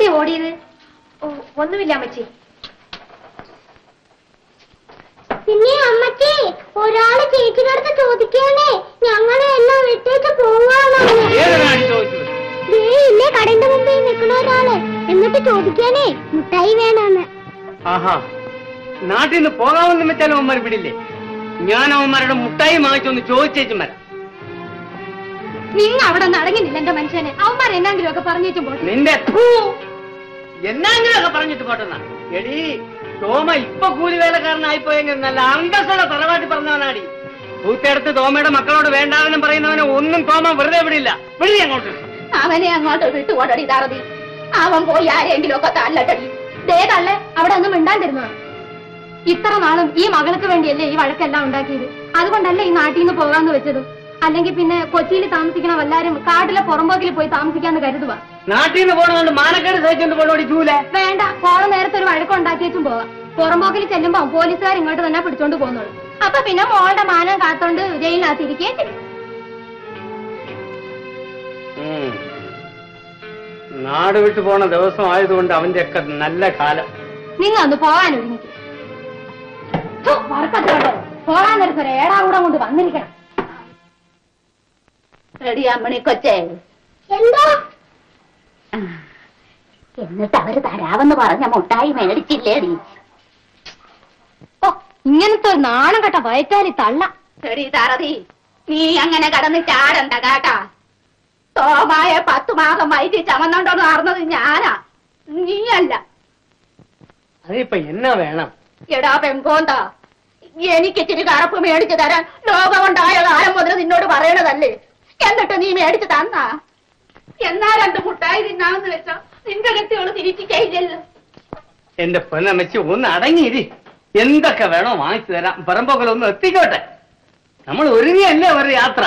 എന്തിനാണ്ടി ഓടിയത് ഓ ഒന്നുമില്ല അമ്മച്ചി പിന്നെ അമ്മച്ചി ഒരാള് ചേച്ചിയുടെ അടുത്ത് ചോദിക്കാനേ ഞങ്ങളെ എല്ലാം വിട്ടേച്ച് പോവാണെന്ന് ഏതൊരാണ് ചോദിച്ചത് ദേ ഇല്ലേ കടന്റെ മുമ്പിൽ നിൽക്കുന്ന ഒരാള് എന്നിട്ട് ചോദിക്കാനേ മുട്ടായി വേണമെന്ന് ആഹാ നാട്ടിൽ നിന്ന് പോകാമെന്ന് വെച്ചാലും അവന്മാർ വിടില്ലേ ഞാൻ അവന്മാരുടെ മുട്ടായി വാങ്ങിച്ചൊന്ന് ചോദിച്ചേച്ചും വരാം നിങ്ങ അവിടെ നടങ്ങില്ല എന്റെ മനുഷ്യനെ അവന്മാർ എന്നെങ്കിലും ഒക്കെ പറഞ്ഞേച്ചും പോട്ടെ നിന്റെ ഫൂ, എന്നാങ്കിലൊക്കെ പറഞ്ഞിട്ട് പോട്ടെന്നാ എടീ തോമ ഇപ്പൊ കൂലി വേലക്കാരനായി പോയെങ്കിൽ നല്ല അന്തസ്സുള്ള തറവാട്ടി പറഞ്ഞവനാടി പൂത്തെടുത്ത് തോമയുടെ മക്കളോട് വേണ്ടാവെന്നും പറയുന്നവനെ ഒന്നും തോമ വെറുതെ വിടില്ല വിടി അങ്ങോട്ട് അവനെ അങ്ങോട്ട് വിട്ടു ഓടടി താറതി അവൻ പോയി ആരെങ്കിലും ഒക്കെ തല്ലട്ടടി ദേ തള്ളെ അവിടെ ഒന്നും മിണ്ടാണ്ടിരുന്നോ ഇത്ര നാളും ഈ മകൾക്ക് വേണ്ടിയല്ലേ ഈ വഴക്കെല്ലാം ഉണ്ടാക്കിയത് അതുകൊണ്ടല്ലേ ഈ നാട്ടിൽ നിന്ന് പോകാന്ന് വെച്ചത് അല്ലെങ്കിൽ പിന്നെ കൊച്ചിയിൽ താമസിക്കണ വല്ലാരും കാട്ടിലെ പുറമ്പോക്കിൽ പോയി താമസിക്കാന്ന് കരുതുക നാട്ടിൽ നിന്ന് പോകണമെന്ന് മാനക്കേട് സഹിച്ചുകൊണ്ട് പോണോടി ചൂലെ വേണ്ട പോണ നേരത്തെ ഒരു വഴക്കുണ്ടാക്കിയേച്ചും പോവാം പുറമ്പോക്കിൽ ചെല്ലുമ്പോ പോലീസുകാർ ഇങ്ങോട്ട് തന്നെ പിടിച്ചോണ്ട് പോകുന്നുള്ളൂ അപ്പൊ പിന്നെ മോളുടെ മാനം കാത്തോണ്ട് ജയിലിനകത്തിരിക്കുകയും ചെയ്യും ഉം. നാട് വിട്ടു പോണ ദിവസം ആയതുകൊണ്ട് അവന്റെ ഒക്കെ നല്ല കാലം നിങ്ങൾ ഒന്ന് പോകാൻ ഒരുങ്ങിക്കും പോകാൻ നേരത്തെ ഒരു ഏടാകൂടം കൊണ്ട് വന്നിരിക്കണം റെഡി അമ്മണി കൊച്ചേ എന്താ എന്നിട്ട് അവര് തരാവെന്ന് പറഞ്ഞ മുട്ടായി മേടിച്ചില്ലേടി ഓ ഇങ്ങനത്തെ ഒരു നാണം കെട്ട വയറ്റാലി തള്ള റെഡി താറതി നീ അങ്ങനെ കടന്ന് ചാടണ്ട കേട്ടാ തോമായ പത്തു മാസം വയറ്റി ചമന്നോണ്ടോന്ന് നടന്നത് ഞാനാ നീയല്ല അതിപ്പോ എന്നാ വേണം എടാ പെങ്കോന്താ എനിക്ക് ഇച്ചിരി കറുപ്പ് മേടിച്ചു തരാൻ ലോകമുണ്ടായ കാലം മുതൽ നിന്നോട് പറയണതല്ലേ എന്നിട്ട് നീ മേടിച്ചു തന്നാ എന്നാ രണ്ട് മുട്ടായി തിന്നാമെന്ന് വെച്ചോ നിന്റെ കെട്ടിയോള് തിരിച്ചു ചെയ്യില്ലല്ലോ എന്റെ പൊന്നമ്മച്ചി ഒന്ന് അടങ്ങിയിരി എന്തൊക്കെ വേണോ വാങ്ങിച്ചു തരാം പറമ്പോക്കലൊന്ന് എത്തിക്കോട്ടെ നമ്മൾ ഒരുങ്ങിയല്ലേ ഒരു യാത്ര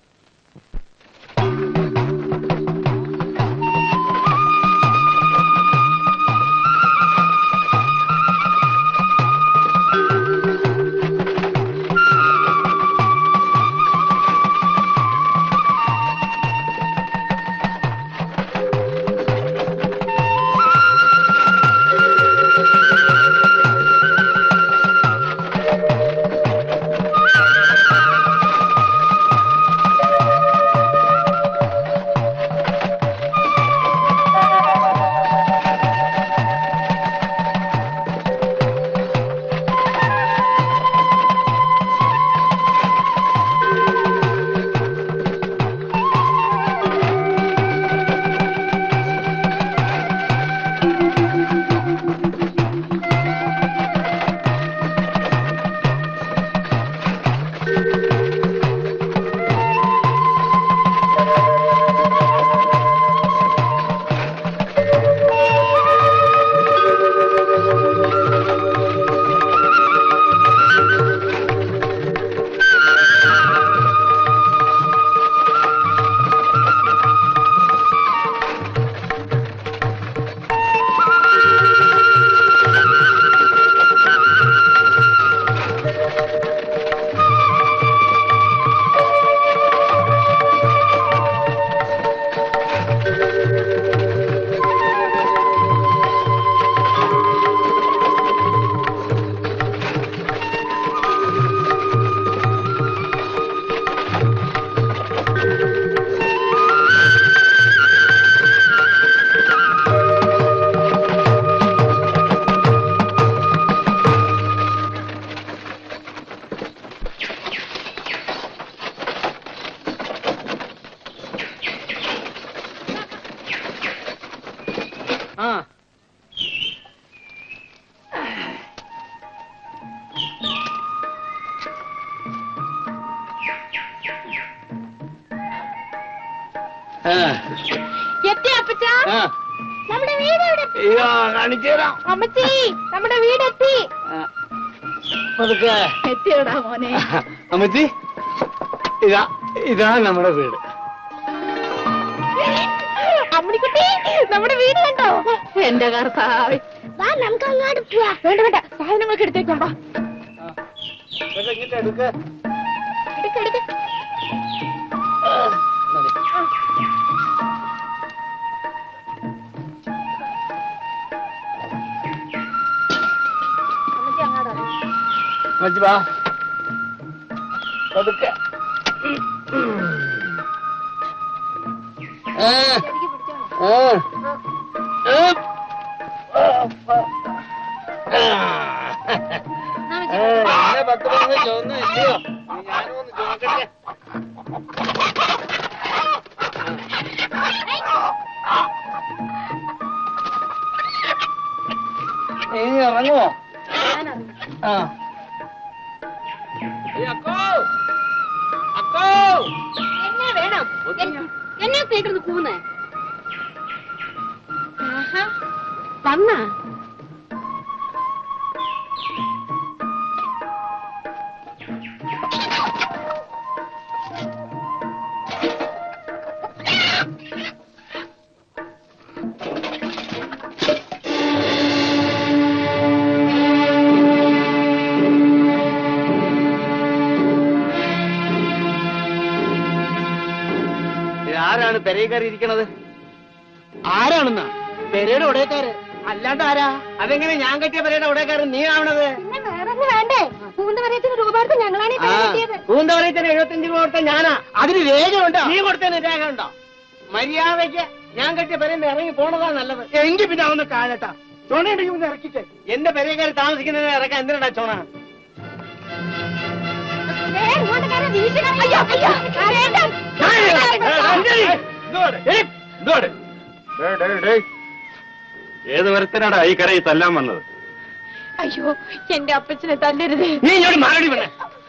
ആ ആ, എത്തി അപ്പച്ച ആ. നമ്മുടെ വീട് എവിടെ അയ്യോ, കാണിച്ചു തരാം അമ്മച്ചി നമ്മുടെ വീടെത്തി ആ, പതുക്കെ എത്തിയോടാ മോനെ അമ്മച്ചി ഇതാ ഇതാ നമ്മുടെ വീട് അമ്മണിക്കുട്ടി നമ്മുടെ വീട് കണ്ടോ എന്റെ കർത്താവ് വാ നമുക്ക് അങ്ങോട്ട് പോവാ വേണ്ട വേണ്ട സാധനങ്ങളൊക്കെ എടുത്തേക്കാം വാ ഇതൊക്കെ ഇങ്ങോട്ട് എടുക്ക എടുക്ക എടുക്ക പിടിച്ചു വാ പതുക്കെ ആ, ആ, ആ, ആ, എന്നെ പത്ത് പതിനഞ്ച് ചുവന്ന് ഇല്ലയോ? ഞാനും ഒന്ന് ചുമക്കട്ടെ. നീ ഇറങ്ങുമോ ആ ഏയ് അക്കോ അക്കോ എന്നെ വേണം എന്നെ കേട്ടിരുന്ന് കൂന്നേ വന്നാ ആരാണ് പെരയിൽ കയറി ഇരിക്കണത് ആരാണെന്നാ പെരയുടെ ഉടയക്കാര് അല്ലാണ്ട് ആരാ അതെങ്ങനെ ഞാൻ കെട്ടിയ പെരയുടെ ഉടയക്കാരൻ നീ ആവണത് പിന്നെ വേറെ വേണ്ടേ പൂന്തമരത്തിന് രൂപാർത്ഥം ഞങ്ങളാണ് ഈ ആ, പേര് കിട്ടിയത് പൂന്തവരത്തിന് എഴുപത്തഞ്ച് രൂപ കൊടുത്ത ഞാനാ അതിന് രേഖയുണ്ടോ നീ കൊടുത്തതിന് രേഖ ഉണ്ടോ മര്യാദയ്ക്ക് ഞാൻ കെട്ടിയ പെരയിൽ ഇറങ്ങി പോണതാ നല്ലത് എങ്കിൽ പിന്നെ അവന്ന് കാണട്ടാ ചോണയുണ്ടെങ്കിൽ ഒന്ന് ഇറക്കിട്ടെ എന്റെ പെരയക്കാർ താമസിക്കുന്നതിനെ ഇറക്കാൻ എന്തിനാ ചോണ ഏ, ഇങ്ങോട്ട് കയറി വീട്ടിൽ അയ്യോ അയ്യോ വേണ്ട. ഏത് വരത്തിനാടാ ഈ കരയിൽ തല്ലാൻ വന്നത് അയ്യോ എന്റെ അപ്പച്ചനെ തല്ലരുത് നീ ഇങ്ങോട്ട് മാറടി പെണ്ണെ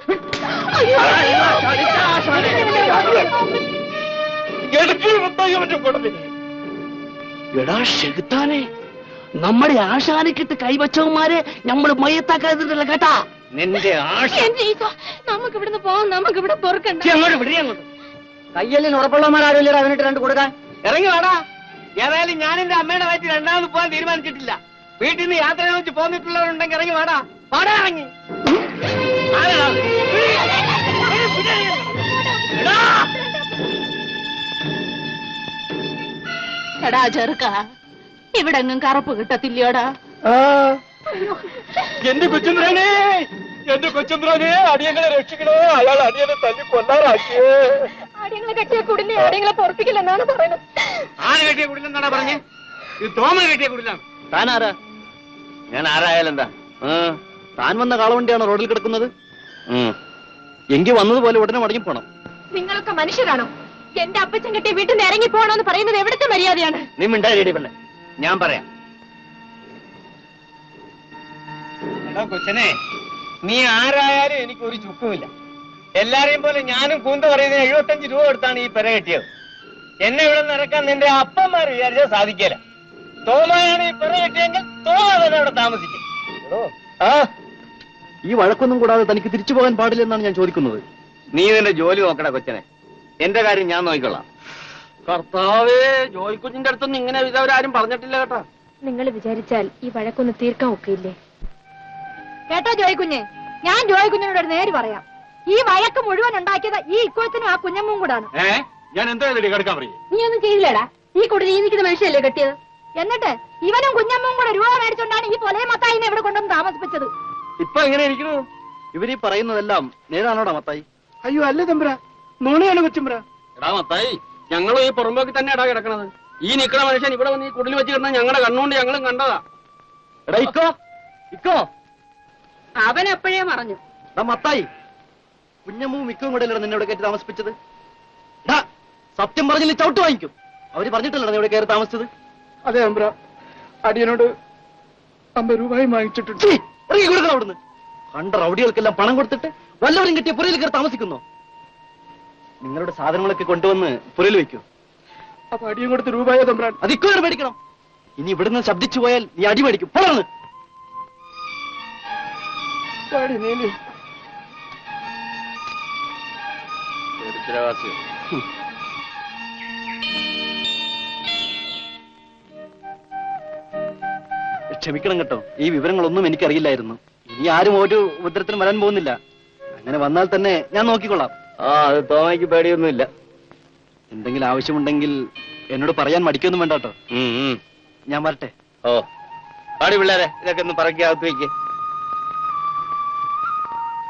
എടാ ഷെകുത്താനെ നമ്മുടെ ആശാനക്കിട്ട് കൈവച്ചവന്മാരെ നമ്മൾ മയത്താക്കാതില്ല കേട്ടാ നിന്റെ ആശ എന്റെ ഈശോ നമുക്ക് ഇവിടുന്ന് പോവാം നമുക്ക് ഇവിടെ പൊറുക്കണ്ട ഇജ്ജ് അങ്ങോട്ട് വിടി അങ്ങോട്ട് കയ്യല്ലിന് ഉറപ്പുള്ളവന്മാരാരുമില്ലടാ അവനിട്ട് രണ്ട് കൊടുക്കാൻ ഇറങ്ങി വാടാ ഏതായാലും ഞാൻ എന്റെ അമ്മയുടെ വയറ്റിൽ രണ്ടാമത് പോകാൻ തീരുമാനിച്ചിട്ടില്ല വീട്ടിൽ നിന്ന് യാത്ര വെച്ച് പോന്നിട്ടുള്ളവരുണ്ടെങ്കിൽ ഇറങ്ങി വാടാ വാടാ ഇറങ്ങി ആരാടാ? വിടി. വിടി, വിടി. എടാ. എടാ ചെറുക്ക ഇവിടെ എങ്ങും കറുപ്പ് കിട്ടത്തില്ലയോടാ എന്റെ കൊച്ചുന്ദ്രനെ എന്റെ കൊച്ചുന്ദ്രനെ അടിയങ്ങളെ രക്ഷിക്കണേ അയാൾ അടിയനെ തല്ലി കൊല്ലാറാക്കിയേ ആടിയങ്ങളെ കെട്ടിയ കുടിലെ ആടിയങ്ങളെ പൊറപ്പിക്കില്ലെന്നാണ് പറയുന്നത് ആര് കെട്ടിയ കുടിലെന്നാടാ പറഞ്ഞേ ഇത് തോമൽ കെട്ടിയ കുടിലാണ് താൻ ആരാ ഞാൻ ആരായാലും എന്താ താൻ വന്ന കാളവണ്ടിയാണോ റോഡിൽ കിടക്കുന്നത് എങ്കിൽ വന്നതുപോലെ ഉടനെ മടങ്ങി പോണം നിങ്ങളൊക്കെ മനുഷ്യരാണോ എന്റെ അപ്പച്ചൻ കെട്ടിയ വീട്ടിൽ നിന്ന് ഇറങ്ങി പോകണമെന്ന് പറയുന്നത് എവിടുത്തെ മര്യാദയാണ് നീ മിണ്ടായി പെണ്ണെ ഞാൻ പറയാം എടാ കൊച്ചനെ നീ ആരായാലും എനിക്ക് ഒരു ചുക്കുമില്ല എല്ലാരെയും പോലെ ഞാനും കൂന്ത പറയുന്നതിന് എഴുപത്തഞ്ച് രൂപ കൊടുത്താണ് ഈ പെര കെട്ടിയത് എന്നെ ഇവിടെ നിന്ന് ഇറക്കാൻ നിന്റെ അപ്പന്മാർ വിചാരിച്ചാൽ സാധിക്കില്ല തോമയാണ് ഈ പെര കെട്ടിയെങ്കിൽ തോമ തന്നെ അവിടെ താമസിക്കും എടോ, ആ ഈ വഴക്കൊന്നും കൂടാതെ തനിക്ക് തിരിച്ചു പോകാൻ പാടില്ലെന്നാണ് ഞാൻ ചോദിക്കുന്നത് നീ നിന്റെ ജോലി നോക്കടാ കൊച്ചനെ എന്റെ കാര്യം ഞാൻ നോക്കിക്കൊള്ളാം കർത്താവേ ജോയിക്കുഞ്ഞിന്റെ അടുത്തൊന്നും ഇങ്ങനെ ഇതവരാരും പറഞ്ഞിട്ടില്ല കേട്ടാ നിങ്ങൾ വിചാരിച്ചാൽ ഈ വഴക്കൊന്ന് തീർക്കാൻ ഒക്കെയില്ലേ കേട്ടോ ജോയ് കുഞ്ഞെ ഞാൻ ജോയ് കുഞ്ഞിനോട് ഒരു നേര് പറയാം ഈ വഴക്ക് മുഴുവൻ ഉണ്ടാക്കിയത് ഈ ഇക്കോച്ചനും ആ കുഞ്ഞമ്മും കൂടാണ് ഏ ഞാൻ എന്താ ഇതിൽ കിടക്കാൻ പറയും നീ ഒന്നും ചെയ്തില്ലടാ ഈ കുടി ജീവിക്കുന്ന മനുഷ്യല്ലേ കെട്ടിയത് എന്നിട്ട് ഇവനും കുഞ്ഞമ്മും കൂടെ രൂപ മേടിച്ചോണ്ടാണ് ഈ പൊലയെ മത്തായിനെ ഇവിടെ കൊണ്ടുവന്ന് താമസിപ്പിച്ചത് ഇപ്പൊ എങ്ങനെ ഇരിക്കണു ഇവരീ പറയുന്നതെല്ലാം നേരാണോടാ മത്തായി അയ്യോ അല്ല തമ്പ്ര നുണയാണ് കൊച്ചുമ്പ്ര എടാ മത്തായി ഞങ്ങളും ഈ പുറമ്പോക്കി തന്നെ ഇടാ കിടക്കണത് ഈ നിക്കണ മനുഷ്യൻ ഇവിടെ വന്ന് ഈ കുടിൽ വെച്ച് കിടന്ന ഞങ്ങളുടെ കണ്ണുകൊണ്ട് ഞങ്ങളും കണ്ടതാ എടാ ഇക്കോ ഇക്കോ അവൻ എപ്പോഴേ മറഞ്ഞു എടാ മത്തായി കുഞ്ഞമ്മും മിക്കവും കൂടെ അല്ലേ നിന്നെ ഇവിടെ കയറ്റി താമസിപ്പിച്ചത് ഡാ, സത്യം പറഞ്ഞില്ല ചവിട്ട് വാങ്ങിക്കും അവര് പറഞ്ഞിട്ടല്ലേ നീ ഇവിടെ കയറി താമസിച്ചത് അതെ അമ്പ്ര അടിയനോട് അമ്പത് രൂപയും വാങ്ങിച്ചിട്ടുണ്ട് ഛീ, ഇറങ്ങി കൊടുക്കണം അവിടുന്ന് കണ്ട റൗഡികൾക്കെല്ലാം പണം കൊടുത്തിട്ട് വല്ലവരും കിട്ടിയ പുരയിൽ കയറി താമസിക്കുന്നു നിങ്ങളുടെ സാധനങ്ങളൊക്കെ കൊണ്ടുവന്ന് പുരയിൽ വെക്കൂ അപ്പൊ അടിയും കൊടുത്ത് രൂപയോ തമ്പ്രാൻ അത് ഇക്കോടെ മേടിക്കണം ഇനി ഇവിടുന്ന് ശബ്ദിച്ചു പോയാൽ നീ അടി മേടിക്കും പോളന്ന് പാടി നീലി ക്ഷമിക്കണം കേട്ടോ ഈ വിവരങ്ങളൊന്നും എനിക്കറിയില്ലായിരുന്നു ഇനി ആരും ഒരു ഉപദ്രവത്തിനും വരാൻ പോകുന്നില്ല അങ്ങനെ വന്നാൽ തന്നെ ഞാൻ നോക്കിക്കൊള്ളാം ആ അത് തോമയ്ക്ക് പേടിയൊന്നുമില്ല എന്തെങ്കിലും ആവശ്യമുണ്ടെങ്കിൽ എന്നോട് പറയാൻ മടിക്കൊന്നും വേണ്ട കേട്ടോ ഉം, ഉം. ഞാൻ വരട്ടെ ഓ പാടി പിള്ളേരെ ഇതൊക്കെ ഒന്ന് പറക്കി അകത്ത് വെക്ക്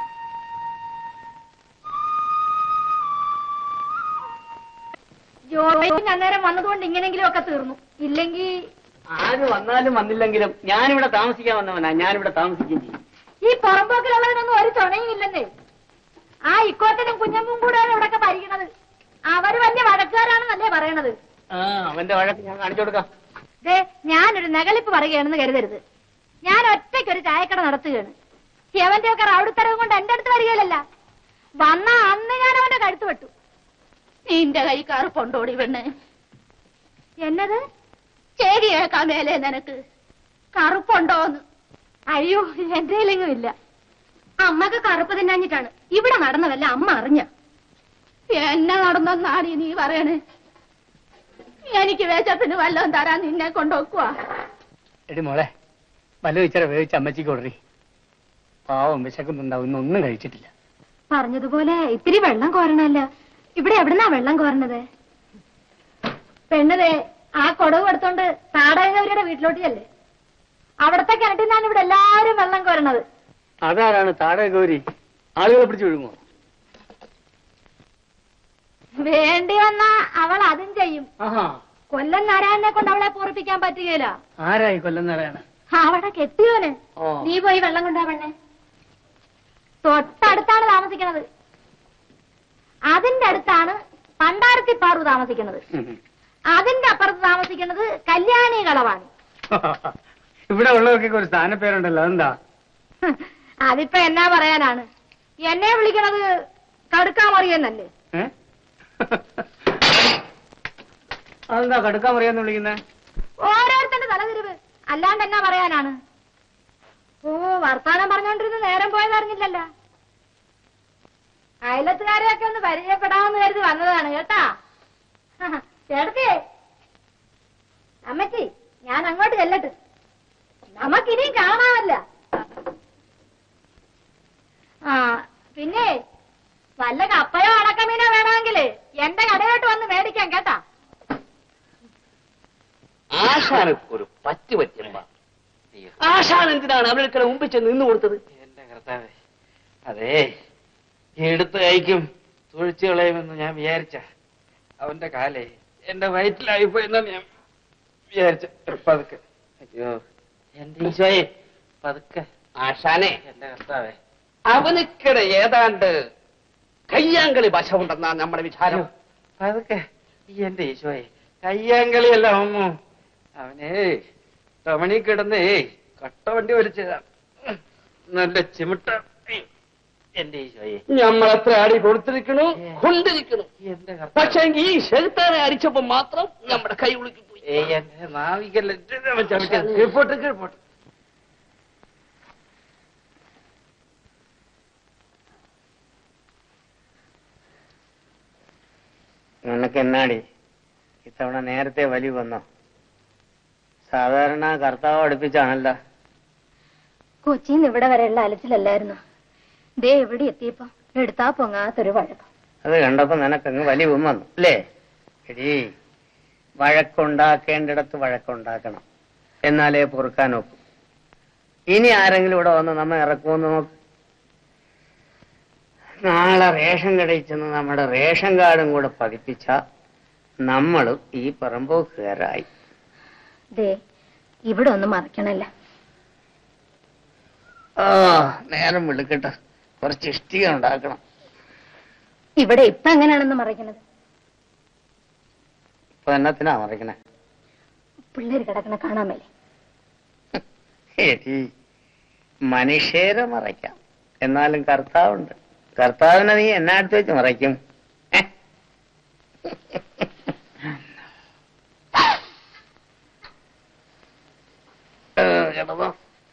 ചോദിച്ച് അന്നേരം വന്നതുകൊണ്ട് ഇങ്ങനെങ്കിലും ഒക്കെ തീർന്നു ഇല്ലെങ്കിൽ ആര് വന്നാലും വന്നില്ലെങ്കിലും ഞാനിവിടെ താമസിക്കാൻ വന്നവനാ ഞാനിവിടെ താമസിക്കുകയും ചെയ്യും ഈ പുറമ്പോക്കിലുള്ളതിനൊന്നും ഒരു തുണയും ഇല്ലെന്നേ ആ ഇക്കോത്തനും കുഞ്ഞമ്മും കൂടെയാണ് ഇവിടൊക്കെ ഭരിക്കണത് അവര് വലിയ വഴക്കുകാരാണെന്നല്ലേ പറയണത് ആ അവന്റെ വഴക്ക് ഞാൻ കാണിച്ചു കൊടുക്കാം ദേ ഞാനൊരു നഗലിപ്പ് പറയുകയാണെന്ന് കരുതരുത് ഞാൻ ഒറ്റയ്ക്ക് ഒരു ചായക്കട നടത്തുകയാണ് അവന്റെ ഒക്കെ റൗഡിത്തരവും കൊണ്ട് എന്റെ അടുത്ത് വരികയില്ലല്ല വന്ന അന്ന് ഞാൻ അവന്റെ കഴുത്ത് വെട്ടു നിന്റെ കൈ കറുപ്പുണ്ടോടി പെണ്ണ് എന്നത് ശരി കേൾക്കാൻ മേലെ നിനക്ക് കറുപ്പുണ്ടോന്ന് അയ്യോ എന്റെ കയ്യിലെങ്ങും ഇല്ല അമ്മക്ക് കറുപ്പ് തിന്നാഞ്ഞിട്ടാണ് ഇവിടെ നടന്നതല്ല അമ്മ അറിഞ്ഞ എന്നെ നടന്നെന്നാണ് നീ പറയണേ എനിക്ക് വേച്ചപ്പിന് വല്ലതും തരാൻ നിന്നെ കൊണ്ടുവെക്കുവാ എടി മോളെ വല്ല ഇച്ചിരി വേവിച്ച് അമ്മച്ചിക്ക് കൊടുറി പാവം വിശക്കുന്നുണ്ടാവും ഇന്നൊന്നും കഴിച്ചിട്ടില്ല പറഞ്ഞതുപോലെ ഇത്തിരി വെള്ളം കോരണല്ല ഇവിടെ എവിടുന്നാ വെള്ളം കോരണത് പെണ്ണതേ ആ കൊടവ് എടുത്തോണ്ട് താടകവരുടെ വീട്ടിലോട്ട് ചെല്ലേ അവിടത്തെ കിണറ്റിൽ നിന്നാണ് ഇവിടെ എല്ലാവരും വെള്ളം കോരണത് അതാരാണ് താഴെ ഗൗരി ആളുകളെ പിടിച്ചു വിഴുങ്ങോ വേണ്ടി വന്നാ അവൾ അതും ചെയ്യും ആഹാ കൊല്ലം നാരായണനെ കൊണ്ട് അവളെ പൂർപ്പിക്കാൻ പറ്റുകയില്ല ആരായി കൊല്ലുന്നവരാണ് അവിടെ കെട്ടിയോന് ഓ നീ പോയി വെള്ളം കൊണ്ടാ പെണ്ണെ തൊട്ടടുത്താണ് താമസിക്കുന്നത് അതിന്റെ അടുത്താണ് പണ്ടാരത്തി പാറു താമസിക്കുന്നത് അതിന്റെ അപ്പുറത്ത് താമസിക്കുന്നത് കല്യാണി കളവാണ് ഇവിടെ ഉള്ളവർക്കൊക്കെ ഒരു സ്ഥാനപ്പേരുണ്ടല്ലോ അതെന്താ അതിപ്പോ എന്നാ പറയാനാണ് എന്നെ വിളിക്കണത് കടുക്കാമറിയെന്നല്ലേ ഏ? അതെന്താ കടുക്കാൻ പറയാന്ന് വിളിക്കുന്നേ ഓരോരുത്തന്റെ തലതിരിവ് അല്ലാണ്ട് എന്നാ പറയാനാണ് ഓ വർത്താനം പറഞ്ഞോണ്ടിരുന്ന് നേരം പോയത് അറിഞ്ഞില്ലല്ലോ അയലത്തുകാരെയൊക്കെ ഒന്ന് പരിചയപ്പെടാമെന്ന് കരുതി വന്നതാണ് കേട്ടാ ചേട്ടത്തി അമ്മച്ചി ഞാൻ അങ്ങോട്ട് ചെല്ലട്ട് നമുക്കിനിയും കാണാമല്ല ആ പിന്നെ വല്ല കപ്പയോ അടക്കമീനോ വേണമെങ്കില് എന്റെ കടയോട്ട് വന്ന് മേടിക്കാം കേട്ടാ ആശാനൊരു പറ്റു പറ്റുമ്പ ആശാൻ എന്തിനാണ് അവരുടെ മുമ്പിൽ ചെന്ന് നിന്ന് കൊടുത്തത് എന്റെ കർത്താവേ അതെ എടുത്ത് കഴിക്കും തുഴിച്ചു കളയുമെന്ന് ഞാൻ വിചാരിച്ച അവന്റെ കാലേ എന്റെ വയറ്റിലായി പോയെന്നാണ് ഞാൻ വിചാരിച്ച പതുക്കെ അയ്യോ എന്റെ ഈശോയെ പതുക്കെ ആശാനെ എന്റെ കർത്താവേ അവനിക്കിടെ ഏതാണ്ട് കയ്യാങ്കളി വശമുണ്ടെന്നാണ് നമ്മുടെ വിചാരം പതുക്കെ ഈ എന്റെ ഈശോയെ കയ്യാങ്കളിയല്ല അമ്മു അവനെ തമണി കിടന്നേ കട്ടവണ്ടി വലിച്ചതാണ് നല്ല ചിമിട്ട എന്റെ ഈശോയെ നമ്മളെത്ര അടി കൊടുത്തിരിക്കണു കൊണ്ടിരിക്കണു പക്ഷെ ഈ ശെഴുത്താനെ അടിച്ചപ്പോ മാത്രം നമ്മുടെ കൈ ഉളുക്കി പോയി എന്റെ നാവികല്ല കീഴ്പോട്ട് കീഴ്പോട്ട് നിനക്ക് എന്നാടി ഇത്തവണ നേരത്തെ വലി വന്നോ സാധാരണ കർത്താവ് അടുപ്പിച്ചാണല്ലോ കൊച്ചിന്ന് ഇവിടെ വരെയുള്ള അലച്ചിലല്ലായിരുന്നു ദേ എവിടെ എത്തിയപ്പോ എടുത്താ പൊങ്ങാത്തൊരു വഴക്കം അത് കണ്ടപ്പോ നിനക്കങ്ങ് വലിവും വന്നു അല്ലേ എടീ വഴക്കുണ്ടാക്കേണ്ടിടത്ത് വഴക്കുണ്ടാക്കണം എന്നാലേ പൊറുക്കാൻ ഒക്കും ഇനി ആരെങ്കിലും ഇവിടെ വന്ന് നമ്മ ഇറക്കുമെന്ന് നോക്ക് നാളെ റേഷൻ കടയിൽ ചെന്ന് നമ്മുടെ റേഷൻ കാർഡും കൂടെ പതിപ്പിച്ച നമ്മളും ഈ പറമ്പോക്കുകാരായി ദേ ഇവിടെ ഒന്നും മറക്കണല്ല ആ നേരം വിളിക്കട്ടെ കുറച്ച് ഇഷ്ടിക ഉണ്ടാക്കണം ഇവിടെ ഇപ്പൊ എങ്ങനെയാണെന്ന് മറയ്ക്കണത് ഇപ്പൊ എന്നത്തിനാ മറിക്കണേ പിള്ളേര് കിടക്കണ കാണാൻ മേലെ എടി മനുഷ്യരെ മറയ്ക്കാം എന്നാലും കർത്താവുണ്ട് കർത്താവിനെ നീ എന്നെ അടുത്ത് വെച്ച് മറയ്ക്കും ഏ? ഏ, കിടന്നോ?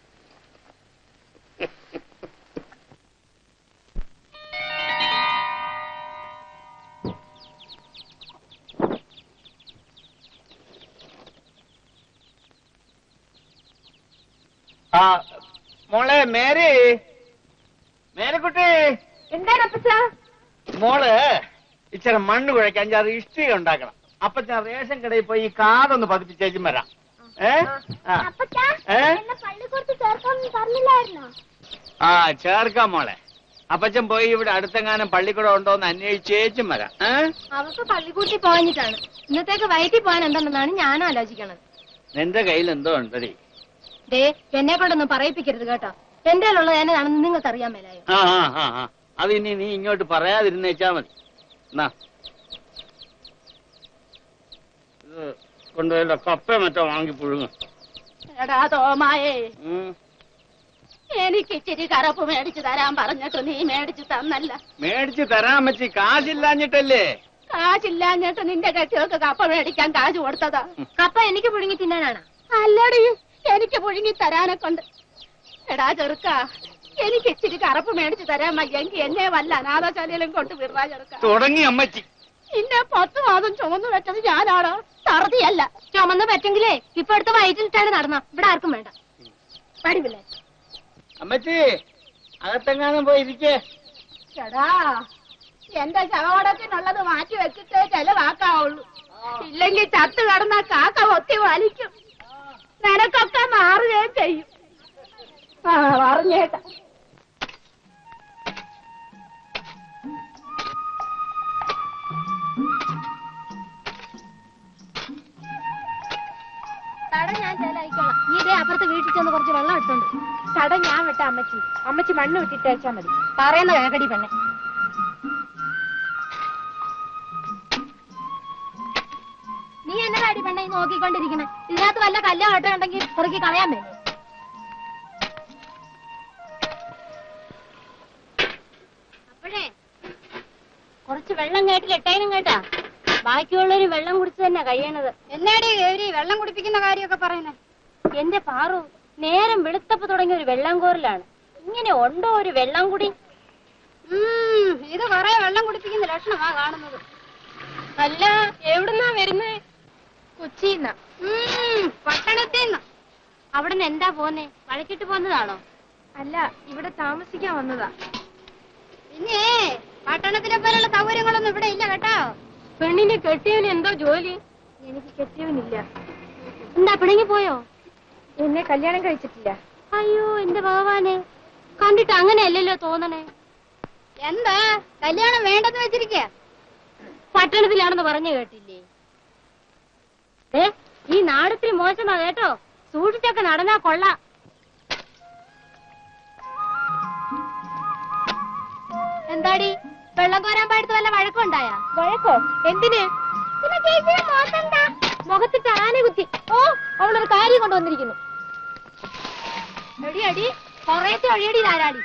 ആ മോളെ മേരി മേരിക്കുട്ടി എന്താണ് അപ്പച്ച മോള് ഇച്ചിരി മണ്ണ് കുഴയ്ക്ക് അഞ്ചാറ് ഇഷ്ടിക ഉണ്ടാക്കണം അപ്പൊ ഞാൻ റേഷൻ കടയിൽ പോയി ഈ കാതൊന്ന് പതിപ്പിച്ചേച്ചും വരാം ഏ ആ. അപ്പച്ചാ ഏ? എന്നെ പള്ളിക്കൂടത്ത് ചേർക്കാമെന്ന് പറഞ്ഞില്ലായിരുന്നോ ആ ചേർക്കാം മോളെ അപ്പച്ചൻ പോയി ഇവിടെ അടുത്തെങ്ങാനും പള്ളിക്കൂടം ഉണ്ടോന്ന് അന്വേഷിച്ചേച്ചും വരാം ഏ? അവർക്ക് പള്ളിക്കൂട്ടി പോകാഞ്ഞിട്ടാണ് ഇന്നത്തേക്ക് വയറ്റിൽ പോകാൻ എന്തുണ്ടെന്നാണ് ഞാൻ ആലോചിക്കണത് നിന്റെ കയ്യിൽ എന്തോ ഉണ്ടടി ദേ എന്നെ കൊണ്ടൊന്നും പറയിപ്പിക്കരുത് കേട്ടോ എന്റെ ഉള്ളത് എന്നതാണെന്ന് നിങ്ങൾക്ക് അറിയാൻ മേലായോ ആ ആ ആ ആ അത് ഇനി നീ ഇങ്ങോട്ട് പറയാതിരുന്നേച്ചാ മതി എന്നാ ഇത് കൊണ്ടുപോയി കപ്പ മറ്റോ വാങ്ങി പുഴുങ്ങ എടാ തോമായേ എനിക്ക് ഇച്ചിരി കറപ്പ് മേടിച്ചു തരാൻ പറഞ്ഞിട്ട് നീ മേടിച്ചു തന്നല്ല മേടിച്ച് തരാൻ പറ്റി കാശില്ലാഞ്ഞിട്ടല്ലേ കാശില്ലാഞ്ഞിട്ട് നിന്റെ കെട്ടിയൊക്കെ കപ്പ മേടിക്കാൻ കാശ് കൊടുത്തതാ കപ്പ എനിക്ക് പുഴുങ്ങി തിന്നാനാണ് അല്ലടി എനിക്ക് പുഴുങ്ങി തരാനെ കൊണ്ട് എടാ ചെറുക്ക എനിക്ക് ഇച്ചിരി കറപ്പ് മേടിച്ചു തരാൻ വയ്യെങ്കിൽ എന്നെ വല്ല അനാഥശാലയിലും കൊണ്ട് വിടാ ചെറുക്ക തുടങ്ങി അമ്മച്ചി നിന്നെ പത്ത് മാസം ചുമന്നു വെച്ചത് ഞാനാണോ തറുതിയല്ല ചുമന്ന് പറ്റെങ്കിലേ ഇപ്പൊ അടുത്ത വയറ്റിലിട്ടാണ് നടന്ന ഇവിടെ ആർക്കും വേണ്ട പടിവില്ലേ അമ്മച്ചി അകത്തെങ്ങാനും പോയി ഇരിക്കേ എടാ എന്റെ ശവകടത്തിനുള്ളത് മാറ്റി വെച്ചിട്ടേ ചെലവാക്കാവുള്ളൂ ഇല്ലെങ്കിൽ ചത്ത് കടന്ന കാക്ക ഒത്തി വലിക്കും നിനക്കൊക്കെ മാറുകയും ചെയ്യും ആ പറഞ്ഞേട്ട തട ഞാൻ ചേലായിക്കോളാം നീ ഇതേ അപ്പുറത്ത് വീട്ടിൽ ചെന്ന് കുറച്ച് വെള്ളം എടുത്തോണ്ട് തട ഞാൻ വിട്ട അമ്മച്ചി അമ്മച്ചി മണ്ണ് വിട്ടിട്ട് അയച്ചാ മതി പറയുന്ന കേക്കടി പെണ്ണെ നീ എന്നതാടി പെണ്ണെ ഈ നോക്കിക്കൊണ്ടിരിക്കണേ ഇതിനകത്ത് വല്ല കല്ലോ ഓട്ടോ ഉണ്ടെങ്കിൽ കുറുക്കി കളയാൻ വേണ്ടി അപ്പോഴേ കുറച്ച് വെള്ളം കേട്ടിലിട്ടേനും കേട്ടാ ബാക്കിയുള്ളവര് വെള്ളം കുടിച്ച് തന്നെ കഴിയണത് എന്നാടി ഗൗരി വെള്ളം കുടിപ്പിക്കുന്ന കാര്യമൊക്കെ പറയുന്നത് എന്റെ പാറു നേരം വെളുത്തപ്പ് തുടങ്ങിയ ഒരു വെള്ളം കോരലാണ് ഇങ്ങനെ ഉണ്ടോ ഒരു വെള്ളം കുടി ഇത് കൊറേ വെള്ളം കുടിപ്പിക്കുന്ന ലക്ഷണമാ കാണുന്നത് അല്ല എവിടുന്നാ വരുന്നേ കൊച്ചിന്ന പട്ടണത്തിന്ന് അവിടുന്ന് എന്താ പോന്നെ വഴക്കിട്ട് പോന്നതാണോ അല്ല ഇവിടെ താമസിക്കാൻ വന്നതാ പിന്നെ പട്ടണത്തിലെ പോലുള്ള സൗകര്യങ്ങളൊന്നും ഇവിടെ ഇല്ല കേട്ടോ പെണ്ണിന്റെ കെട്ടിയവന് എന്തോ ജോലി എനിക്ക് കെട്ടിയവനില്ല എന്താ പിണങ്ങി പോയോ എന്നെ കല്യാണം കഴിച്ചിട്ടില്ല അയ്യോ എന്റെ ഭഗവാനെ കണ്ടിട്ട് അങ്ങനെയല്ലല്ലോ തോന്നണേ എന്താ കല്യാണം വേണ്ടെന്ന് വെച്ചിരിക്ക പട്ടണത്തിലാണെന്ന് പറഞ്ഞു കേട്ടില്ലേ ഏ ഈ നാടത്തിരി മോശമാ കേട്ടോ സൂക്ഷിച്ചൊക്കെ നടന്നാ കൊള്ളാം എന്താടി വെള്ളം കോരാൻ പാടത്ത് വല്ല വഴക്കുണ്ടായ വഴക്കോ എന്തിന് മുഖത്തിട്ട് ആന കുത്തി ഓ അവളൊരു കാര്യം കൊണ്ടുവന്നിരിക്കുന്നു എടി അടി കൊറേത്തെ ഒഴിയടി ധാരാടി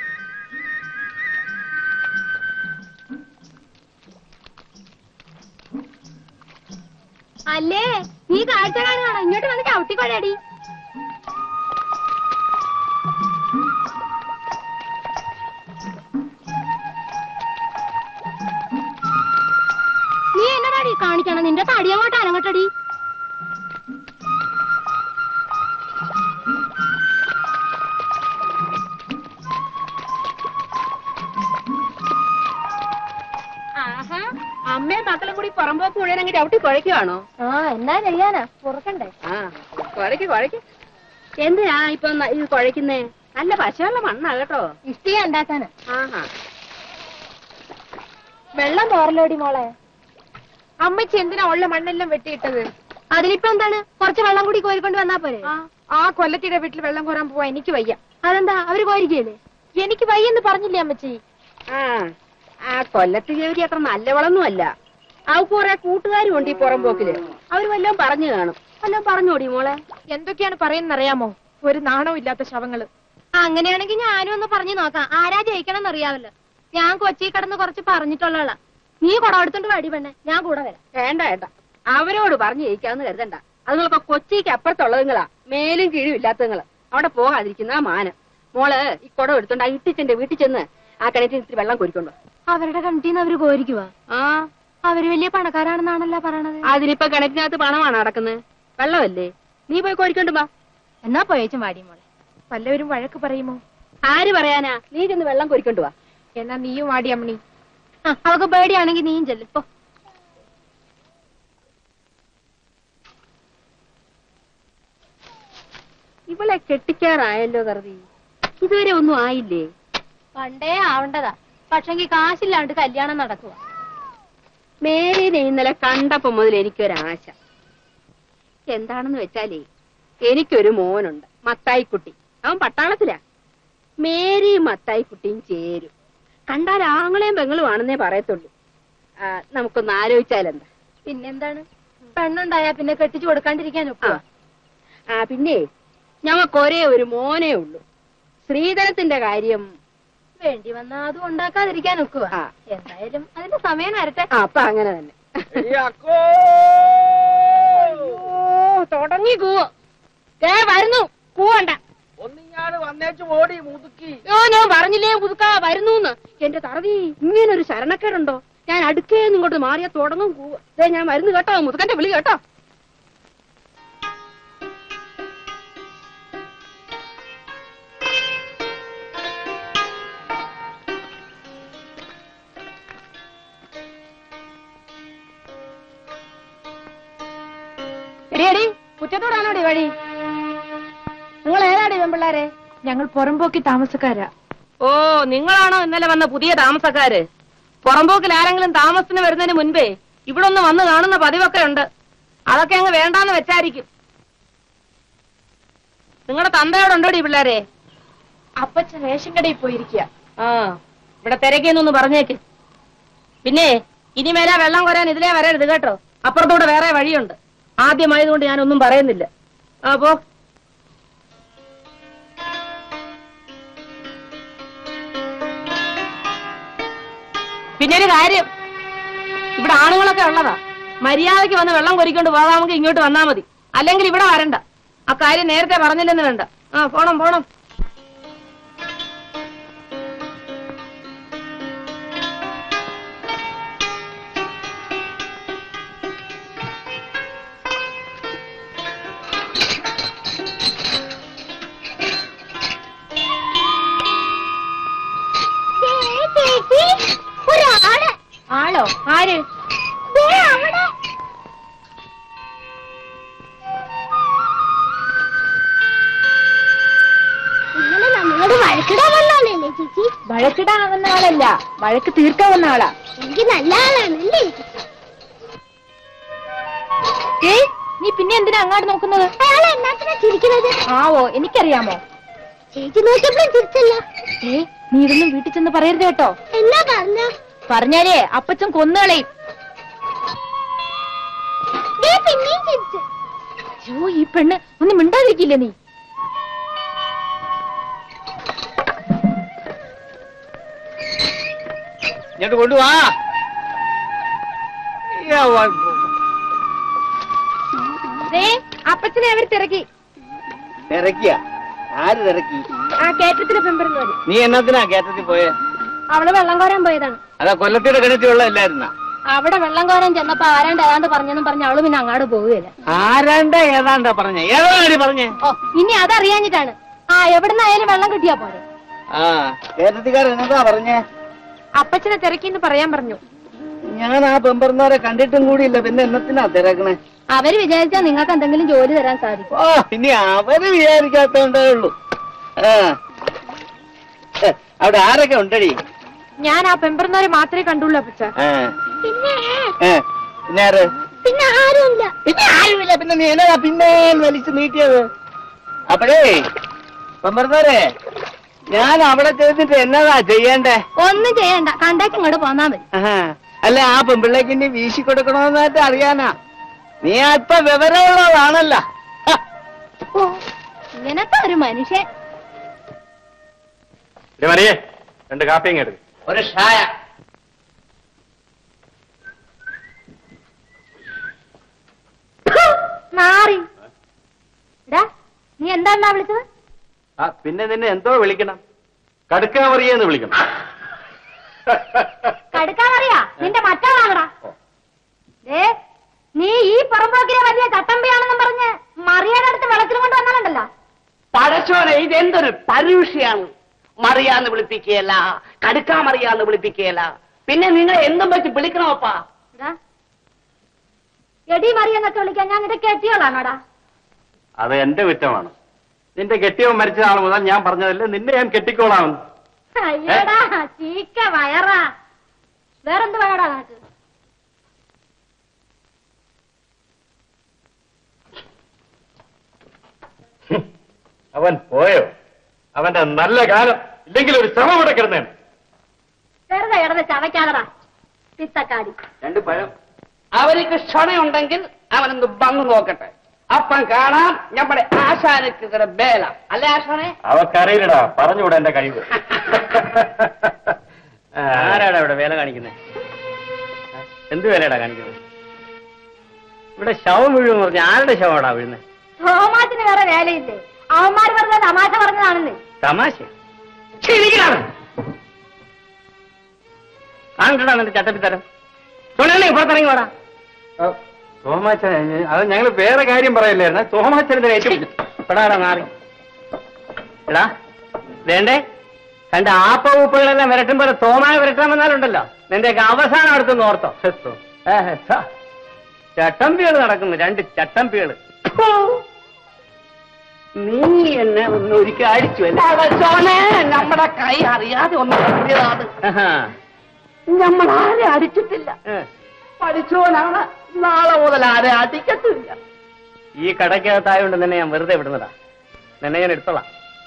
അല്ലേ നീ കാഴ്ച കാണുകയാണോ ഇങ്ങോട്ട് വന്ന് ചവിട്ടിക്കൊഴടി നീ എന്നതാടി കാണിക്കണം നിന്റെ തടി അങ്ങോട്ട് അനങ്ങോട്ടടി അമ്മയും മക്കളും കൂടി പുറമ്പോക്ക് മുഴുവൻ അങ്ങ് ചവിട്ടി കുഴയ്ക്കുവാണോ ആ എന്നാ ചെയ്യാനാ പുറക്കണ്ടേ ആ കുഴയ്ക്ക് കുഴയ്ക്ക് എന്തിനാ ഇപ്പൊ ന- ഇത് കുഴയ്ക്കുന്നേ നല്ല പശയുള്ള മണ്ണാ കേട്ടോ ഇഷ്ടിക ഉണ്ടാക്കാനാ ആഹാ വെള്ളം തോറലോടി മോളെ അമ്മച്ചി എന്തിനാ ഉള്ള മണ്ണെല്ലാം വെട്ടിയിട്ടത് അതിലിപ്പോ എന്താണ് കുറച്ച് വെള്ളം കൂടി കോരിക്കൊണ്ട് വന്നാ പോരെ ആ കൊല്ലത്തിയുടെ വീട്ടിൽ വെള്ളം കോരാൻ പോവാ എനിക്ക് വയ്യ അതെന്താ അവര് കോരിക്കല്ലേ എനിക്ക് വയ്യെന്ന് പറഞ്ഞില്ലേ അമ്മച്ചി ആ ആ കൊല്ലത്ത് ജോലി അത്ര നല്ലവളൊന്നും അല്ല അവക്ക് കുറെ കൂട്ടുകാരും ഉണ്ട് ഈ പുറമ്പോക്കില് അവര് വല്ലതും പറഞ്ഞു കാണും വല്ലതും പറഞ്ഞോടി മോളെ എന്തൊക്കെയാണ് പറയുന്നത് അറിയാമോ ഒരു നാണവും ഇല്ലാത്ത ശവങ്ങള് അങ്ങനെയാണെങ്കിൽ ഞാനും ഒന്ന് പറഞ്ഞു നോക്കാം ആരാ ജയിക്കണം എന്നറിയാവല്ലോ ഞാൻ കൊച്ചി കിടന്ന് കുറച്ച് പറഞ്ഞിട്ടുള്ള നീ കുടം എടുത്തോണ്ട് വടി പെണ്ണെ ഞാൻ കൂടെ വരാം വേണ്ട വേണ്ട അവരോട് പറഞ്ഞു ജയിക്കാന്ന് കരുതണ്ട അതുങ്ങളൊക്കെ കൊച്ചിക്ക് അപ്പുറത്തുള്ളതുങ്ങളാ മേലും കീഴും ഇല്ലാത്തതുങ്ങള് അവിടെ പോകാതിരിക്കുന്ന മാനം മോള് ഈ കുടം എടുത്തോണ്ട് ആ ഇട്ടിച്ചന്റെ വീട്ടിൽ ചെന്ന് ആ കിണറ്റിൽ ഇത്തിരി വെള്ളം കോരിക്കൊണ്ടോ അവരുടെ കണ്ടിന്ന് അവര് കോരിക്കുവാ ആ അവര് വലിയ പണക്കാരാണെന്നാണല്ലോ പറയണത് അതിനിപ്പോ കിണറ്റിനകത്ത് പണമാണ് നടക്കുന്നത് വെള്ളമല്ലേ നീ പോയി കോരിക്കൊണ്ട് വാ എന്നാ പോയേച്ചും വാടി മോളെ വല്ലവരും വഴക്ക് പറയുമോ ആര് പറയാനാ നീ ചെന്ന് വെള്ളം കോരിക്കൊണ്ട് വാ എന്നാ നീയും വാടി അമ്മണി ആ, അവൾക്ക് പേടിയാണെങ്കിൽ നീയും ചെല്ലും ഇപ്പൊ ഇവളെ കെട്ടിക്കാറായല്ലോ കറുതി ഇതുവരെ ഒന്നും ആയില്ലേ പണ്ടേ ആവണ്ടതാ പക്ഷെങ്കിൽ കാശില്ലാണ്ട് കല്യാണം നടക്കുക മേരിനെ ഇന്നലെ കണ്ടപ്പോ മുതൽ എനിക്കൊരാശ എന്താണെന്ന് വെച്ചാലേ എനിക്കൊരു മോനുണ്ട് മത്തായിക്കുട്ടി അവൻ പട്ടാളത്തിലാ മേരിയും മത്തായിക്കുട്ടിയും ചേരും കണ്ടാൽ ആങ്ങളെയും പെങ്ങളും ആണെന്നേ പറയത്തുള്ളൂ ആ, നമുക്കൊന്ന് ആലോചിച്ചാലെന്താ പിന്നെന്താണ് പെണ്ണുണ്ടായാ പിന്നെ കെട്ടിച്ചു കൊടുക്കാണ്ടിരിക്കാൻ ആ. ഒക്കുക ആ പിന്നെ ഞങ്ങൾക്ക് ഒരേ ഒരു മോനേ ഉള്ളൂ ശ്രീധരത്തിന്റെ കാര്യം വേണ്ടി വന്നാ അതും ഉണ്ടാക്കാതിരിക്കാൻ ഒക്കുക ആ. എന്തായാലും അതിന്റെ സമയം വരട്ടെ ആ അപ്പൊ അങ്ങനെ തന്നെ ഓ തുടങ്ങി കൂവോ ഏ വരുന്നു കൂവണ്ട ഒന്നിങ്ങാട് വന്നേച്ചു ഓടി മുതുക്കി ഓ ഞാൻ പറഞ്ഞില്ലേ പുതുക്കാ വരുന്നു എന്റെ തറവി ഇങ്ങനെ ഒരു ശരണക്കേടുണ്ടോ ഞാൻ അടുക്കേന്ന് ഇങ്ങോട്ട് മാറിയാ തുടങ്ങും കൂവ ദേ ഞാൻ വരുന്നു കേട്ടോ മുതുക്കന്റെ വിളി കേട്ടോ എടിയടി കുറ്റത്തോടാണോടി വഴി നിങ്ങൾ ഏതാടി പെമ്പിള്ളാരെ ഞങ്ങൾ പുറമ്പോക്കി താമസക്കാരാ ഓ നിങ്ങളാണോ ഇന്നലെ വന്ന പുതിയ താമസക്കാര് പുറമ്പോക്കിൽ ആരെങ്കിലും താമസത്തിന് വരുന്നതിന് മുൻപേ ഇവിടെ ഒന്ന് വന്ന് കാണുന്ന പതിവൊക്കെ ഉണ്ട് അതൊക്കെ അങ്ങ് വേണ്ടാന്ന് വെച്ചായിരിക്കും നിങ്ങളുടെ തന്തയോടുണ്ടോടി പിള്ളേരെ അപ്പച്ചൻ റേഷൻ കടയിൽ പോയിരിക്കുക ആ ഇവിടെ തിരക്കിന്നൊന്ന് പറഞ്ഞേക്ക് പിന്നെ ഇനി മേലെ വെള്ളം കോരാൻ ഇതിലേ വരരുത് കേട്ടോ അപ്പുറത്തൂടെ വേറെ വഴിയുണ്ട് ആദ്യമായതുകൊണ്ട് ഞാനൊന്നും പറയുന്നില്ല ആ പോ പിന്നെ ഒരു കാര്യം ഇവിടെ ആണുങ്ങളൊക്കെ ഉള്ളതാ മര്യാദയ്ക്ക് വന്ന് വെള്ളം കൊരിക്കൊണ്ട് പോകാമെങ്കിൽ ഇങ്ങോട്ട് വന്നാ മതി അല്ലെങ്കിൽ ഇവിടെ വരണ്ട ആ കാര്യം നേരത്തെ പറഞ്ഞില്ലെന്ന് വേണ്ട ആ പോണം പോണം ചേച്ചി ഒരാള് ആളോ ആര് ദേ അവിടെ ഇന്നലെ നമ്മളോട് വഴക്കിടാൻ വന്നാലല്ലേ ചേച്ചി വഴക്കിടാൻ വന്ന ആളല്ല വഴക്ക് തീർക്കാൻ വന്ന ആളാ എനിക്ക് നല്ല ആളാണല്ലേ ഏയ് നീ പിന്നെ എന്തിനാ അങ്ങാട്ട് നോക്കുന്നത് അയാൾ എന്നാത്തിനാ ചിരിക്കുന്നത് ആവോ എനിക്കറിയാമോ ചേച്ചി നോക്കിയപ്പോഴും ചിരിച്ചല്ല ഏ നീ ഇതൊന്നും വീട്ടിൽ ചെന്ന് പറയരുത് കേട്ടോ എന്നാ പറഞ്ഞ പറഞ്ഞാലേ അപ്പച്ചൻ കൊന്നുകളയും പിന്നെയും ചിരിച്ചു അയ്യോ ഈ പെണ്ണ് ഒന്ന് മിണ്ടാതിരിക്കില്ലേ നീ ഇങ്ങോട്ട് കൊണ്ടുവാ യ്യാ, വാ- ദേ അപ്പച്ചനെ അവർ തിരക്കി തിരക്കിയ ആര് തിരക്കി ആ കേറ്റത്തിന് പെമ്പറന്ന് വരും നീ എന്നത്തിനാ കേറ്റത്തിൽ പോയെ അവള് വെള്ളം കോരാൻ പോയതാണ് അതാ കൊല്ലത്തിയുടെ കിണറ്റിലുള്ള എല്ലായിരുന്ന അവിടെ വെള്ളം കോരാൻ ചെന്നപ്പോ ആരാണ്ട് ഏതാണ്ട് പറഞ്ഞെന്നും പറഞ്ഞ് അവള് പിന്നെ അങ്ങാട് പോവുകയില്ല ആരാണ്ട ഏതാണ്ടാ പറഞ്ഞേ ഏതാണ്ടി പറഞ്ഞേ ഓ ഇനി അതറിയാഞ്ഞിട്ടാണ് ആ എവിടുന്നായാലും വെള്ളം കിട്ടിയാ പോരെ ആ കേരളത്തിക്കാരൻ എന്നതാ പറഞ്ഞേ അപ്പച്ചനെ തിരക്കിന്ന് പറയാൻ പറഞ്ഞു ഞാൻ ആ പെമ്പറന്നവരെ കണ്ടിട്ടും കൂടിയില്ല പിന്നെ എന്നത്തിനാ തിരക്കണേ അവര് വിചാരിച്ചാ നിങ്ങൾക്ക് എന്തെങ്കിലും ജോലി തരാൻ സാധിക്കും ഓ ഇനി അവര് വിചാരിക്കാത്തോണ്ടേ ഉള്ളൂ ആ ഏ, അവിടെ ആരൊക്കെ ഉണ്ടടി ഞാൻ ആ പെമ്പറന്നവരെ മാത്രമേ കണ്ടുള്ളൂ അപ്പച്ച ആ പിന്നെ ഏ, പിന്നെ ആര് പിന്നെ ആരുമില്ല പിന്നെ ആരുമില്ല പിന്നെ നീ എന്നതാ പിന്നെ വലിച്ചു നീട്ടിയത് അപ്പോഴേ പെമ്പറന്നവരെ ഞാൻ അവിടെ ചെയ്തിട്ട് എന്നതാ ചെയ്യണ്ടേ ഒന്നും ചെയ്യണ്ട കണ്ടാക്കി ഇങ്ങോട്ട് പോന്നാ മതി ആഹാ. അല്ല ആ പെമ്പിള്ളേക്ക് ഇനി വീശി കൊടുക്കണമെന്നായിട്ട് അറിയാനാ നീ അല്പ വിവരമുള്ളതാണല്ലോ ഹ. ഓ ഇങ്ങനത്തെ ഒരു മനുഷ്യൻ മറിയേ രണ്ട് കാപ്പിയും എടുക്കും ഒരു ഷായ മാറി എടാ നീ എന്താ വിളിച്ചത് ആ പിന്നെ നിന്നെ എന്തോ വിളിക്കണം കടുക്കാമറിയെന്ന് വിളിക്കണം കടുക്കാനറിയാ നിന്റെ മറ്റാളാണടാ ഏ നീ ഈ പുറമ്പോക്കിലെ വലിയ ചട്ടമ്പിയാണെന്നും പറഞ്ഞ് മറിയുടെ അടുത്ത് വെളക്കിലും കൊണ്ട് വന്നാലുണ്ടല്ലോ പടച്ചോനെ ഇതെന്തൊരു പരുഷയാണ് മറിയാന്ന് വിളിപ്പിക്കുകയല്ല കടുക്കാ മറിയാന്ന് വിളിപ്പിക്കുകയല്ല പിന്നെ നിങ്ങളെ എന്തും വെച്ച് വിളിക്കണമപ്പാ എടാ, എടി മറിയെന്നൊക്കെ വിളിക്കാൻ ഞാൻ നിന്റെ കെട്ടിയോളാണോടാ അത് എന്റെ കുറ്റമാണ് നിന്റെ കെട്ടിയവൻ മരിച്ച നാൾ മുതൽ ഞാൻ പറഞ്ഞതല്ലേ നിന്നെ ഞാൻ കെട്ടിക്കോളാമെന്ന് അയ്യടാ ചീക്ക വയറാ വേറെന്ത് വയറാ നിനക്ക് അവൻ പോയോ അവന്റെ നല്ല കാലം ഇല്ലെങ്കിൽ ഒരു ശ്രമം ഇവിടെ കിടന്നേനെ വെറുതെ ഇടന്ന് ചവയ്ക്കാതടാ പിത്തക്കാടി രണ്ട് പഴം അവർക്ക് ക്ഷണയുണ്ടെങ്കിൽ അവനൊന്ന് വന്നു നോക്കട്ടെ അപ്പം കാണാം നമ്മുടെ ആശാനക്ക് ഇത്ര ബേല അല്ലേ ആശാനെ അവക്കറിയില്ലടാ പറഞ്ഞുകൂടെ എന്റെ കഴിവ് ആരാടാ ഇവിടെ വേല കാണിക്കുന്നത് എന്ത് വേലയാടാ കാണിക്കുന്നത് ഇവിടെ ശവം വീഴുമെന്ന് പറഞ്ഞ ആരുടെ ശവമാടാ വീഴുന്നത് തോമാത്തിന് വേറെ വേലയില്ലേ അവന്മാര് പറഞ്ഞ തമാശ പറഞ്ഞതാണെന്നേ തമാശ കാണണ്ടടാ നിന്റെ ചട്ടപ്പിത്തരം തൊഴിലാളി പുറത്തിറങ്ങി വാടാ തോമാച്ചൻ അത് ഞങ്ങൾ വേറെ കാര്യം പറയല്ലായിരുന്നു തോമാച്ചനെ ഏറ്റവും പെടാടാ മാറി എടാ വേണ്ടേ കണ്ട ആപ്പ ഉപ്പുകളെല്ലാം വിരട്ടും പോലെ തോമായ വിരട്ടാൻ വന്നാലുണ്ടല്ലോ നിന്റെയൊക്കെ അവസാനം അടുത്തൊന്ന് ഓർത്തോ ഏഹ്, ഛ. ചട്ടമ്പികള് നടക്കുന്നു രണ്ട് ചട്ടമ്പികള് നീ എന്നെ ഒന്ന് ഒരിക്കൽ അടിച്ചു അല്ലേ നമ്മുടെ കൈ അറിയാതെ ഒന്ന് കത്തിയതാണ് ആഹാ. നമ്മൾ ആരെ അടിച്ചിട്ടില്ല ഏ. പഠിച്ചോനാണ് നാളെ മുതൽ ആരെ അടിക്കത്തില്ല ഈ കടയ്ക്കകത്തായോണ്ട് നിന്നെ ഞാൻ വെറുതെ വിടുന്നതാ നിന്നെ ഞാൻ എടുത്തോളാം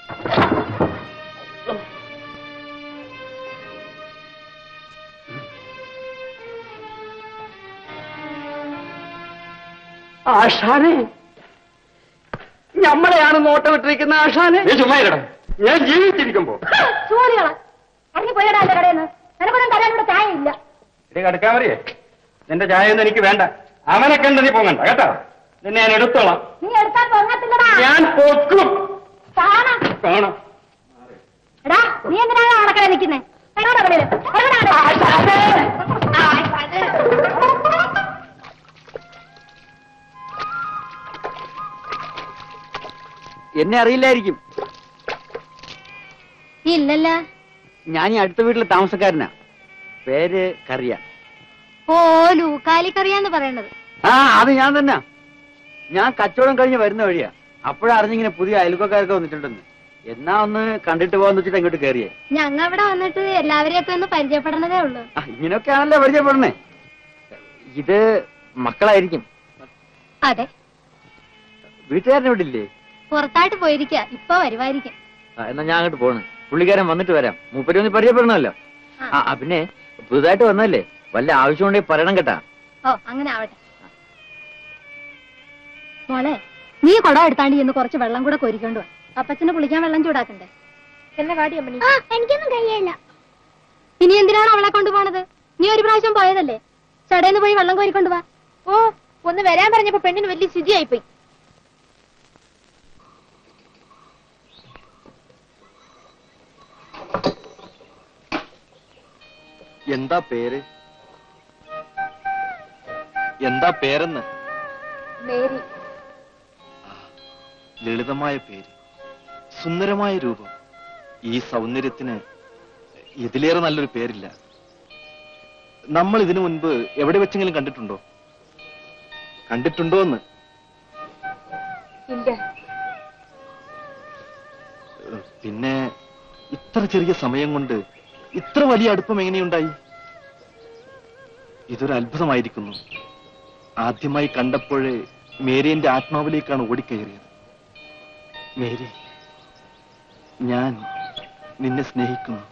ആശാനെ നമ്മളെയാണ് നോട്ടമിട്ടിരിക്കുന്ന ആശാനെ നീ ചുമ്മാ ഇരടാ ഞാൻ ജീവിച്ചിരിക്കുമ്പോ സൂര്യകളാ ഇറങ്ങി പോയടാ എന്റെ കടയിൽ നിന്ന് നിനക്കൊന്നും തരാൻ ഇവിടെ ചായ ഇല്ല ഇടി കടക്കാൻ മറിയേ നിന്റെ ചായ ഒന്നും എനിക്ക് വേണ്ട അവനെ കണ്ട് നീ പോകണ്ട കേട്ടോ നിന്നെ ഞാൻ എടുത്തോളാം നീ എടുത്താൽ പൊങ്ങത്തില്ലടാ ഞാൻ പൊക്കും കാണാം കാണാം എടാ നീ എന്തിനാണ് അടക്കട നിൽക്കുന്നേ എന്നെ അറിയില്ലായിരിക്കും ഇല്ലല്ല ഞാൻ ഈ അടുത്ത വീട്ടിലെ താമസക്കാരനാ പേര് കറിയ ഓ ലൂക്കാലിക്കറിയാന്ന് പറയണത് ആ അത് ഞാൻ തന്നെ ഞാൻ കച്ചവടം കഴിഞ്ഞ് വരുന്ന വഴിയാ അപ്പോഴാ അറിഞ്ഞിങ്ങനെ പുതിയ അയൽവക്കാരൊക്കെ വന്നിട്ടുണ്ടെന്ന് എന്നാ ഒന്ന് കണ്ടിട്ട് പോകാന്ന് വെച്ചിട്ട് അങ്ങോട്ട് കയറിയേ ഞങ്ങ ഇവിടെ വന്നിട്ട് എല്ലാവരെയൊക്കെ ഒന്ന് പരിചയപ്പെടണതേ ഉള്ളൂ ആ, ഇങ്ങനെയൊക്കെയാണല്ലോ പരിചയപ്പെടണേ ഇത് മക്കളായിരിക്കും അതെ വീട്ടുകാരനെ ഇവിടെ ഇല്ലേ പുറത്തായിട്ട് പോയിരിക്ക ഇപ്പൊ വരുമായിരിക്കും ആ, എന്നാ ഞാൻ അങ്ങോട്ട് പോണ് പുള്ളിക്കാരൻ വന്നിട്ട് വരാം മൂപ്പര് ഒന്ന് പരിചയപ്പെടണമല്ലോ ആ ആ, പിന്നെ പുതുതായിട്ട് വന്നല്ലേ വല്ല ആവശ്യമുണ്ടെങ്കിൽ പറയണം കേട്ടാ ഓ അങ്ങനെ ആവട്ടെ മോളെ നീ കുടം എടുത്താണ്ട് ഇന്ന് കുറച്ച് വെള്ളം കൂടെ കോരിക്കൊണ്ട് വാ അപ്പച്ചന് കുളിക്കാൻ വെള്ളം ചൂടാക്കണ്ടേ എന്നെ കാടി അമ്മണി ആ എനിക്കൊന്നും കഴിയില്ല ഇനി എന്തിനാണ് അവളെ കൊണ്ടുപോണത് നീ ഒരു പ്രാവശ്യം പോയതല്ലേ ചടയിന്ന് പോയി വെള്ളം കോരിക്കൊണ്ട് വാ ഓ ഒന്ന് വരാൻ പറഞ്ഞപ്പോ പെണ്ണിന് വലിയ സ്ഥിതിയായിപ്പോയി എന്താ പേര് എന്താ പേരെന്ന് മേരി ലളിതമായ പേര് സുന്ദരമായ രൂപം ഈ സൗന്ദര്യത്തിന് ഇതിലേറെ നല്ലൊരു പേരില്ല നമ്മൾ ഇതിനു മുൻപ് എവിടെ വെച്ചെങ്കിലും കണ്ടിട്ടുണ്ടോ കണ്ടിട്ടുണ്ടോ എന്ന് ഇല്ല ഏഹ്, പിന്നെ ഇത്ര ചെറിയ സമയം കൊണ്ട് ഇത്ര വലിയ അടുപ്പം എങ്ങനെയുണ്ടായി ഇതൊരു അത്ഭുതമായിരിക്കുന്നു ആദ്യമായി കണ്ടപ്പോഴേ മേരിയന്റെ ആത്മാവിലേക്കാണ് ഓടിക്കയറിയത് മേരി ഞാൻ നിന്നെ സ്നേഹിക്കുന്നു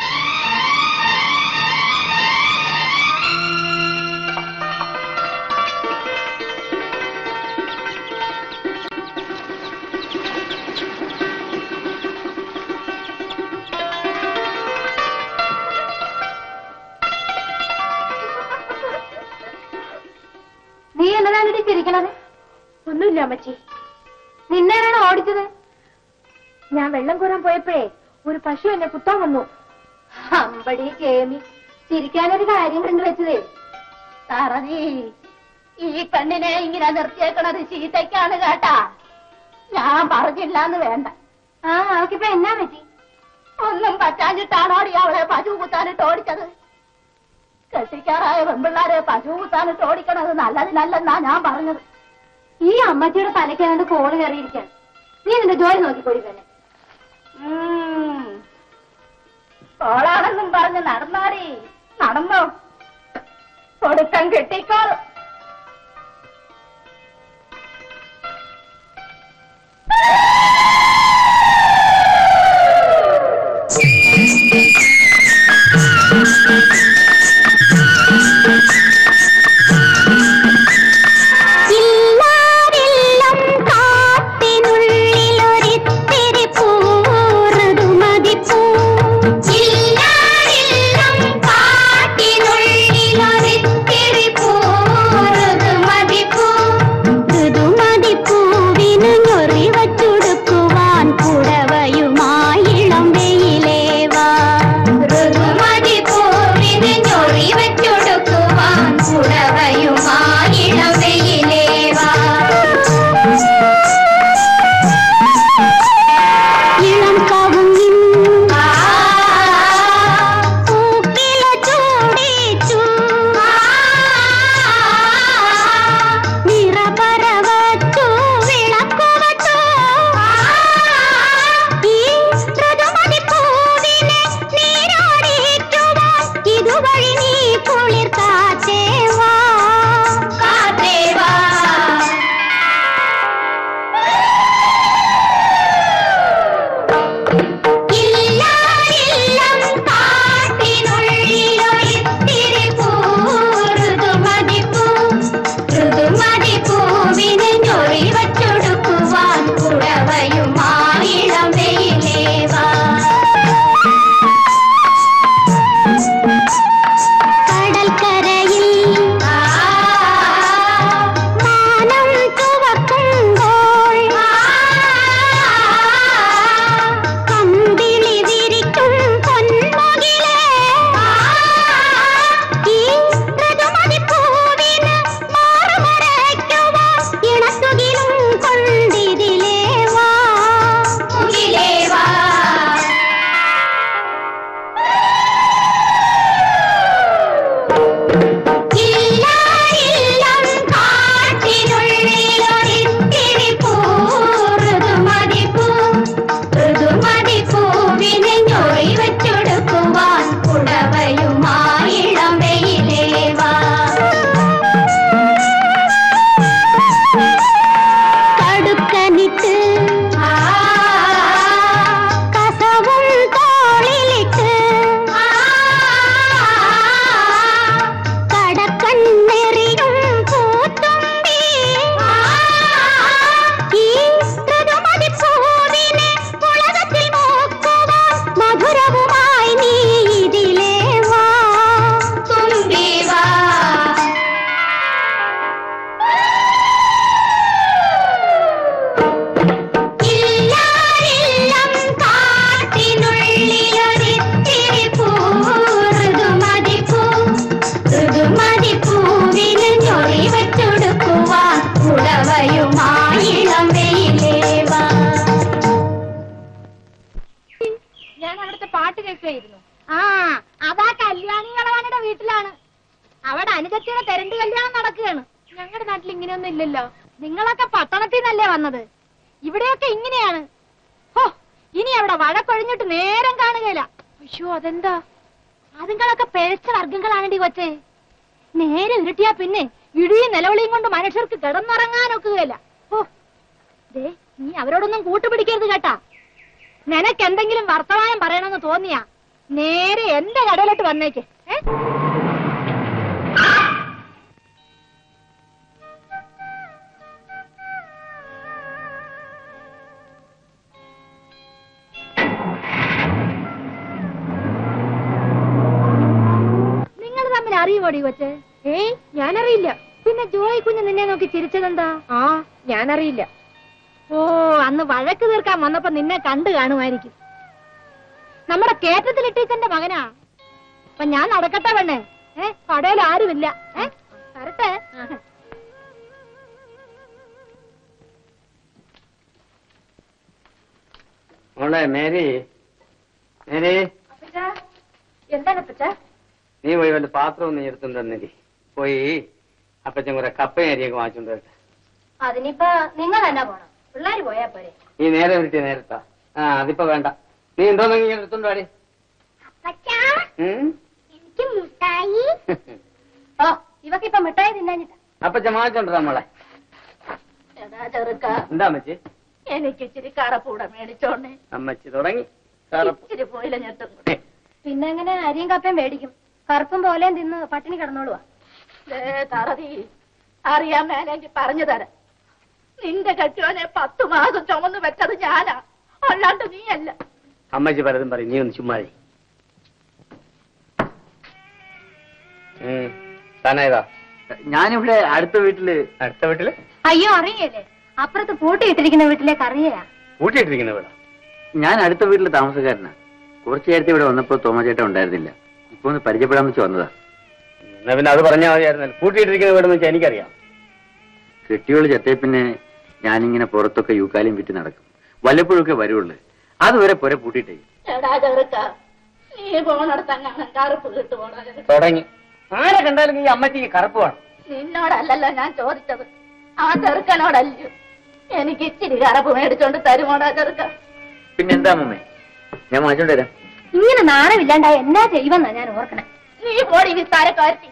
നീ എന്നതാണ് ചിരിക്കണത് ഒന്നുമില്ല അമ്മച്ചി നിന്നേരാണ് ഓടിച്ചത് ഞാൻ വെള്ളം കോരാൻ പോയപ്പോഴേ ഒരു പശു എന്നെ കുത്താൻ വന്നു അമ്പടി കേമി ചിരിക്കാനൊരു കാര്യം കണ്ടുവച്ചതേ തറവി ഈ പെണ്ണിനെ ഇങ്ങനെ നിർത്തിയേക്കണത് ചീത്തയ്ക്കാണ് കേട്ടാ ഞാൻ പറഞ്ഞില്ലാന്ന് വേണ്ട ആ അവക്കിപ്പോ എന്നാ പറ്റി ഒന്നും പറ്റാഞ്ഞിട്ടാണോടി അവളെ പശു കുത്താനിട്ട് ഓടിച്ചത് കെട്ടിക്കാറായ പെൺപിള്ളാരെ പശു കുത്താനിട്ട് ഓടിക്കണത് നല്ലതിനല്ലെന്നാ ഞാൻ പറഞ്ഞത് ഈ അമ്മച്ചിയുടെ തലയ്ക്കാണ്ട് കോള് കയറിയിരിക്കാൻ നീ നിന്റെ ജോലി നോക്കിക്കോടി തന്നെ ഉം. കോളാണെന്നും പറഞ്ഞ് നടന്നാടി നടന്നോ കൊടുക്കം കിട്ടിക്കോളും ഇല്ലാരില്ലം കാട്ടിനുള്ളിലൊരിത്തിരി പൂറുതുമതിപ്പൂ ഇല്ലാരില്ലം കാട്ടിനുള്ളിലൊരിത്തിരി പൂറുതുമതിപ്പൂ ഋതുമതിപ്പൂവിന് ഞൊറി വച്ചുടുക്കുവാൻ പുടവയുമായിളം വെയിലേവാ ഋതുമതിപ്പൂവിന് ഞൊറി വച്ചുടുക്കുവാൻ പുടവയുമായിളം വെയിലേവാ ഇളം കവുങ്ങിൻ പൂക്കില ചൂടിച്ചു നിറപറവച്ചു വിളക്കുവച്ചു ഈ ഋതുമതി പൂവിനെ നീരാടിക്കുവാൻ ഇതുവഴി നീ കുളിർ കാറ്റേവാ കാറ്റേവാ ഇല്ലാരില്ലം കാട്ടിനുള്ളിലൊരിത്തിരി പൂ ഋതുമതിപ്പൂ ഋതുമതിപ്പൂവിന് ഞൊറി വച്ചൊടുക്കുവാൻ പുടവയുമായിളം വെയിലേവാ കടൽക്കരയിൽ മാനം ചുവക്കുമ്പോൾ കമ്പിളി വിരിക്കും പൊന്മുകിലേ ഈ ഋതുമതിപ്പൂവിന് മാറുമറയ്ക്കുവാൻ ഇണത്തുകിലും കൊണ്ടിതിലേ വാ മുകിലേ വാ ഇല്ലാരില്ലം കാട്ടിനുള്ളിലൊരിത്തിരി പൂ ഋതുമതിപ്പൂ ഋതുമതിപ്പൂവിന് ഞൊറി വച്ചൊടുക്കുവാൻ പുടവയുമായിളം വെയിലേവാ കടുക്കനിട്ട് കസവും തോളിലിട്ട് കടക്കണ്ണെറിയും പൂത്തുമ്പി ഈ ഋതുമതിപ്പൂവിനെ ഉലകത്തിൽ നോക്കുവാൻ മധുരവുമായി നീ ഇതിലേ വാ തുമ്പി വാ ഇല്ലാരില്ലം കാട്ടിനുള്ളിലൊരിത്തിരി പൂ ഋതുമതിപ്പൂ ഋതുമതിപ്പൂവിന് ഞൊറി വച്ചൊടുക്കുവാൻ ഉടവയുമായിളം വെയിലേവാ ഞാൻ അവിടുത്തെ പാട്ട് കേൾക്കുകയായിരുന്നു ആ അതാ കല്യാണികളവാണിയുടെ വീട്ടിലാണ് അവിടെ അനുജത്തിയുടെ തെരണ്ട് കല്യാണം നടക്കുകയാണ് ഞങ്ങളുടെ നാട്ടിൽ ഇങ്ങനെയൊന്നും ഇല്ലല്ലോ നിങ്ങളൊക്കെ പട്ടണത്തിൽ നിന്നല്ലേ വന്നത് ഇവിടെയൊക്കെ ഇങ്ങനെയാണ് ഹോ ഇനി അവിടെ വഴക്കൊഴിഞ്ഞിട്ട് നേരം കാണുകയില്ല അയ്യോ അതെന്താ അതുങ്ങളൊക്കെ പിഴച്ച വർഗങ്ങളാണെടി കൊച്ചേ നേരെ ഉരുട്ടിയാ പിന്നെ ഇടിയും നിലവിളിയും കൊണ്ട് മനുഷ്യർക്ക് കിടന്നുറങ്ങാനൊക്കുകയില്ല ഓ ദേ നീ അവരോടൊന്നും കൂട്ടുപിടിക്കരുത് കേട്ടാ നിനക്ക് എന്തെങ്കിലും വർത്തമാനം പറയണമെന്ന് തോന്നിയാ നേരെ എന്റെ കടയിലോട്ട് വന്നേക്ക് ഏ നിങ്ങൾ തമ്മിൽ അറിയുമോടി കൊച്ചേ ഏയ് ഞാനറിയില്ല പിന്നെ ജോയി കുഞ്ഞ് നിന്നെ നോക്കി ചിരിച്ചതെന്താ ആ ഞാനറിയില്ല ഓ അന്ന് വഴക്ക് തീർക്കാൻ വന്നപ്പോ നിന്നെ കണ്ടു കാണുമായിരിക്കും നമ്മുടെ കേറ്റത്തിൽ ടീച്ചറിന്റെ മകനാ അപ്പൊ ഞാൻ നടക്കട്ടെ പെണ്ണേ ഏ കടയിൽ ആരുമില്ല ഏ വരട്ടെ മോളെ മേരി മേരി എന്താണ് അപ്പച്ച നീ പോയി വല്ല പാത്രം നീ എടുത്തുകൊണ്ട് തന്നിരി പോയി അപ്പച്ചൻ കുറെ കപ്പയും അരിയൊക്കെ വാങ്ങിച്ചോണ്ട് വരട്ടെ അതിനിപ്പോ നിങ്ങൾ തന്നെ പോണം പിള്ളേര് പോയാ പോരെ നീ നേരെ വിളിച്ച നേരത്താ ആ അതിപ്പോ വേണ്ട നീ എന്തോന്നെങ്കിലും എടുത്തോണ്ട് വാടി അച്ഛാ ഉം? എനിക്ക് മുട്ടായി ഓ ഇവക്കിപ്പൊ മിഠായി തിന്നാഞ്ഞിട്ടാ അപ്പൊ ചമാച്ചുണ്ടോ നമ്മളെ എടാ ചെറുക്ക എന്താ അമ്മച്ചി എനിക്ക് ഇച്ചിരി കറപ്പൂടെ മേടിച്ചോണ്ടേ അമ്മച്ചി തുടങ്ങി കറുപ്പ്. ഇച്ചിരി പോയില്ല ഞെട്ടും കൂടെ പിന്നെ എങ്ങനെ അരിയും കപ്പയും മേടിക്കും കറുപ്പും പോലെയും തിന്ന് പട്ടിണി കിടന്നോളുവാ ദേ തറതി അറിയാൻ മേലെങ്കിൽ പറഞ്ഞു തരാം നിന്റെ കെട്ടിയോനെ പത്തു മാസം ചുമന്ന് വെച്ചത് ഞാനാ അല്ലാണ്ട് നീയല്ല അമ്മച്ചി പലതും പറയും നീ ഒന്ന് ചുമ്മാതി താനേതാ ഞാനിവിടെ അടുത്ത വീട്ടില് അടുത്ത വീട്ടില് അയ്യോ അറിയല്ലേ അപ്പുറത്ത് പൂട്ടിയിട്ടിരിക്കുന്ന വീട്ടിലേക്ക് അറിയാ കൂട്ടിയിട്ടിരിക്കുന്ന വീടാ ഞാൻ അടുത്ത വീട്ടിലെ താമസക്കാരനാണ് കുറച്ചു നേരത്തെ ഇവിടെ വന്നപ്പോ തോമചേട്ടൻ ഉണ്ടായിരുന്നില്ല ഇപ്പൊ ഒന്ന് പരിചയപ്പെടാൻ വെച്ച് വന്നതാ എന്നാ പിന്നെ അത് പറഞ്ഞാൽ മതിയായിരുന്നല്ലോ കൂട്ടിയിട്ടിരിക്കുന്ന വീടെന്ന് വെച്ചാൽ എനിക്കറിയാം കെട്ടിയോള് ചത്തേ പിന്നെ ഞാനിങ്ങനെ പുറത്തൊക്കെ യൂക്കാലും വിറ്റ് നടക്കും വല്ലപ്പോഴൊക്കെ വരുള്ളൂ അതുവരെ പുര പൂട്ടിയിട്ടേ എടാ ചെറുക്ക നീ പോണടത്തങ്ങനെ കറുപ്പ് കിട്ടുപോണ തുടങ്ങി ആരെ കണ്ടാലും ഈ അമ്മച്ചിക്ക് കറുപ്പ് വേണം നിന്നോടല്ലല്ലോ ഞാൻ ചോദിച്ചത് ആ ചെറുക്കനോടല്ലോ എനിക്ക് ഇച്ചിരി കറുപ്പ് മേടിച്ചോണ്ട് തരുമോടാ ചെറുക്ക പിന്നെന്താ അമ്മേ ഞാൻ വാങ്ങിച്ചോണ്ട് വരാം ഇങ്ങനെ നാണമില്ലാണ്ടായ എന്നാ ചെയ്യുമെന്നാ ഞാൻ ഓർക്കണേ നീ പോടി വിസ്താരക്കാരത്തി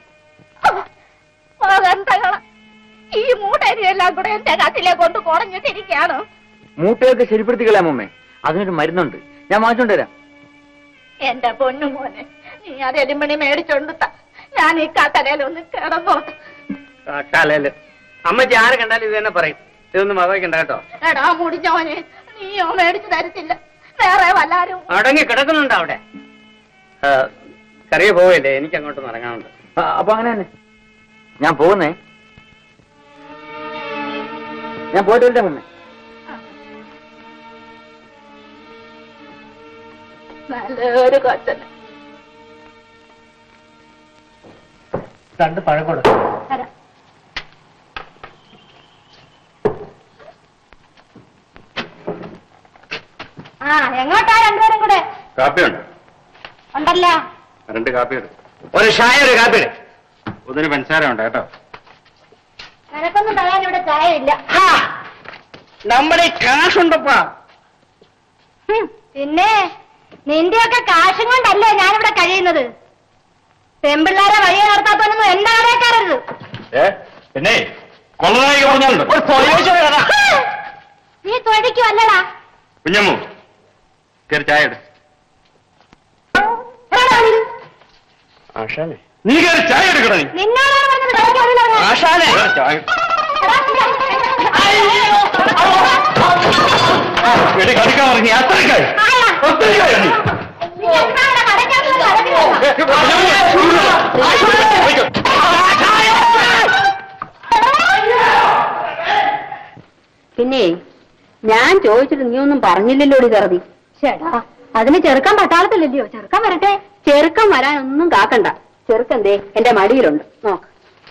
എന്താ ഈ മൂട്ടരിയെല്ലാം കൂടെ എന്റെ കത്തിലെ കൊണ്ട് കുടഞ്ഞിട്ടിരിക്കുകയാണ് മൂട്ടയൊക്കെ ശരിപ്പെടുത്തിക്കളാം അമ്മേ അതിനൊരു മരുന്നുണ്ട് ഞാൻ വാങ്ങിച്ചോണ്ട് വരാം എന്റെ പൊന്നു മോനെ നീ അത് എലിമണി മേടിച്ചോണ്ട് താ. ഞാൻ ഈ കത്തലയിലൊന്ന് കിടന്നോട്ടെ കാട്ടാലല്ലേ അമ്മച്ചി ആരെ കണ്ടാലും ഇത് തന്നെ പറയും ഇതൊന്നും വകവയ്ക്കണ്ട കേട്ടോ എടാ മുടിഞ്ഞോനെ നീയോ മേടിച്ചു തരത്തില്ല വേറെ വല്ലാരും അടങ്ങി കിടക്കുന്നുണ്ടോ അവിടെ ആ, കറിയ പോവല്ലേ എനിക്ക് അങ്ങോട്ട് ഇറങ്ങാനുണ്ട് ആ, അപ്പൊ അങ്ങനെ തന്നെ ഞാൻ പോകുന്നേ ഞാൻ പോയിട്ട് വരട്ടെ അമ്മേ നല്ലൊരു കൊച്ചന് രണ്ട് പഴം കൊടുക്കും തരാം ആ എങ്ങോട്ടാ രണ്ടുപേരും കൂടെ കാപ്പിയുണ്ട് ഉണ്ടല്ലോ രണ്ട് കാപ്പി എടുക്കും ഒരു ഷായ ഒരു കാപ്പി ഒന്നിന് പഞ്ചസാര ഉണ്ട് കേട്ടോ നിനക്കൊന്നും തരാൻ ഇവിടെ ചായ ഇല്ല നമ്മുടെ കാശുണ്ടപ്പാ ഹും, പിന്നെ നിന്റെയൊക്കെ കാശും കൊണ്ടല്ലേ ഞാനിവിടെ കഴിയുന്നത് പെമ്പിള്ളാരെ വഴിയെ നടത്താത്തൊന്നും എന്റെ കടയക്കാരരുത് ഏ പിന്നെ കൊള്ളനായിക പറഞ്ഞാലുണ്ട് നീ തൊഴിക്കും അല്ലടാ കുഞ്ഞമ്മു കയറി ചായ എടു ആശാനെ നീ കയറി ചായ എടുക്കണ നീ നിന്നോടാണ് പറഞ്ഞത് തൊഴിക്കാൻ ആശാനെ കയറി ചായ എടി കടിക്കാൻ ഇറങ്ങി അത്രയ്ക്കായി അത്രയ്ക്കായി നീ പിന്നെ ഞാൻ ചോദിച്ചിട്ട് നീ ഒന്നും പറഞ്ഞില്ലല്ലോ കറുതി ചേട്ടാ അതിന് ചെറുക്കാൻ പട്ടാളത്തില്ലല്ലയോ ചെറുക്കാൻ വരട്ടെ ചെറുക്കം വരാനൊന്നും കാക്കണ്ട ചെറുക്കന്തേ എന്റെ മടിയിലുണ്ട് നോക്ക്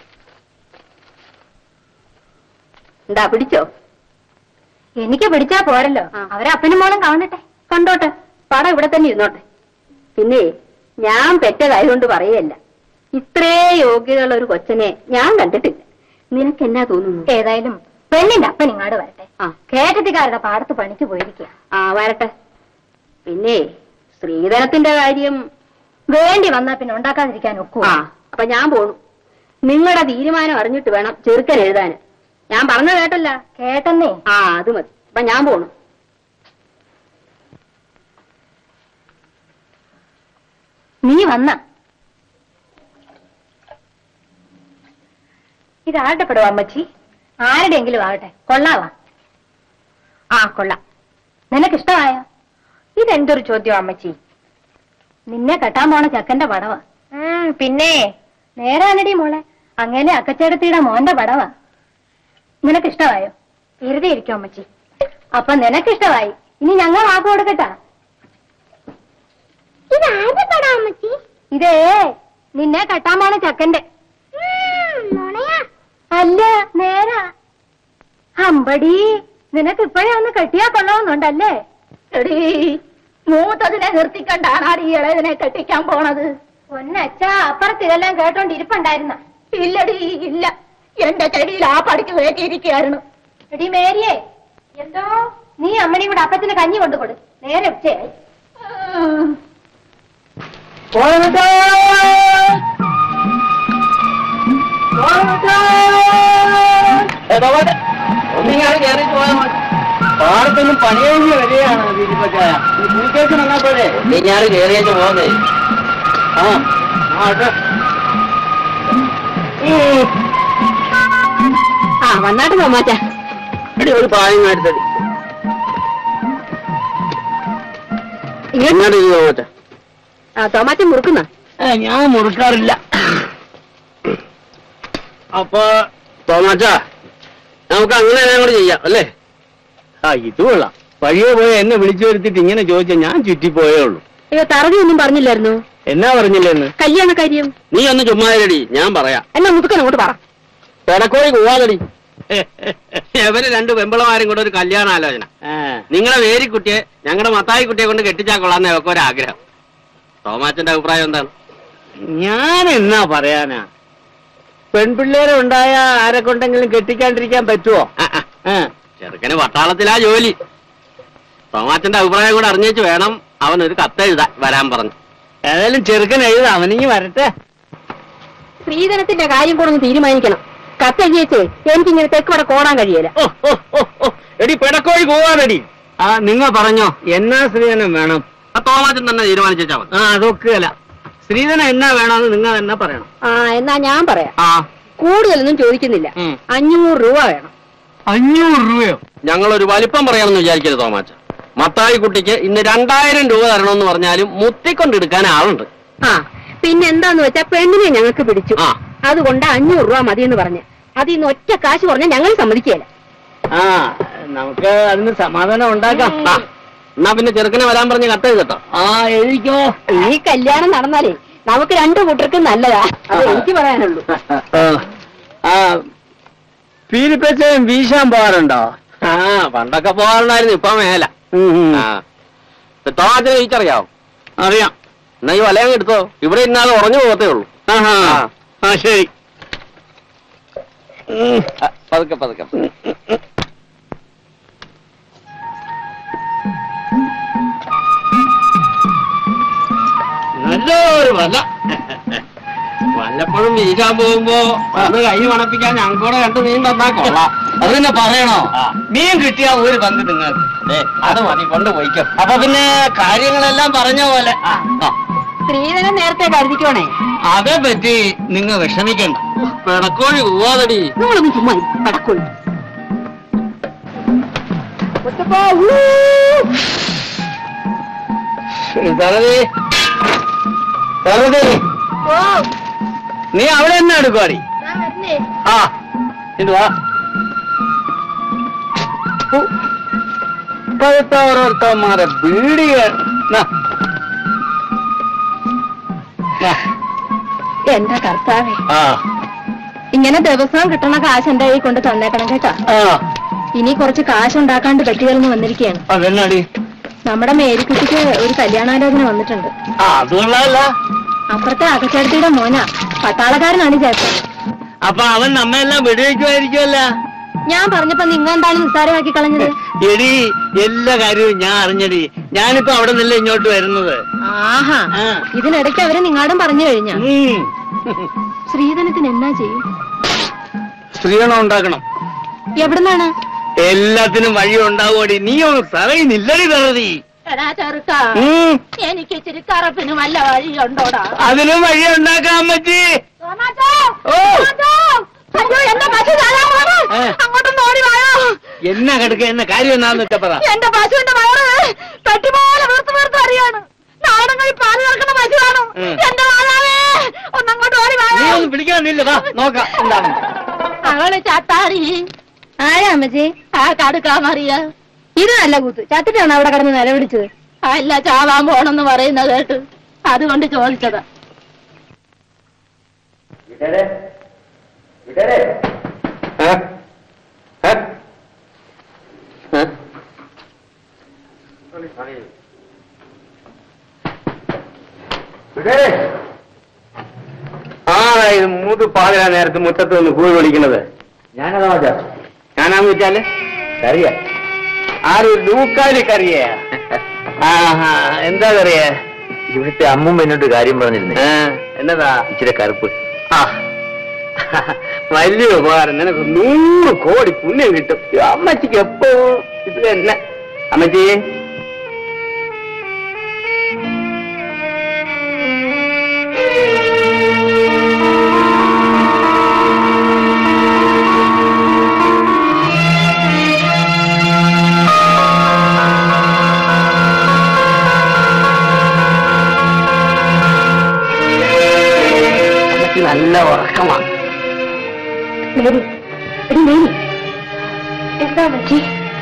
എന്താ പിടിച്ചോ എനിക്ക് പിടിച്ചാ പോരല്ലോ ആ. അവരെ അപ്പനും മോളും കാണട്ടെ കണ്ടോട്ടെ പടം ഇവിടെ തന്നെ ഇരുന്നോട്ടെ പിന്നെ ഞാൻ പെറ്റതായതുകൊണ്ട് പറയല്ല ഇത്രേ യോഗ്യതയുള്ള ഒരു കൊച്ചനെ ഞാൻ കണ്ടിട്ടില്ല നിനക്ക് എന്നാ തോന്നുന്നു ഏതായാലും പെണ്ണിന്റെ അപ്പൻ ഇങ്ങാട് വരട്ടെ ആ കേട്ടത്തിക്കാരുടെ പാടത്ത് പണിക്ക് പോയിരിക്കുക ആ വരട്ടെ പിന്നെ സ്ത്രീധനത്തിന്റെ കാര്യം വേണ്ടി വന്നാ പിന്നെ ഉണ്ടാക്കാതിരിക്കാൻ ഒക്കൂ ആ അപ്പൊ ഞാൻ പോണു നിങ്ങളുടെ തീരുമാനം അറിഞ്ഞിട്ട് വേണം ചെറുക്കൻ എഴുതാൻ ഞാൻ പറഞ്ഞ കേട്ടല്ല കേട്ടെന്നേ ആ അത് മതി അപ്പൊ ഞാൻ പോണു നീ വന്ന ഇതാരുടെ പെടുവാ അമ്മച്ചി ആരുടെയെങ്കിലും ആകട്ടെ കൊള്ളാവാ ആ കൊള്ളാം നിനക്കിഷ്ടമായോ ഇതെന്തൊരു ചോദ്യം അമ്മച്ചി നിന്നെ കെട്ടാൻ പോണ ചക്കന്റെ പടവാ പിന്നെ നേരാനടി മോളെ അങ്ങനെ അക്കച്ചേടത്തിയുടെ മോന്റെ പടവാ നിനക്കിഷ്ടമായോ വെറുതെ ഇരിക്കും അമ്മച്ചി അപ്പൊ നിനക്കിഷ്ടമായി ഇനി ഞങ്ങൾ വാക്ക് കൊടുക്കട്ടാ ഇത് ആരുടെ പടാ അമ്മച്ചി ഇതേ നിന്നെ കെട്ടാൻ പോണ ചക്കന്റെ ഉം, നുണയാ അല്ല നേരാ അമ്പടി നിനക്ക് ഇപ്പോഴേ ഒന്ന് കെട്ടിയാ കൊള്ളാവുന്നുണ്ടല്ലേ എടീ മൂത്തതിനെ നിർത്തിക്കണ്ടാണ് ഈ ഇളയതിനെ കെട്ടിക്കാൻ പോണത് ഒന്നച്ചാ അപ്പുറത്ത് ഇതെല്ലാം കേട്ടോണ്ടിരിപ്പുണ്ടായിരുന്ന ഇല്ലടി ഇല്ല എന്റെ ചെടിയിൽ ആ പടിക്ക് കയറ്റിയിരിക്കുകയായിരുന്നു എടി മേരിയെ എന്തോ നീ അമ്മണി കൂടെ അപ്പത്തിന് കഞ്ഞി കൊണ്ടുകൊടു നേരെ ഉച്ചയായി ഉം. പാടത്തൊന്നും പണി കഴിഞ്ഞ് വരികയാണ് ദീപച്ചായ പൂക്കേക്ക് വന്നാ പോലെ നീ ഞാൻ കയറിയേച്ച് പോകുന്നേ ആ ആട്ടെ ആ വന്നാട്ട് തോമാച്ച എടി ഒരു പായം എടുത്തടി ഇങ്ങോട്ട് പോകട്ടെ ആ തോമാച്ച മുറുക്കുന്ന ഞാൻ മുറുക്കാറില്ല അപ്പൊ തോമാച്ച നമുക്ക് അങ്ങനെ എല്ലാം കൂടി ചെയ്യാം അല്ലേ ആ ഇത് കൊള്ളാം വഴിയെ പോയി എന്നെ വിളിച്ചു വരുത്തിട്ട് ഇങ്ങനെ ചോദിച്ചാൽ ഞാൻ ചുറ്റിപ്പോയേ ഉള്ളൂ അയ്യോ തറവി ഒന്നും പറഞ്ഞില്ലായിരുന്നു എന്നാ പറഞ്ഞില്ലെന്ന് കല്യാണ കാര്യം നീ ഒന്ന് ചുമ്മാതിരടി ഞാൻ പറയാം എന്നാ മുതുക്കൻ അങ്ങോട്ട് പറ പെടക്കോഴി കൂവാതടി ഇവര് രണ്ട് വെമ്പളമാരും കൂടെ ഒരു കല്യാണാലോചന ആ, നിങ്ങളെ വേരിക്കുട്ടിയെ ഞങ്ങളുടെ മത്തായി കുട്ടിയെ കൊണ്ട് കെട്ടിച്ചാൽ കൊള്ളാന്ന് അവർക്ക് ഒരു ആഗ്രഹം തോമാച്ചന്റെ അഭിപ്രായം എന്താണ് ഞാൻ എന്നാ പറയാനാ പെൺപിള്ളേരെ ഉണ്ടായ ആരെ കൊണ്ടെങ്കിലും കെട്ടിക്കാണ്ടിരിക്കാൻ പറ്റുമോ ആ, ആ. ആ, ചെറുക്കന് പട്ടാളത്തിലാ ജോലി തോമാച്ചന്റെ അഭിപ്രായം കൂടെ അറിഞ്ഞേച്ച് വേണം അവൻ ഒരു കത്തെഴുതാൻ വരാൻ പറഞ്ഞു ഏതായാലും ചെറുക്കൻ എഴുതാം അവനിങ്ങി വരട്ടെ സ്ത്രീധനത്തിന്റെ കാര്യം കൂടെ ഒന്ന് തീരുമാനിക്കണം കത്തെഴുതിയേച്ചേ എനിക്കിങ്ങനെ തെക്കുവടെ കോടാൻ കഴിയില്ല ഓ, ഓ, ഓ, ഓ. എടി പെടക്കോഴി പോവാനടി ആ നിങ്ങ പറഞ്ഞോ എന്നാ സ്ത്രീധനം വേണം ആ തോമാച്ചൻ തന്നെ തീരുമാനിച്ചാ മതി ആ അതൊക്കെയല്ല സ്ത്രീധനം എന്നാ വേണമെന്ന് നിങ്ങൾ തന്നെ പറയണം ആ എന്നാ ഞാൻ പറയാം ആ കൂടുതലൊന്നും ചോദിക്കുന്നില്ല ഉം. അഞ്ഞൂറ് രൂപ വേണം അഞ്ഞൂറ് രൂപയോ ഞങ്ങളൊരു വലിപ്പം പറയാമെന്ന് വിചാരിക്കരുത് തോമാച്ച മത്തായി കുട്ടിക്ക് ഇന്ന് രണ്ടായിരം രൂപ തരണമെന്ന് പറഞ്ഞാലും മുത്തിക്കൊണ്ടെടുക്കാൻ ആളുണ്ട് ആ പിന്നെ എന്താന്ന് വെച്ചാ പെണ്ണിനെ ഞങ്ങൾക്ക് പിടിച്ചു ആ. അതുകൊണ്ട് അഞ്ഞൂറ് രൂപ മതിയെന്ന് പറഞ്ഞ് അതിൽ നിന്ന് ഒറ്റ കാശ് പറഞ്ഞാൽ ഞങ്ങൾ സമ്മതിക്കുകയില്ല ആ നമുക്ക് അതിന് സമാധാനം ഉണ്ടാക്കാം ആ, എന്നാ പിന്നെ ചെറുക്കനെ വരാൻ പറഞ്ഞ് കത്തെഴുതട്ടോ ആ എഴുതിക്കോ ഈ കല്യാണം നടന്നാലേ നമുക്ക് രണ്ടു കൂട്ടർക്കും നല്ലതാ അത് എനിക്ക് പറയാനുള്ളൂ ആ പീലിപ്പച്ചയും വീശാൻ പോകാറുണ്ടോ ആ പണ്ടൊക്കെ പോകാറുണ്ടായിരുന്നു ഇപ്പൊ മേല ഉം, ഉം. ആ തോമാച്ചനെ ടീച്ചറിയാവോ അറിയാം എന്നാ ഈ വലയം എടുത്തോ ഇവിടെ ഇന്നാളെ ഉറഞ്ഞു പോകത്തേ ഉള്ളൂ ആഹാ. ആ. ആ ശരി ആ, പതുക്കെ പതുക്കെ നല്ലൊരു വല വല്ലപ്പോഴും വീശാൻ പോകുമ്പോ ഒന്ന് കൈ മണപ്പിക്കാൻ ഞങ്ങൾക്കൂടെ രണ്ട് മീൻ തന്നാ കൊള്ളാം അത് പിന്നെ പറയണോ ആ. മീൻ കിട്ടിയ ഒരു പങ്ക് നിങ്ങൾക്ക് ദേ, അത് മതി കൊണ്ടുപോയിക്കോ അപ്പൊ പിന്നെ കാര്യങ്ങളെല്ലാം പറഞ്ഞ പോലെ ആ, ആ. സ്ത്രീധനം നേരത്തെ കരുതിക്കോണേ അതേ പറ്റി നിങ്ങൾ വിഷമിക്കണ്ട പിടക്കോഴി പോവാതടി നിങ്ങളൊന്നും ചുമ്മാ പടക്കുള്ളൂ സരതി സരതി ഓ നീ അവിടെ എന്നാ എടുക്കുവാടി ഞാൻ വരുന്നേ ആ ഇത് വാ ഉ. ഇപ്പോഴത്തെ ഓരോരുത്തന്മാരെ ബീഡികൾ നാ. നാ. എന്റെ കർത്താവേ ആ ഇങ്ങനെ ദിവസവും കിട്ടണ കാശ് എന്റെ കൈ കൊണ്ട് തന്നേക്കണം കേട്ടാ ആ ഇനി കുറച്ച് കാശ് ഉണ്ടാക്കാണ്ട് പറ്റികളെന്ന് വന്നിരിക്കുകയാണ് അതെന്നാടി നമ്മുടെ മേരിക്കുട്ടിക്ക് ഒരു കല്യാണാലോചന വന്നിട്ടുണ്ട് ആ അത് കൊള്ളാമല്ല അപ്പുറത്തെ അകച്ചേടത്തിയുടെ മോന പട്ടാളക്കാരനാണ് ചേട്ടൻ അപ്പൊ അവൻ നമ്മെല്ലാം വെടിവെക്കുമായിരിക്കുമല്ല ഞാൻ പറഞ്ഞപ്പോ നിങ്ങ എന്താണ് നിസ്സാരമാക്കി കളഞ്ഞത് എടി എല്ലാ കാര്യവും ഞാൻ അറിഞ്ഞടി ഞാനിപ്പോ അവിടെ നിന്നല്ലേ ഇങ്ങോട്ട് വരുന്നത് ആഹാ ആ. ഇതിനിടയ്ക്ക് അവര് നിങ്ങാടും പറഞ്ഞു കഴിഞ്ഞ ഉം. ശ്രീധനത്തിന് എന്നാ ചെയ്യും സ്ത്രീധനം ഉണ്ടാക്കണം എവിടുന്നാണ് എല്ലാത്തിനും വഴി ഉണ്ടാവുമടി നീ ഒന്ന് പറയുന്നില്ലടി തറതി എടാ ചെറുക്ക ഉം. എനിക്ക് ഇച്ചിരി കറപ്പിന് വല്ല വഴിയുണ്ടോടാ അതിനും വഴി ഉണ്ടാക്കാൻ പറ്റി തോമാച്ചോ! ഓ തോമാച്ചോ! അയ്യോ എന്റെ പശു ചാകാൻ പോണ്. ഏ. അങ്ങോട്ടൊന്ന് ഓടി വായോ എന്നാ കിടക്ക എന്ന കാര്യം എന്നാന്ന് വെച്ചാ പറ എന്റെ പശുവിന്റെ വയറ് തട്ടിപോലെ വീർത്ത് വീർത്ത് അറിയാണ് നാടങ്ങളിൽ പാല് നിറക്കുന്ന പശുവാണ് ഉം. എന്റെ മാതാവേ ഒന്നങ്ങോട്ട് ഓടി നീ വായോ ഒന്ന് പിടിക്കാനില്ല വാ നോക്കാം എന്താണ് അവള് ചത്താടി ആരാ അമ്മച്ചി ആ കടുക്കാമറിയ ഇത് നല്ല കൂത്ത് ചത്തിട്ടാണ് അവിടെ കിടന്ന് നിലവിളിച്ചത് അല്ല ചാവാൻ പോണെന്ന് പറയുന്നത് കേട്ട് അതുകൊണ്ട് ചോദിച്ചതാ ആരാ ഇത് മൂത്ത് പാതിരാ നേരത്ത് മുറ്റത്ത് നിന്ന് കൂടി വിളിക്കുന്നത് ഞാനതാ മച്ചാ ഞാനാന്ന് വെച്ചാല് കറിയ ആരും ലൂക്കാലി കറിയ ആഹാ എന്താ കറിയ ഇവിടുത്തെ അമ്മും എന്നോട് കാര്യം പറഞ്ഞിരുന്നേ ആ, എന്നതാ ഇച്ചിരി കറുപ്പ് ആ വലിയ ഉപകാരം നിനക്ക് നൂറ് കോടി പുണ്യം കിട്ടും ഈ അമ്മച്ചിക്ക് എപ്പോ ഇത് തന്നെ അമ്മച്ചി അമ്മച്ചി നല്ല ഉറക്കമാണ് മേരി എടി മേരി എന്താ പറ്റി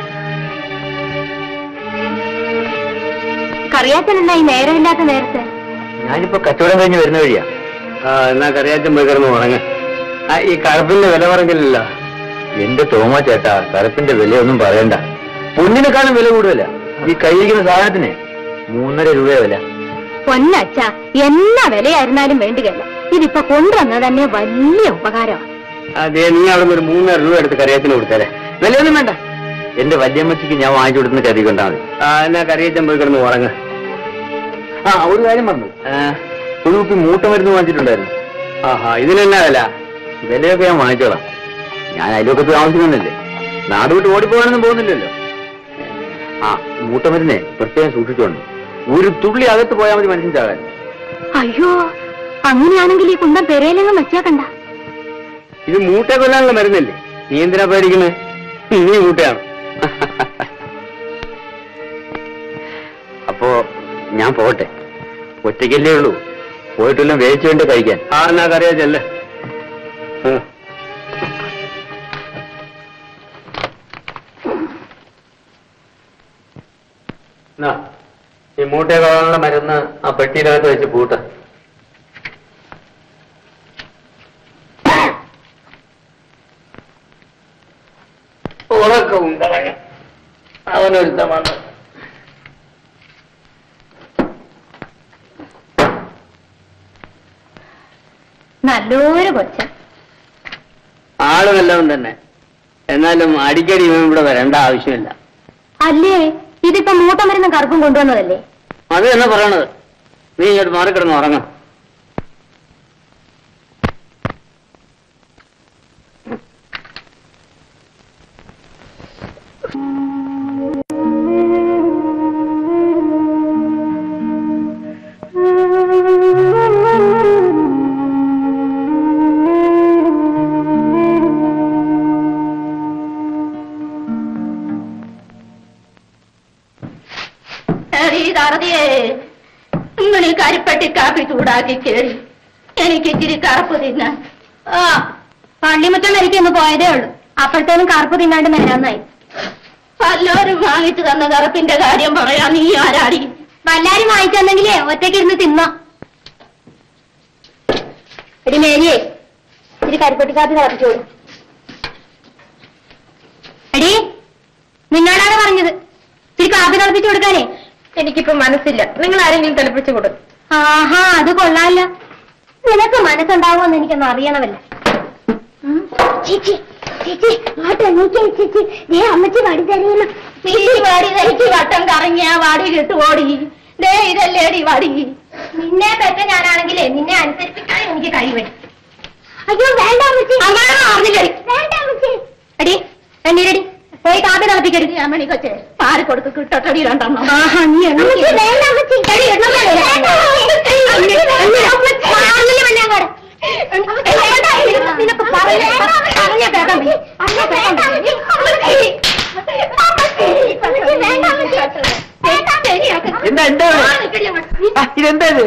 കറിയാച്ചനെന്നാ ഈ നേരമില്ലാത്ത നേരത്തെ ഞാനിപ്പോ കച്ചവടം കഴിഞ്ഞ് വരുന്ന വഴിയാ ആ എന്നാ കറിയാച്ചൻ പോയി കിടന്ന് ഉറങ്ങ ആ ഈ കറുപ്പിന്റെ വില പറഞ്ഞില്ലല്ലോ എന്റെ തോമ ചേട്ടാ കറുപ്പിന്റെ വിലയൊന്നും പറയണ്ട പൊന്നിനെക്കാളും വില കൂടുതല ഈ കയ്യിരിക്കുന്ന സാധനത്തിന് മൂന്നര രൂപ വില പൊന്നച്ച എന്നാ വിലയായിരുന്നാലും വേണ്ടുകയല്ല ഇതിപ്പോ കൊണ്ടുവന്നത് തന്നെ വലിയ ഉപകാരമാണ് അതെ നീ അവിടെ നിന്ന് ഒരു മൂന്നര രൂപ എടുത്ത് കറിയാച്ചന് കൊടുത്തേരെ വിലയൊന്നും വേണ്ട എന്റെ വല്യമ്മച്ചിക്ക് ഞാൻ വാങ്ങിച്ചു കൊടുക്കുന്ന കരുതി കൊണ്ടാ മതി ആ എന്നാ കറിയാച്ചൻ പോയി കിടന്ന് ഉറങ്ങ ആ ഒരു കാര്യം പറഞ്ഞു ഒരു കുപ്പി മൂട്ട മരുന്ന് വാങ്ങിച്ചിട്ടുണ്ടായിരുന്നു ആഹാ ഇതിനെന്നാ വില വിലയൊക്കെ ഞാൻ വാങ്ങിച്ചോളാം ഞാൻ അയൽവക്കത്ത് താമസിക്കുന്നില്ലേ നാട് വിട്ട് ഓടിപ്പോകാനൊന്നും പോകുന്നില്ലല്ലോ ആ മൂട്ടമരുന്നേ പ്രത്യേകം സൂക്ഷിച്ചോണ്ട് ഒരു തുള്ളി അകത്ത് പോയാൽ മതി മനുഷ്യൻ ചാകാൻ അയ്യോ അങ്ങനെയാണെങ്കിൽ ഈ കുന്തം പെരയിലെങ്ങും വെച്ചേക്കണ്ട ഇത് മൂട്ട കൊല്ലാനുള്ള മരുന്നല്ലേ നീ എന്തിനാ പേടിക്കുന്നത് നീ മൂട്ടയാണ് അപ്പോ ഞാൻ പോട്ടെ ഒറ്റയ്ക്കല്ലേ ഉള്ളൂ പോയിട്ടെല്ലാം വേവിച്ചു വേണ്ട കഴിക്കാൻ ആ എന്നാ കറിയാച്ചല്ലേ ഈ മൂട്ടയെ കൊള്ളാനുള്ള മരുന്ന് ആ പെട്ടിയിലകത്ത് വെച്ച് പൂട്ട ഉറക്കവും കളഞ്ഞു അവനൊരുത്ത വന്നു നല്ലൊരു കൊച്ച ആള് വല്ലതും തന്നെ എന്നാലും അടിക്കടി ഇവൻ ഇവിടെ വരേണ്ട ആവശ്യമില്ല അല്ലേ ഇതിപ്പോ മൂട്ടമരുന്ന് കറുപ്പും കൊണ്ടുവന്നതല്ലേ അത് തന്നെ പറയണത് നീ ഇങ്ങോട്ട് മാറിക്കിടന്ന് ഉറങ്ങാം തറതിയേ നിങ്ങൾ ഈ കരിപ്പട്ടി കാപ്പി ചൂടാക്കി കേറി എനിക്ക് ഇച്ചിരി കറുപ്പ് തിന്നാൻ ആ പള്ളിമുറ്റം വരയ്ക്ക് ഒന്ന് പോയതേ ഉള്ളൂ അപ്പോഴത്തേനും കറുപ്പ് തിന്നാണ്ട് നേരാന്നായി വല്ലോരും വാങ്ങിച്ചു തന്ന കറുപ്പിന്റെ കാര്യം പറയാ നീ ആരാടി വല്ലാരും വാങ്ങിച്ചെന്നെങ്കിലേ ഒറ്റയ്ക്ക് ഇരുന്ന് തിന്നോ എടി മേരിയേ ഇത്തിരി കരിപ്പട്ടി കാപ്പി തിളപ്പിച്ചോളൂ എടി നിന്നോടാണ് പറഞ്ഞത് ഇത്തിരി കാപ്പി തിളപ്പിച്ചു കൊടുക്കാനേ എനിക്കിപ്പോ മനസ്സില്ല നിങ്ങൾ ആരെങ്കിലും തിളപ്പിച്ചു കൊടുക്കും ആഹാ അത് കൊള്ളാല്ല നിനക്ക് മനസ്സുണ്ടാവുമെന്ന് എനിക്കൊന്ന് അറിയണമല്ല ചേച്ചി ചേച്ചി ആട്ടെ നോക്കിയേ ചേച്ചി ദേ അമ്മച്ചി വടി തരയുന്നു നീ വാടി ധരിച്ച് വട്ടം കറങ്ങിയ വാടി കിട്ടുവോടി ദേ ഇതല്ലേടി വടി നിന്നെ പെറ്റ ഞാനാണെങ്കിലേ നിന്നെ അനുസരിപ്പിക്കാൻ എനിക്ക് കഴിവരും അയ്യോ വേണ്ട അമ്മച്ചി അങ്ങനെ അറിഞ്ഞില്ലടി വേണ്ട അമ്മച്ചി എടി എണ്ണീരടി പോയി കാപ്പി തിളപ്പിക്കരുത് അമ്മണി കൊച്ചേ പാരി കൊടുത്ത് കിട്ടട്ടടി രണ്ടെണ്ണം ആഹാ നീ എണ്ണ അമ്മച്ചി വേണ്ട അമ്മച്ചി എടി, എണ്ണ വേണ്ട. വേണ്ട അമ്മച്ചി. അമ്മി, അമ്മി, അമ്മച്ചി. മാറില്ല പിന്നെ അങ്ങോട്ട്. നിനക്ക് പറഞ്ഞ പറഞ്ഞ കേൾക്കാൻ വയ്യ. പറഞ്ഞ കേൾക്കാൻ വയ്യ. എന്താ എന്താ ഇതെന്താ ഇത്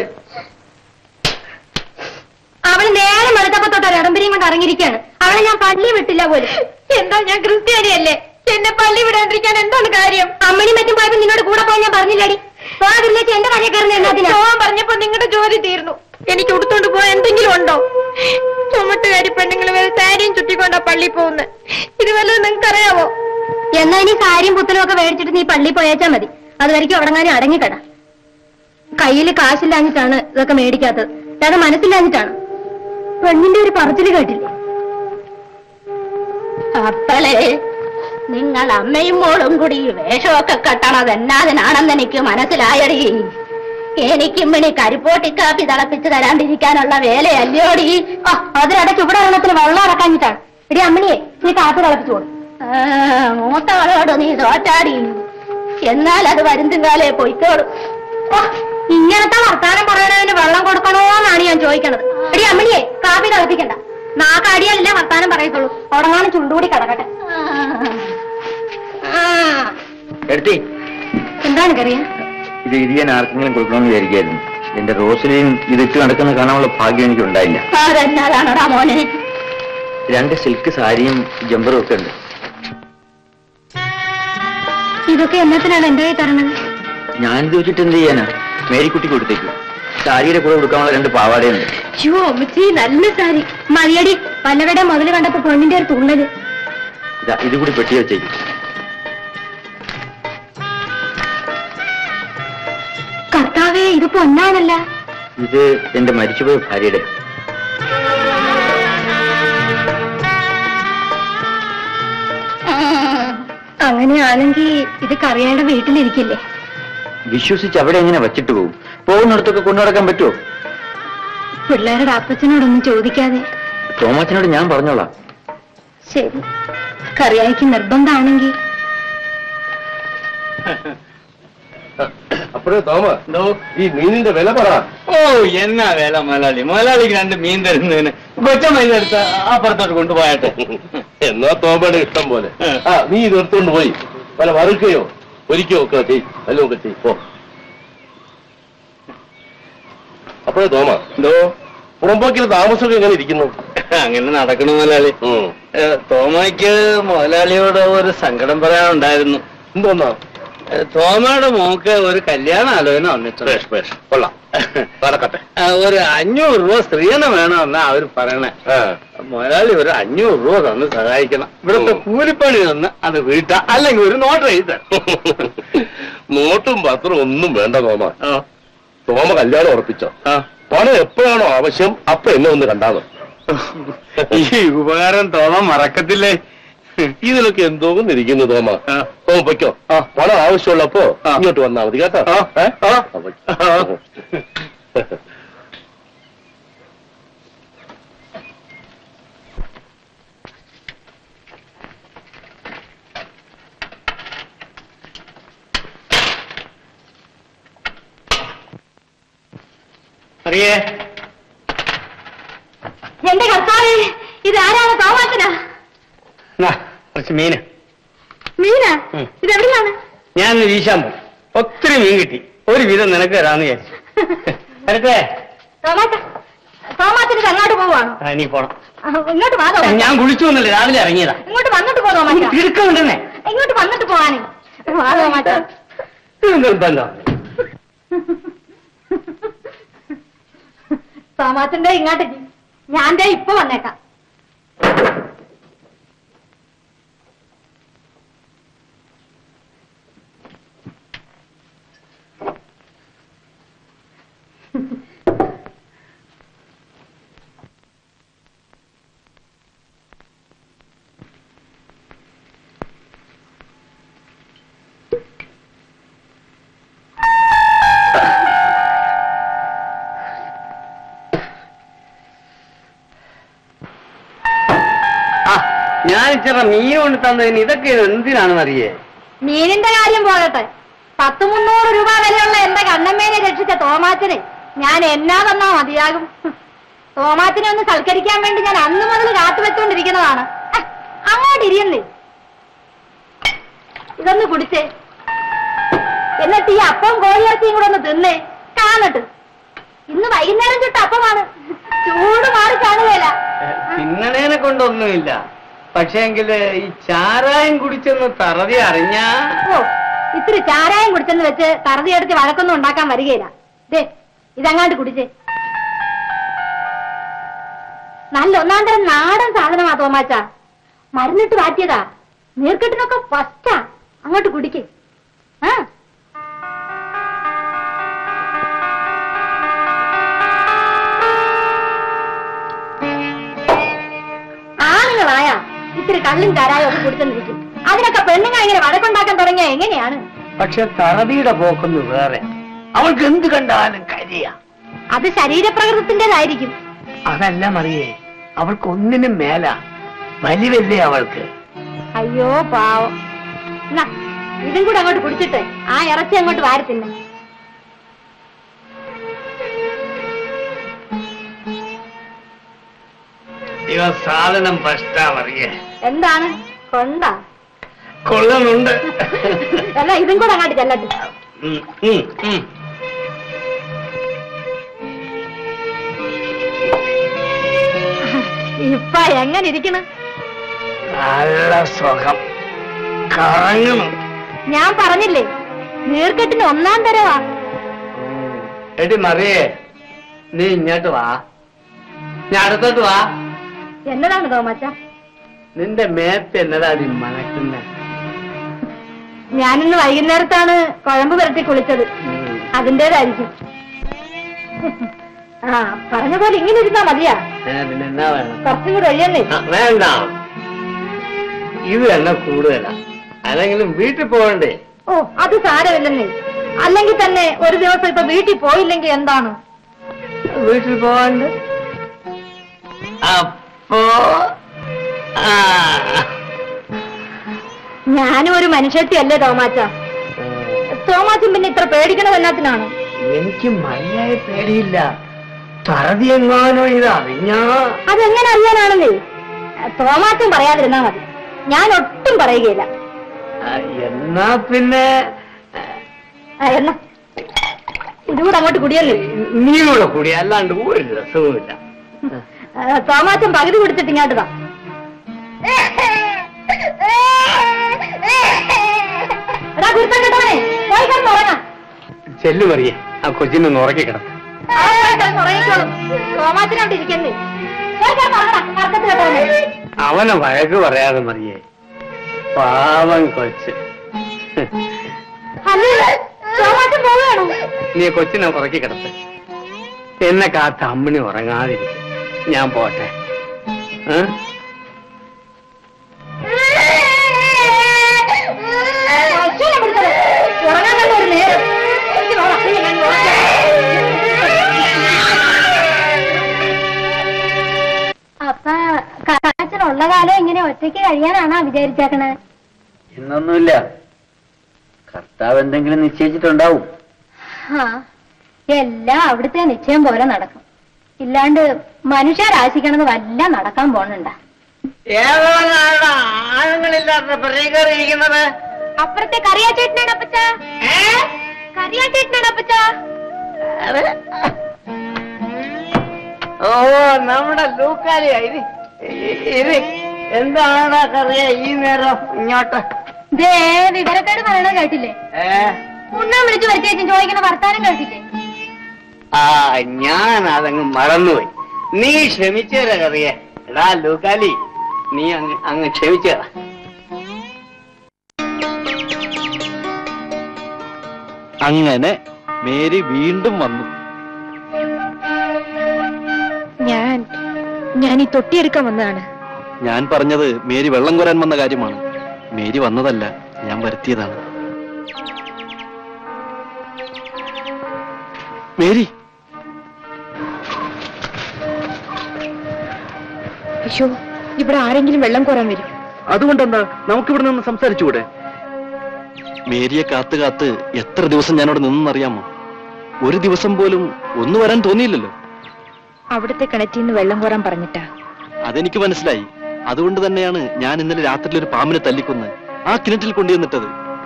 അവള് നേരെ വെളുത്തപ്പോ തൊട്ട് ഇടമ്പരിയും കൊണ്ട് ഇറങ്ങിയിരിക്കുകയാണ് അവളെ ഞാൻ പള്ളി വിട്ടില്ല പോലും എന്താ ഞാൻ ക്രിസ്ത്യാനിയല്ലേ എന്നെ പള്ളി വിടാണ്ടിരിക്കാൻ എന്താണ് കാര്യം അമ്മണി മറ്റും പോയപ്പോ നിന്നോട് കൂടെ പോയി ഞാൻ പറഞ്ഞില്ലടി പോകാതിരുന്നേച്ച് എന്റെ വഴി കയറുന്ന എന്നതിനാ പോവാൻ പറഞ്ഞപ്പോ നിങ്ങളുടെ ജോലി തീർന്നു എനിക്ക് ഉടുത്തോണ്ട് പോകാൻ എന്തെങ്കിലും ഉണ്ടോ ചുമട്ടുകാരി പെണ്ണുങ്ങൾ വരെ സാരിയും ചുറ്റിക്കൊണ്ടാ പള്ളി പോകുന്നത് ഇത് വല്ലതും നിങ്ങൾക്ക് അറിയാവോ എന്നാ ഇനി സാരിയും പുത്തനും ഒക്കെ മേടിച്ചിട്ട് നീ പള്ളി പോയേച്ചാ മതി അതുവരെയ്ക്കും അടങ്ങാനും അടങ്ങിക്കട കയ്യിൽ കാശില്ലാഞ്ഞിട്ടാണ് ഇതൊക്കെ മേടിക്കാത്തത് അല്ലാതെ മനസ്സില്ലാഞ്ഞിട്ടാണ് പെണ്ണിന്റെ ഒരു പറച്ചില് കേട്ടില്ലേ അപ്പളേ നിങ്ങൾ അമ്മയും മോളും കൂടി ഈ വേഷമൊക്കെ കെട്ടണത് എന്നാതിനാണെന്ന് എനിക്ക് മനസ്സിലായടി എനിക്കും ഇനി കരിപ്പോട്ടി കാപ്പി തിളപ്പിച്ച് തരാണ്ടിരിക്കാനുള്ള വേലയല്ലോടി ആ, അതിനിടയ്ക്ക് ഇവിടെ വെള്ളത്തിൽ വെള്ളം ഇറക്കാഞ്ഞിട്ടാണ് എടി അമ്മണിയെ നീ കാപ്പി തിളപ്പിച്ചു കൊടുക്കും ആ, മൂത്തവളോട് നീ തോറ്റാടി എന്നാൽ അത് വരുന്തും കാലേ പൊയ്ക്കോളും ഇങ്ങനത്തെ വർത്താനം പറയണതിന് വെള്ളം കൊടുക്കണോന്നാണ് ഞാൻ ചോദിക്കണത് എടി അമ്മണിയെ കാപ്പി തിളപ്പിക്കണ്ട നാക്കടിയല്ല വർത്താനം പറയത്തുള്ളൂ ഉടങ്ങാനും ചുണ്ടുകൂടി കിടക്കട്ടെ ആ, എടുത്തി എന്താണ് കറിയ ഇത് ഇത് ഞാൻ ആർക്കെങ്കിലും കൊടുക്കണമെന്ന് വിചാരിക്കായിരുന്നു എന്റെ റോസിനെയും ഇതിട്ട് നടക്കുന്ന കാണാനുള്ള ഭാഗ്യം എനിക്ക് ഉണ്ടായില്ല അതെന്നാലാണോടാ മോനെ രണ്ട് സിൽക്ക് സാരിയും ജമ്പറും ഒക്കെ ഉണ്ട് ഇതൊക്കെ എന്നത്തിനാണ് എന്റെ കൈ തരണത് ഞാനിത് വെച്ചിട്ട് എന്ത് ചെയ്യാനാ മേരിക്കുട്ടി കൊടുത്തേക്ക് സാരിയുടെ കൂടെ കൊടുക്കാനുള്ള രണ്ട് പാവാടയുണ്ട് ഷോ അമ്മച്ചി നല്ല സാരി മതിയടി പല്ലവയുടെ മുതല് കണ്ടപ്പോ പെണ്ണിന്റെ ഒരു തുള്ളല് ഇതാ ഇത് കൂടി പെട്ടി വെച്ചേക്ക് കർത്താവേ ഇത് പൊന്നാണല്ല ഇത് എന്റെ മരിച്ചുപോയ ഭാര്യയുടെ അങ്ങനെയാണെങ്കിൽ ഇത് കറിയായുടെ വീട്ടിലിരിക്കില്ലേ വിശ്വസിച്ച് അവിടെ എങ്ങനെ വച്ചിട്ട് പോകും പോകുന്നിടത്തൊക്കെ കൊണ്ടു നടക്കാൻ പറ്റുമോ പിള്ളേരുടെ അപ്പച്ചനോടൊന്നും ചോദിക്കാതെ തോമാച്ചനോട് ഞാൻ പറഞ്ഞോളാം ശരി കറിയായിക്ക് നിർബന്ധമാണെങ്കിൽ അപ്പോഴേ തോമ ഈ മീനിന്റെ വില പറ ഓ എന്നാ വേല മുതലാളി മുതലാളിക്ക് രണ്ട് മീൻ തരുന്നതിന് കൊച്ച മീൻ എടുത്ത് അപ്പുറത്തോട്ട് കൊണ്ടുപോയാട്ടെ എന്നാ തോമയുടെ ഇഷ്ടം പോലെ ആ നീ ഇത് എടുത്തോണ്ട് പോയി വല്ല വറുക്കുകയോ ഒരിക്കയോ ഒക്കെ ചെയ് വല്ലതും ഒക്കെ ചെയ് പോ അപ്പോഴേ തോമ എന്തോ പുറമ്പോക്കിലെ താമസമൊക്കെ എങ്ങനെ ഇരിക്കുന്നു അങ്ങനെ നടക്കണു മുതലാളി ഉം. ഏ, തോമയ്ക്ക് മുതലാളിയോട് ഒരു സങ്കടം പറയാനുണ്ടായിരുന്നു എന്തോന്നാ ഏ, തോമയുടെ മോക്ക് ഒരു കല്യാണ ആലോചന വന്നിട്ടുണ്ട് ബേഷ് ബേഷ് കൊള്ളാം നടക്കട്ടെ ആ, ഒരു അഞ്ഞൂറ് രൂപ സ്ത്രീധനം വേണമെന്നാ അവര് പറയണേ ആ. മുതലാളി ഒരു അഞ്ഞൂറ് രൂപ തന്ന് സഹായിക്കണം ഇവിടുത്തെ ഉം. കൂലിപ്പണി തന്ന് അത് വീട്ടാ അല്ലെങ്കിൽ ഒരു നോട്ട് എഴുതി തരാം നോട്ടും പത്രം ഒന്നും വേണ്ട തോമ ആ, തോമ കല്യാണം ഉറപ്പിച്ചോ ആ. പണം എപ്പോഴാണോ ആവശ്യം അപ്പൊ എന്നെ ഒന്ന് കണ്ടാ മതി ഈ ഉപകാരം തോമ മറക്കത്തില്ലേ ഇതിലൊക്കെ എന്തോ ഇരിക്കുന്നു തോമ ആ. തോമ പൊയ്ക്കോ ആ. പണം ആവശ്യമുള്ളപ്പോ ആ. ഇങ്ങോട്ട് വന്നാ മതി കേട്ടോ ആ. ഏ? ആ. ആ, പൊയ്ക്കോ. അറിയേ എന്റെ കർത്താവേ ഇത് ആരാണ് തോമാച്ചനാ കുറച്ച് മീന് മീന ഉം. ഇതെവിടെയാണ് ഞാൻ വീശാൻ പോകും ഒത്തിരി മീൻ കിട്ടി ഒരു വിധം നിനക്ക് തരാന്ന് വിചാരിച്ചു വരട്ടെ തോമാച്ച തോമാച്ചന് ഇത് അങ്ങോട്ട് പോവാണോ ആ, നീ പോണം ആ, ഇങ്ങോട്ട് വാ തോമാച്ച ഞാൻ കുളിച്ചു വന്നല്ലേ രാവിലെ ഇറങ്ങിയതാ ഇങ്ങോട്ട് വന്നിട്ട് പോ തോമാച്ച തിടുക്കമുണ്ടെന്നേ ഇങ്ങോട്ട് വന്നിട്ട് പോവാനേ വാ തോമാച്ച നിർബന്ധം തോമാച്ചന്റെ ഇങ്ങോട്ടേക്ക് ഞാൻ ദേ ഇപ്പൊ വന്നേക്കാം ആ ഞാൻ ഇച്ചിരി മീൻ കൊണ്ട് തന്നതിന് ഇതൊക്കെ എന്തിനാണെന്ന് അറിയേ മീനിന്റെ കാര്യം പോകട്ടെ പത്ത് മുന്നൂറ് രൂപ വിലയുള്ള എന്റെ കണ്ണമ്മേനെ രക്ഷിച്ച തോമാച്ചനെ ഞാൻ എന്നാ തന്നാ മതിയാകും തോമാച്ചനെ ഒന്ന് സൽക്കരിക്കാൻ വേണ്ടി ഞാൻ അന്ന് മുതൽ കാത്തുവെച്ചോണ്ടിരിക്കുന്നതാണ് ഹ്, അങ്ങോട്ട് ഇരിയല്ലേ ഇതൊന്ന് കുടിച്ചേ എന്നിട്ട് ഈ അപ്പം കോഴിയിറച്ചിയും കൂടെ ഒന്ന് തിന്നേ കാണട്ട് ഇന്ന് വൈകുന്നേരം ചുട്ട അപ്പമാണ് ചൂട് മാറി കാണുകയില്ല തിന്നണേനെ കൊണ്ടൊന്നുമില്ല പക്ഷേങ്കില് ഈ ചാരായം കുടിച്ചൊന്ന് തറതി അറിഞ്ഞാ ഓ ഇത്തിരി ചാരായം കുടിച്ചെന്ന് വെച്ച് തറതി എടുത്ത് വഴക്കൊന്നും ഉണ്ടാക്കാൻ വരികയില്ല ദേ ഇതങ്ങാണ്ട് കുടിച്ചേ നല്ല ഒന്നാം തരം നാടൻ സാധനമാ തോമാച്ച മരുന്നിട്ട് മാറ്റിയതാ നീർക്കെട്ടിനൊക്കെ ഫസ്റ്റാ അങ്ങോട്ട് കുടിക്ക് ആ ആണുങ്ങളായ ഇത്തിരി കള്ളും ചാരായം ഒക്കെ കുടിച്ചെന്നിരിക്കും അതിനൊക്കെ പെണ്ണുങ്ങൾ ഇങ്ങനെ വഴക്കുണ്ടാക്കാൻ തുടങ്ങിയ എങ്ങനെയാണ് പക്ഷെ തറതിയുടെ പോക്കൊന്ന് വേറെ അവൾക്ക് എന്ത് കണ്ടാലും കരിയ അത് ശരീരപ്രകൃതത്തിന്റേതായിരിക്കും അതല്ല മറിയേ അവൾക്ക് ഒന്നിനും മേല വലിവല്ലേ അവൾക്ക് അയ്യോ പാവം എന്നാ, ഇതും കൂടെ അങ്ങോട്ട് കുടിച്ചിട്ട് ആ ഇറച്ചി അങ്ങോട്ട് വാരി തിന്നെ ഇവ സാധനം ഭഷ്ടാ മറിയേ എന്താണ് കൊണ്ട കൊള്ളുന്നുണ്ട് അല്ല ഇതും കൂടെ അങ്ങോട്ട് ചെല്ലട്ടെ ഉം, ഉം, ഉം. ഇപ്പൊ എങ്ങനെ ഇരിക്കണ് നല്ല സുഖം കറങ്ങണം ഞാൻ പറഞ്ഞില്ലേ നീർക്കെട്ടിന് ഒന്നാം തരവാ എടി മറിയേ നീ ഇങ്ങോട്ട് വാ ഞാൻ അടുത്തോട്ട് വാ എന്നതാണ് തോമച്ച നിന്റെ മേത്ത് എന്നതാ അതി മണക്കുന്ന ഞാനിന്ന് വൈകുന്നേരത്താണ് കുഴമ്പ് പുരട്ടി കുളിച്ചത് അതിന്റേതായിരിക്കും ആ പറഞ്ഞ പോലെ ഇങ്ങനെ ഇരുന്നാ മതിയാ പിന്നെ എന്നാ വേണം കുറച്ചും കൂടെ ഒഴിയന്നേ ആ, വേണ്ട ഇത് തന്നെ കൂടുതലാ അല്ലെങ്കിലും വീട്ടിൽ പോകണ്ടേ ഓ അത് സാരമില്ലെന്നേ അല്ലെങ്കിൽ തന്നെ ഒരു ദിവസം ഇപ്പൊ വീട്ടിൽ പോയില്ലെങ്കിൽ എന്താണ് വീട്ടിൽ പോകാണ്ട് അപ്പോ ആ ഞാനും ഒരു മനുഷ്യത്തി അല്ലേ തോമാച്ച തോമാച്ചൻ പിന്നെ ഇത്ര പേടിക്കണത് എന്നാത്തിനാണ് എനിക്ക് മര്യാദ പേടിയില്ല പറതി എങ്ങാനോ ഇത് അറിഞ്ഞാ അതെങ്ങനെ അറിയാനാണെന്നേ തോമാച്ചൻ പറയാതിരുന്നാ മതി ഞാൻ ഒട്ടും പറയുകയില്ല ആ, എന്നാ പിന്നെ ആ, എന്നാ ഇതുകൂടെ അങ്ങോട്ട് കുടിയല്ലേ നീ കൂടെ കൂടി അല്ലാണ്ട് ഒരു രസവുമില്ല ആ, തോമാച്ചൻ പകുതി കുടിച്ചിട്ട് ഇങ്ങോട്ട് താ എടാ കുരുത്തം കേട്ടവനെ പോയി കിടന്ന് ഉറങ്ങാം ചെല്ലു മറിയേ ആ കൊച്ചിനെ ഒന്ന് ഉറക്കി കിടന്നു ആ, പോയി കിടന്ന് ഉറങ്ങിക്കോളും തോമാച്ചൻ അവിടെ ഇരിക്കുന്നേ പോയി കിടന്ന് ഉറങ്ങടാ കറക്കത്ത് കേട്ടവനെ അവനെ വഴക്ക് പറയാതെ മറിയേ പാവം കൊച്ച് അല്ലേ തോമാച്ചൻ പോവുകയാണോ നീ കൊച്ചിനെ ഉറക്കി കിടത്ത് എന്നെ കാത്ത അമ്മിണി ഉറങ്ങാതിരിക്കും ഞാൻ പോട്ടെ ഏ? അച്ഛനെ പിടിച്ചത് ഉറങ്ങാൻ തന്നെ ഒരു നേരം എനിക്ക് വേണം, അച്ഛനെ ഞാൻ നോക്കാം. അപ്പൊ അച്ഛനുള്ള കാലം ഇങ്ങനെ ഒറ്റയ്ക്ക് കഴിയാനാണോ വിചാരിച്ചേക്കണേ എന്നൊന്നുമില്ല കർത്താവ് എന്തെങ്കിലും നിശ്ചയിച്ചിട്ടുണ്ടാവും ആ എല്ലാം അവിടുത്തെ നിശ്ചയം പോലെ നടക്കും ഇല്ലാണ്ട് മനുഷ്യരാശിക്കണത് വല്ല നടക്കാൻ പോണുണ്ട ഏതാണ് ആണുങ്ങളില്ലാത്ത പ്രതികരിക്കുന്നത് അപ്പുറത്തെ കറിയാച്ചേട്ടനാണ് അപ്പച്ച കറിയാച്ചേട്ടനാണ് അപ്പച്ച ഓ നമ്മുടെ ലൂക്കാലിയാ ഇത് ഇ- ഇത് എന്താണ് കറിയ ഈ നേരം ഇങ്ങോട്ട് ദേ വിവരക്കേട് പറയണത് കേട്ടില്ലേ ഏ? ഉണ്ണാൻ വിളിച്ചു വരുത്തേച്ചും ചോദിക്കുന്ന വർത്താനം കേട്ടില്ലേ ആ ഞാൻ അതങ്ങ് മറന്നുപോയി നീ ക്ഷമിച്ചേരാ കറിയേ എടാ ലൂക്കാലി നീ അങ്ങ് അങ്ങ് ക്ഷമിച്ചേരാ അങ്ങനെ മേരി വീണ്ടും വന്നു ഞാൻ ഞാൻ ഈ തൊട്ടിയെടുക്കാൻ വന്നതാണ് ഞാൻ പറഞ്ഞത് മേരി വെള്ളം കോരാൻ വന്ന കാര്യമാണ് മേരി വന്നതല്ല ഞാൻ വരുത്തിയതാണ് മേരി അയ്യോ ഇവിടെ ആരെങ്കിലും വെള്ളം കോരാൻ വരും അതുകൊണ്ടെന്താ നമുക്കിവിടെ നിന്ന് സംസാരിച്ചുകൂടെ മേരിയെ കാത്ത് കാത്ത് എത്ര ദിവസം ഞാനവിടെ നിന്നറിയാമോ ഒരു ദിവസം പോലും ഒന്നു വരാൻ തോന്നിയില്ലല്ലോ അവിടുത്തെ കിണറ്റിൽ നിന്ന് വെള്ളം കോരാൻ പറഞ്ഞിട്ടാ അതെനിക്ക് മനസ്സിലായി അതുകൊണ്ട് തന്നെയാണ് ഞാൻ ഇന്നലെ രാത്രിയിൽ ഒരു പാമ്പിനെ തല്ലിക്കൊന്ന് ആ കിണറ്റിൽ കൊണ്ടുവന്നിട്ടത്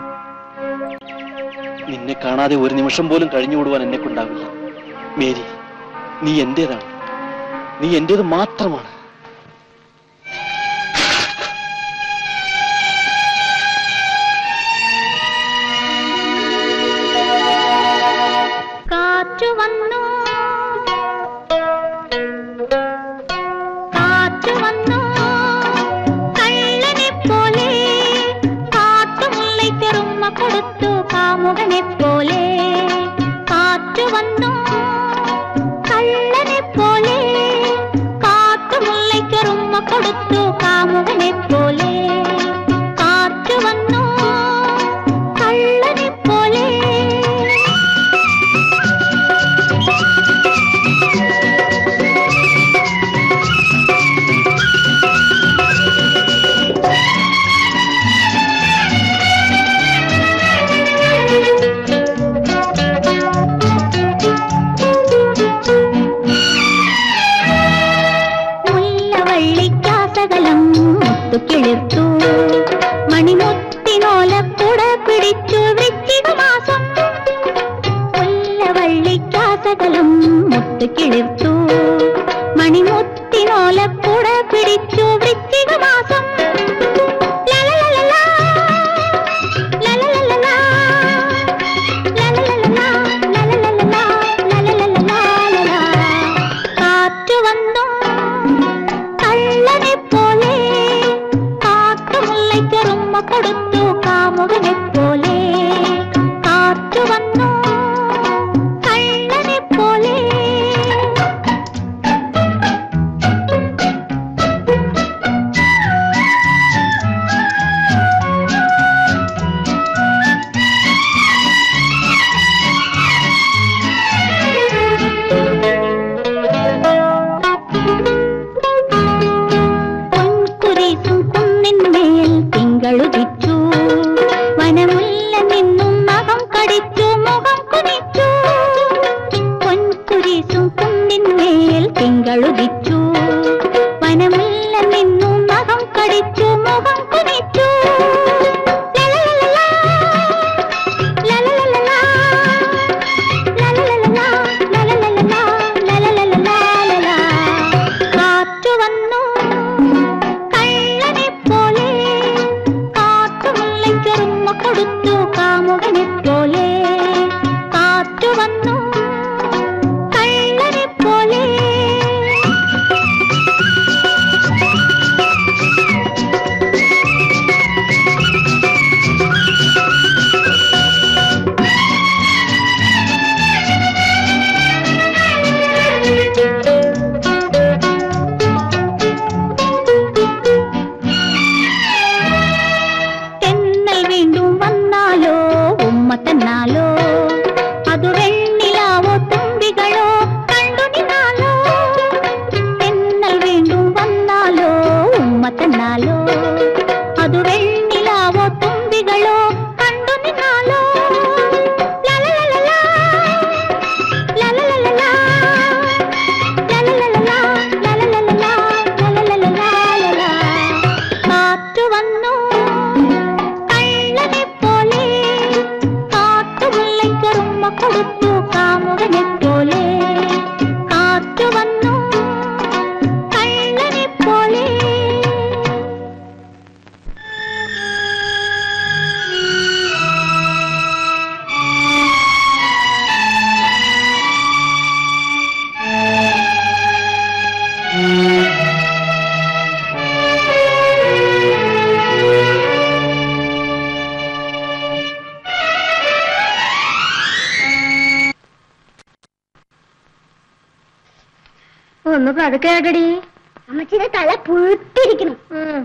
നിന്നെ കാണാതെ ഒരു നിമിഷം പോലും കഴിഞ്ഞുകൂടുവാൻ എന്നെ കൊണ്ടാവില്ല മേരി നീ എന്റേതാണ് നീ എന്റേത് മാത്രമാണ് കാറ്റു വന്നു കാറ്റു വന്നു കള്ളനെ പോലെ കാട്ടുമുള്ളை ചെറുമ്മ കൊടുത്തു കാമുകനെ പോലെ കാറ്റു വന്നു കള്ളനെ പോലെ കാട്ടുമുള്ളை ചെറുമ്മ കൊടുത്തു കാമുകനെ പോലെ കാറ്റു വന്നു കള്ളനെ പോലെ അത് കിളിർത്തു മണിമുത്തിനോലക്കുട പിടിച്ചു വൃശ്ചിക മാസം ലലലലലാ, ലലലലലാ, ലലലലലാ, ലലലലലാ, ലലലലലാ. കാറ്റു വന്നു കള്ളനെ പോലെ കാട്ടുമുല്ലയ്ക്കൊരുമ്മ കൊടുത്തു കാമുകനെ പോലെ കാറ്റു വന്നു കള്ളനെ പോലെ പൊൻകുരിശും കുന്നിന്മേൽ തിങ്കളുദിച്ചു വനമുല്ല നിന്നും നഖം കടിച്ചു മുഖം കുനിച്ചു പൊൻകുരിശും കുന്നിന്മേൽ തിങ്കളുദിച്ചു വനമുല്ല നിന്നും നഖം കടിച്ചു മുഖം കുനിച്ചു ലലലലലാ, ലലലലലാ, ലലലലലാ, ലലലലലാ, ലലലലലാ. കാറ്റു വന്നു കള്ളനെ പോലെ കാട്ടുമുല്ലയ്ക്കൊരുമ്മ കൊടുത്തു കാമുകനെ പോലെ കാറ്റു വന്നു കള്ളനെ പോലെ തെന്നൽ വീണ്ടും വന്നാലോ ഉമ്മ തന്നാലോ അതു വെണ്ണിലാവോ തുമ്പികളോ കണ്ടു നിന്നാലോ തെന്നൽ വീണ്ടും വന്നാലോ ഉമ്മ തന്നാലോ അതു വെണ്ണിലാവോ തുമ്പികളോ കണ്ടു നിന്നാലോ ലലലലലാ, ലലലലലാ, ലലലലലാ, ലലലലലാ, ലലലലലാ. കാറ്റു വന്നു കള്ളനെ പോലെ കാട്ടുമുല്ലയ്ക്കൊരുമ്മ കൊടുത്തു കാമുകനെ പോലെ കാറ്റു വന്നു കള്ളനെ പോലെ ഒന്ന് പതുക്കെ കേട്ടടി അമ്മച്ചിയുടെ തല പുഴുത്തിരിക്കണം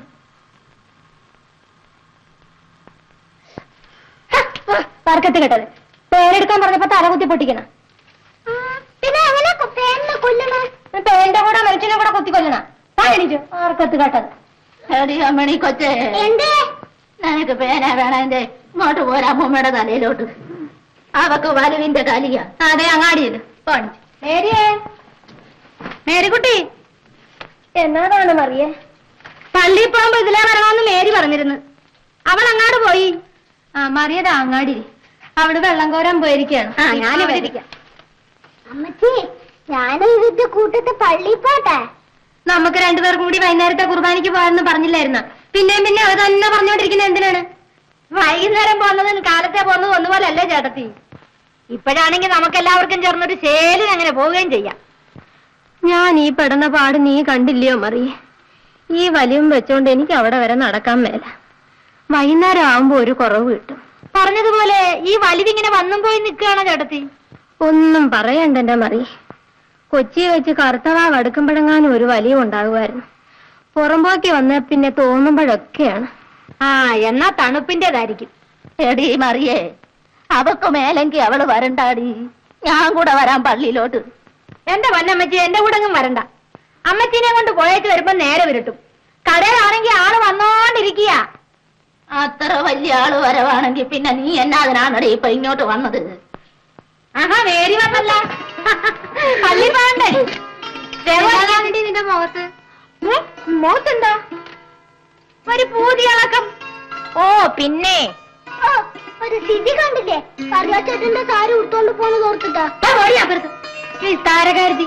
തർക്കത്ത് കേട്ടത് പേരെടുക്കാൻ പറഞ്ഞപ്പോ തലകുത്തി പൊട്ടിക്കണം പിന്നെ എങ്ങനെ പേരിനെ കൊല്ലണേ പേരിന്റെ കൂടെ മനുഷ്യനെ കൂടെ കുത്തി കൊല്ലണ താഴെണീച്ചു ആർക്കത്ത് കേട്ടത് എടി അമ്മണി കൊച്ചേ എന്തേ നിനക്ക് പേന വേണന്റെ ഇങ്ങോട്ട് പോരാ അമ്മൂമ്മയുടെ തലയിലോട്ട് അവക്ക് വലുവിന്റെ കലിയ അതെ അങ്ങാടിയത് കാണിച്ചു മേരിയേ മേരിക്കുട്ടി എന്നാണ് മറിയേ പള്ളി പോകുമ്പോ ഇതിലേ വരണമെന്ന് മേരി പറഞ്ഞിരുന്നു അവൾ അങ്ങാട് പോയി ആ മറിയതാ അങ്ങാടി അവിടെ വെള്ളം കോരാൻ പോയിരിക്കുകയാണ് ആ, ഞാനും ഇപ്പൊ വരിക. അമ്മച്ചി ഞാനും ഇതിന്റെ കൂട്ടത്തെ പള്ളി പോട്ടെ നമുക്ക് രണ്ടുപേർക്കും കൂടി വൈകുന്നേരത്തെ കുർബാനയ്ക്ക് പോകാമെന്ന് പറഞ്ഞില്ലായിരുന്ന പിന്നെയും പിന്നെ അത് തന്നെ പറഞ്ഞുകൊണ്ടിരിക്കുന്നത് എന്തിനാണ് വൈകുന്നേരം പോകുന്നതും കാലത്തെ പോകുന്നതും ഒന്നുപോലെ അല്ലേ ചേട്ടത്തി ഇപ്പോഴാണെങ്കിൽ നമുക്ക് എല്ലാവർക്കും ചേർന്നൊരു ശേലിന് അങ്ങനെ പോവുകയും ചെയ്യാം ഞാൻ ഈ പെടുന്ന പാട് നീ കണ്ടില്ലയോ മറി ഈ വലിയും വെച്ചോണ്ട് എനിക്ക് അവിടെ വരെ നടക്കാൻ മേല വൈകുന്നേരം ആവുമ്പോ ഒരു കുറവ് കിട്ടും പറഞ്ഞതുപോലെ ഈ വലിവിങ്ങനെ വന്നും പോയി നിൽക്കുകയാണോ ചേട്ടത്തി ഒന്നും പറയണ്ട എന്റെ മറി കൊച്ചി വെച്ച് കറുത്തവാ കടുക്കുമ്പോഴെങ്ങാനും ഒരു വലിയ ഉണ്ടാകുമായിരുന്നു പുറമ്പോക്കി വന്ന പിന്നെ തോന്നുമ്പോഴൊക്കെയാണ് ആ എന്നാ തണുപ്പിന്റേതായിരിക്കും എടി മറിയേ അവക്ക് മേലെങ്കി അവള് വരണ്ടാടി ഞാൻ കൂടെ വരാൻ പള്ളിയിലോട്ട് എന്റെ പൊന്നമ്മച്ചി എന്റെ കൂടെ അങ്ങും വരണ്ട അമ്മച്ചീനെ കൊണ്ട് പോയേച്ച് വരുമ്പോ നേരെ വിരട്ടും കടയിലാണെങ്കിൽ ആള് വന്നോണ്ടിരിക്കുക അത്ര വലിയ ആള് വരവാണെങ്കിൽ പിന്നെ നീ എന്നാതിനാണടി ഇപ്പൊ ഇങ്ങോട്ട് വന്നത് ആഹാ വേരി വന്നല്ല പള്ളി പോകണ്ടേ നിന്റെ മുഖത്ത് മോത്തെന്താ ഒരു പൂതി ഇളക്കം ഓ പിന്നെ ഓ ഒരു സ്ഥിതി കണ്ടില്ലേ കറിയാച്ചേട്ടന്റെ സാരി ഉടുത്തോണ്ട് പോണത് ഓർത്തിട്ടാ ദാ പോടി അപ്പുറത്ത് നിസ്താരകരുതി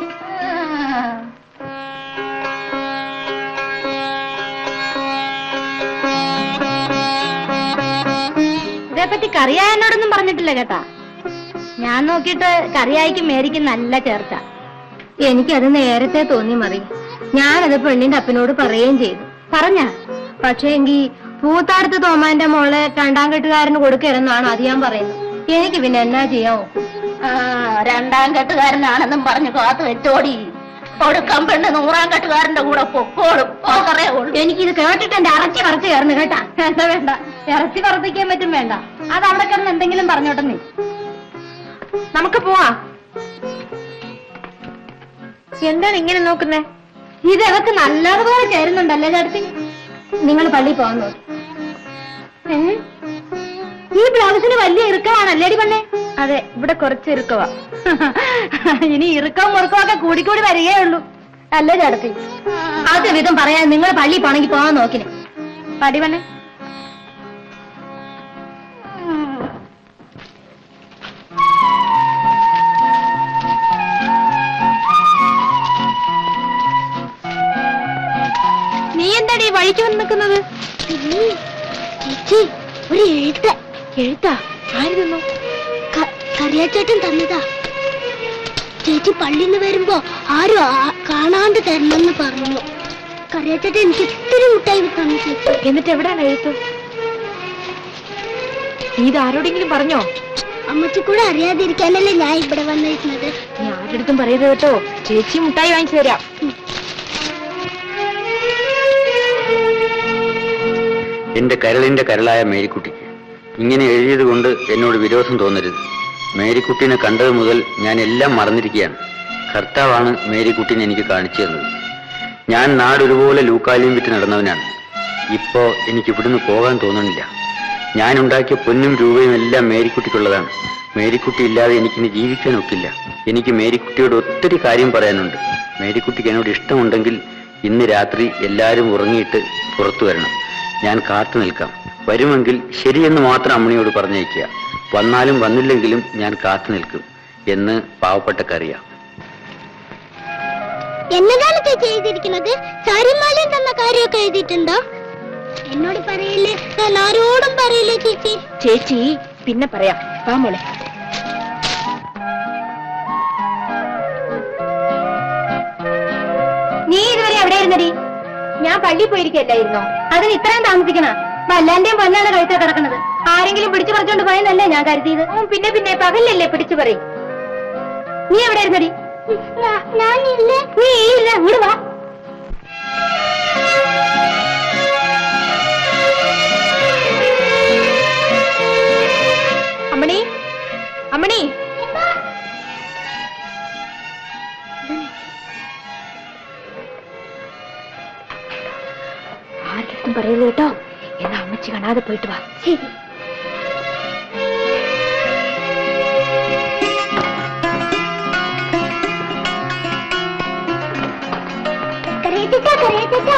ഇതേപ്പറ്റി കറിയായ എന്നോടൊന്നും പറഞ്ഞിട്ടില്ല കേട്ടാ ഞാൻ നോക്കിയിട്ട് കറിയായിക്കും മേരിക്കും നല്ല ചേർച്ച എനിക്കത് നേരത്തെ തോന്നി മറി ഞാനത് പെണ്ണിന്റെ അപ്പനോട് പറയുകയും ചെയ്തു പറഞ്ഞ പക്ഷേ എങ്കി പൂത്താടുത്ത് തോമാന്റെ മോളെ രണ്ടാം കെട്ടുകാരന് കൊടുക്കരുതെന്നാണ് അത് ഞാൻ പറയുന്നത് എനിക്ക് പിന്നെ എന്നാ ചെയ്യാൻ നോക്കും ആ, രണ്ടാം കെട്ടുകാരനാണെന്നും പറഞ്ഞു കാത്തു വെച്ചോടി ഒടുക്കം പെണ്ണ് നൂറാം കെട്ടുകാരന്റെ കൂടെ പൊക്കോളും പോകറേ ഉള്ളൂ എനിക്കിത് കേട്ടിട്ട് എന്റെ ഇറച്ചി പറച്ച് കയറുന്നു കേട്ടാ എന്താ വേണ്ട ഇറച്ചി പറപ്പിക്കാൻ പറ്റും വേണ്ട അത് അവിടെ കിടന്ന് എന്തെങ്കിലും പറഞ്ഞോട്ടെ നീ നമുക്ക് പോവാ എന്താണ് ഇങ്ങനെ നോക്കുന്നേ ഇത് അവർക്ക് നല്ലതുപോലെ ചേരുന്നുണ്ടല്ലേ ചേട്ടത്തി നിങ്ങൾ പള്ളിയിൽ പോകാൻ നോക്കി ഏ? ഈ ബ്ലൗസിന് വലിയ ഇറുക്കമാണല്ലേടി പെണ്ണെ അതെ ഇവിടെ കുറച്ച് ഇറുക്കവാ ഇനി ഇറുക്കവും മുറുക്കവും ഒക്കെ കൂടിക്കൂടി വരികയേ ഉള്ളൂ അല്ലേ ചേട്ടത്തി അത് വിധം പറയാൻ നിങ്ങൾ പള്ളിയിൽ പോണെങ്കിൽ പോകാൻ നോക്കിനെ പടി പെണ്ണെ നീ എന്താടി വഴിക്ക് വന്ന് നിൽക്കുന്നത് ചേച്ചി ഒരു എഴുത്ത് എഴുത്താ ആര് തന്നു ക- കറിയാച്ചേട്ടൻ തന്നതാ ചേച്ചി പള്ളിയിൽ നിന്ന് വരുമ്പോ ആരും ആ- കാണാണ്ട് തരണമെന്ന് പറഞ്ഞു കറിയാച്ചേട്ടൻ എനിക്ക് ഇത്തിരി മുട്ടായി തന്നു ചേച്ചി എന്നിട്ട് എവിടാണ് എഴുത്ത് നീ ഇത് ആരോടെങ്കിലും പറഞ്ഞോ അമ്മച്ചി കൂടെ അറിയാതിരിക്കാനല്ലേ ഞാൻ ഇവിടെ വന്നിരുന്നത് നീ ആരുടെ അടുത്തും പറയരുത് കേട്ടോ ചേച്ചി മുട്ടായി വാങ്ങിച്ചു തരാം എന്റെ കരളിന്റെ കരളായ മേരിക്കുട്ടിക്ക് ഇങ്ങനെ എഴുതിയത് കൊണ്ട് എന്നോട് വിരോധം തോന്നരുത് മേരിക്കുട്ടിനെ കണ്ടത് മുതൽ ഞാൻ എല്ലാം മറന്നിരിക്കുകയാണ് കർത്താവാണ് മേരിക്കുട്ടിനെ എനിക്ക് കാണിച്ചു തന്നത് ഞാൻ നാടൊരുപോലെ ലൂക്കാലിയും വിറ്റ് നടന്നവനാണ് ഇപ്പോ എനിക്ക് ഇവിടുന്ന് പോകാൻ തോന്നുന്നില്ല ഞാൻ ഉണ്ടാക്കിയ പൊന്നും രൂപയും എല്ലാം മേരിക്കുട്ടിക്കുള്ളതാണ് മേരിക്കുട്ടി ഇല്ലാതെ എനിക്കിനി ജീവിക്കാൻ ഒക്കില്ല എനിക്ക് മേരിക്കുട്ടിയോട് ഒത്തിരി കാര്യം പറയാനുണ്ട് മേരിക്കുട്ടിക്ക് എന്നോട് ഇഷ്ടമുണ്ടെങ്കിൽ ഇന്ന് രാത്രി എല്ലാവരും ഉറങ്ങിയിട്ട് പുറത്തു വരണം ഞാൻ കാത്തു നിൽക്കാം വരുമെങ്കിൽ ശരിയെന്ന് മാത്രം അമ്മണിയോട് പറഞ്ഞേക്കുക വന്നാലും വന്നില്ലെങ്കിലും ഞാൻ കാത്തു നിൽക്കും എന്ന് പാവപ്പെട്ടക്കറിയാം എന്നതാണ് ചേച്ചി എഴുതിയിരിക്കുന്നത് സാരിമാലയും തന്ന കാര്യമൊക്കെ എഴുതിയിട്ടുണ്ടോ എന്നോട് പറയില്ലേ ഞാൻ ആരോടും പറയില്ലേ ചേച്ചി ചേച്ചി പിന്നെ പറയാം വാ മോളെ നീ ഇതുവരെ എവിടെ ഇരുന്നടി ഞാൻ പള്ളിയിൽ പോയിരിക്കല്ലായിരുന്നോ അതിന് ഇത്രയും താമസിക്കണ വല്ലാന്റെയും പൊന്നാണ് കഴുത്ത കിടക്കുന്നത് ആരെങ്കിലും പിടിച്ചു പറിച്ചോണ്ട് പോയെന്നല്ലേ ഞാൻ കരുതിയത് ഉം, പിന്നെ പിന്നെ പകലല്ലേ പിടിച്ചു പറയും നീ എവിടെ ഇരുന്നടി ഞാനില്ലേ നീ ഇല്ല ഇങ്ങോട്ട് വാ അമ്മണി അമ്മണി ആർക്കും പറയരുത് കേട്ടോ എന്നാ അമ്മച്ചി കാണാതെ പോയിട്ട് വാ ശരി കറിയത്തിട്ടാ കറിയത്തിട്ടാ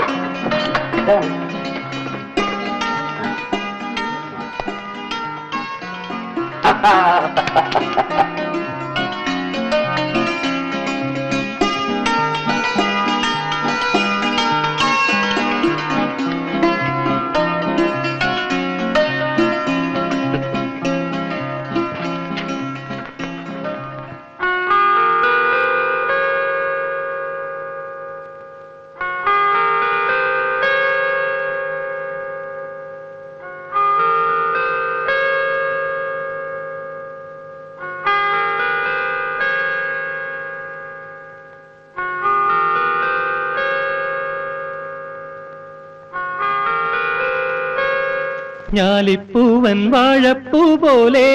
ഞാലിപ്പൂവൻ വാഴപ്പൂ പോലെ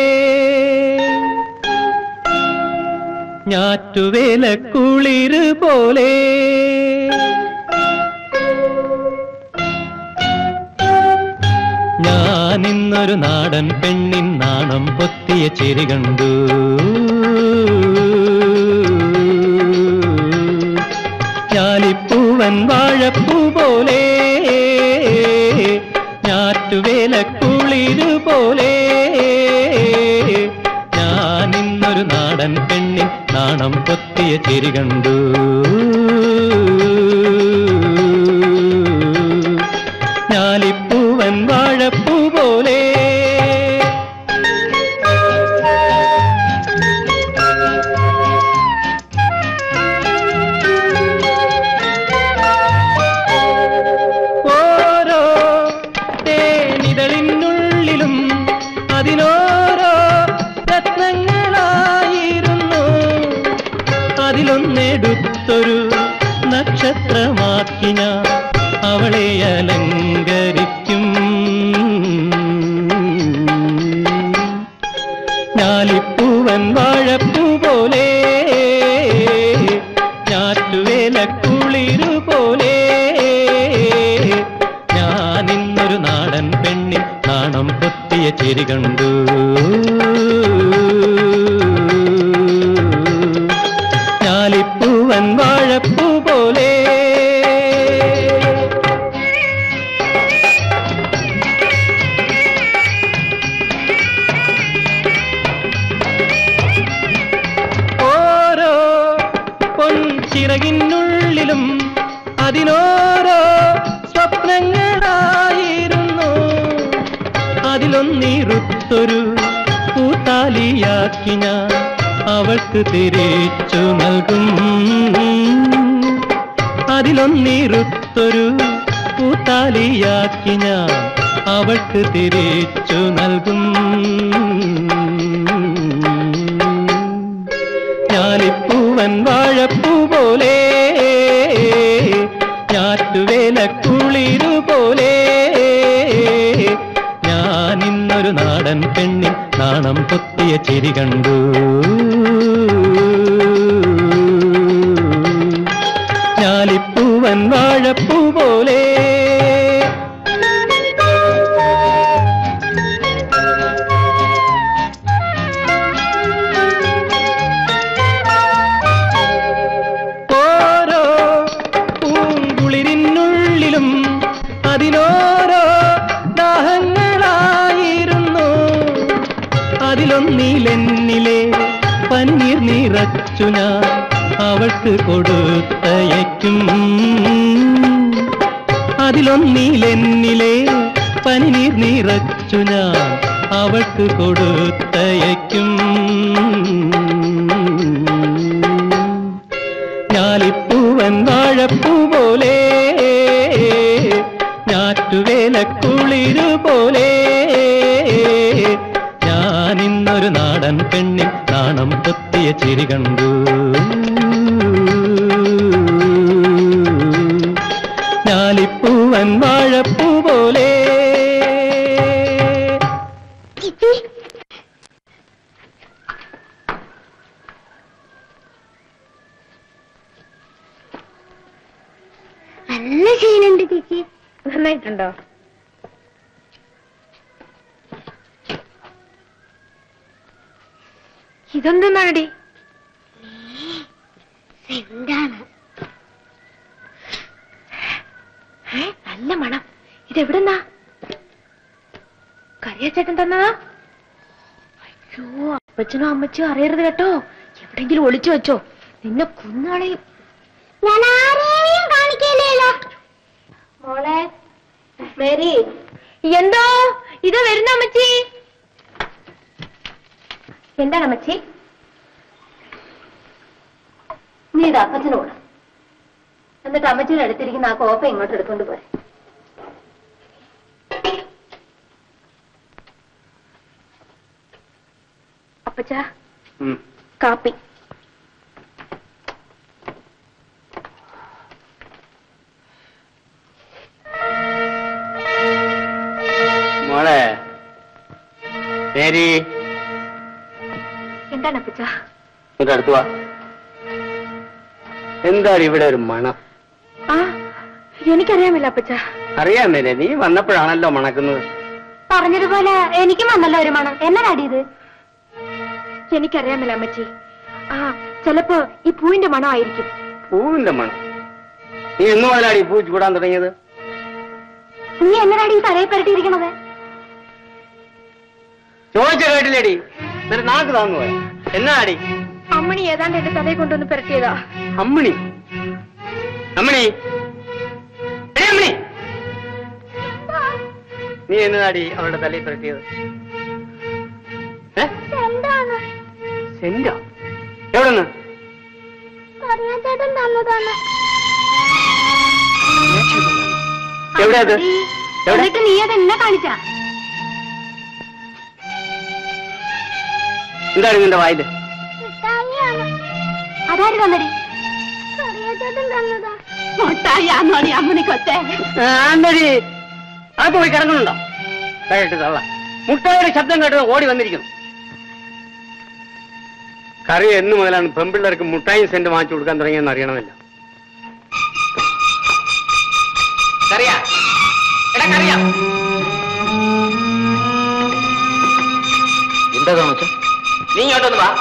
ഞാറ്റുവേല കുളിര് പോലെ ഞാൻ ഇന്നൊരു നാടൻ പെണ്ണിൻ നാണം പൊത്തിയ ചിരി കണ്ടു ഞാലിപ്പൂവൻ വാഴപ്പൂ പോലെ ഞാറ്റുവേല കുളിരു പോലെ ഞാൻ ഇന്നൊരു നാടൻ പെണ്ണിൻ നാണം പൊത്തിയ ചിരി കണ്ടു ഞാലിപ്പൂവൻ വാഴപ്പൂ പോലെ ഓരോ തേനിതളിനുള്ളിലും അതിനോരോ രത്നങ്ങളായിരുന്നു അതിലൊന്നെടുത്തൊരു നക്ഷത്രമാക്കി ഞാൻ അവളെ അലങ്കരിക്കും ഞാലിപ്പൂവൻ വാഴപ്പൂ പോലെ ഞാറ്റുവേല കുളിരു പോലെ ഞാൻ ഇന്നൊരു നാടൻ പെണ്ണിൻ നാണം പൊത്തിയ ചിരി കണ്ടു ഞാലിപ്പൂവൻ വാഴപ്പൂ പോലെ ഓരോ പൊൻചിറകിനുള്ളിലും അതിനോരോ സ്വപ്നങ്ങളായിരുന്നു അതിലൊന്നിറുത്തൊരു പൂത്താലിയാക്കി ഞാൻ അവൾക്ക് തിരിച്ചു നൽകും അതിലൊന്നിറുത്തൊരു പൂത്താലിയാക്കി ഞാൻ അവൾക്ക് തിരിച്ചു നൽകും ഞാലിപ്പൂവൻ വാഴപ്പൂ പോലെ ഞാറ്റുവേല കുളിരു പോലെ ഞാൻ ഇന്നൊരു നാടൻ പെണ്ണിൻ നാണം പൊത്തിയ ചിരി കണ്ടു ഞാലിപ്പൂവൻ വാഴപ്പൂ പോലെ ഓരോ പൂങ്കുളിരിനുള്ളിലും അതിനോരോ ദാഹങ്ങളായിരുന്നു അതിലൊന്നിലെന്നിലെ പന്നീർ നിറച്ചു ഞാൻ അവൾക്ക് കൊടുത്തയക്കും അതിലൊന്നിലെന്നിലെ പനിനീർ നിറച്ചു ഞാൻ അവൾക്ക് കൊടുത്തയക്കും ഞാലിപ്പൂവൻ വാഴപ്പൂ പോലെ ഞാറ്റുവേല കുളിരു പോലെ ഞാൻ ഇന്നൊരു നാടൻ പെണ്ണിൻ നാണം പൊത്തിയ ചിരി കണ്ടു ഞാലിപ്പൂവൻ വാഴപ്പൂ പോലെ ചേച്ചി നല്ല ചെയ്യുന്നുണ്ട് ചേച്ചി നന്നായിട്ടുണ്ടോ ഇതെന്തെന്നാടി എന്താണ് ഏ നല്ല മണം ഇതെവിടുന്നാ കറിയച്ചേട്ടൻ തന്നതാ അയ്യോ അപ്പച്ചനോ അമ്മച്ചോ അറിയരുത് കേട്ടോ എവിടെങ്കിലും ഒളിച്ചു വെച്ചോ നിന്നെ കുന്നാളെയും ഞാൻ ആരെയും കാണിക്കില്ലല്ലോ മോളെ മേരി എന്തോ ഇത് വരുന്ന അമ്മച്ചി എന്താണ് അമ്മച്ചി നീ ഇത് അപ്പച്ചനോട് എന്നിട്ട് അമ്മച്ചിയുടെ അടുത്തിരിക്കുന്ന ആ കോപ്പ ഇങ്ങോട്ട് എടുക്കൊണ്ട് പോരെ അപ്പച്ച കാപ്പി മോളെ മേരി എന്താണ് അപ്പച്ച ഇങ്ങോട്ട് അടുത്ത് വാ എന്താണ് ഇവിടെ ഒരു മണം ആ എനിക്കറിയാമില്ല അപ്പച്ച അറിയാൻ മേലെ നീ വന്നപ്പോഴാണല്ലോ മണക്കുന്നത് പറഞ്ഞതുപോലെ എനിക്കും വന്നല്ലോ ഒരു മണം എന്നതാടി ഇത് എനിക്കറിയാമില്ല അമ്മച്ചി ആ ചിലപ്പോ ഈ പൂവിന്റെ മണമായിരിക്കും പൂവിന്റെ മണം നീ എന്ന് മുതലാടി ഈ പൂ ചൂടാൻ തുടങ്ങിയത് നീ എന്നതാടി ഈ തലയിൽ പുരട്ടിയിരിക്കണത് ചോദിച്ച കേട്ടില്ലേടി എന്നിട്ട് നാക്ക് താന്നു പോയ എന്നാടി അമ്മണി ഏതാണ്ട് എന്റെ തലയെ കൊണ്ടുവന്ന് പെരട്ടിയതാ അമ്മിണി അമ്മിണി എടീ അമ്മിണി നീ എന്നതാടി അവളുടെ തലയിൽ പുരട്ടിയത് ഏ? എന്താണ് സെന്റോ എവിടെ നിന്ന് കറിയാച്ചേട്ടൻ തന്നതാണ് എവിടെ അത് എവിടെ എന്നിട്ട് നീ അതെന്നെ കാണിച്ചാ എന്താണ് നിന്റെ വായില് മിഠായിയാണ് അതാര് തന്നടി കറിയാച്ചേട്ടൻ തന്നതാ മുട്ടായി അമ്മണി കൊച്ചേ ആണ്ടടി ആ പോയി കിടങ്ങുന്നുണ്ടോ കേട്ട് തള്ള മുട്ടായുടെ ശബ്ദം കേട്ട് ഓടി വന്നിരിക്കുന്നു കറി എന്ന് മുതലാണ് പെമ്പിള്ളേർക്ക് മുട്ടായും സെന്റ് വാങ്ങിച്ചു കൊടുക്കാൻ തുടങ്ങിയെന്ന് അറിയണമല്ലോ കറിയാ എടാ കറിയാ എന്താ തോമച്ച നീ ഇങ്ങോട്ടൊന്ന് വാ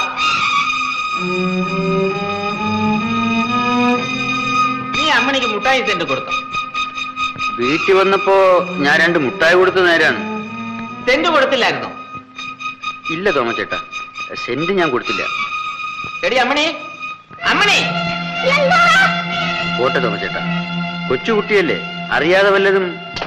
നീ അമ്മണിക്ക് മുട്ടായി സെന്റ് കൊടുത്തോ വീട്ടിൽ വന്നപ്പോ ഞാൻ രണ്ട് മുട്ടായി കൊടുത്ത നേരാണ് സെന്റ് കൊടുത്തില്ലായിരുന്നോ ഇല്ല തോമച്ചേട്ടാ സെന്റ് ഞാൻ കൊടുത്തില്ല എടി അമ്മണി അമ്മണി പോട്ടെ തോമച്ചേട്ടാ കൊച്ചുകുട്ടിയല്ലേ അറിയാതെ വല്ലതും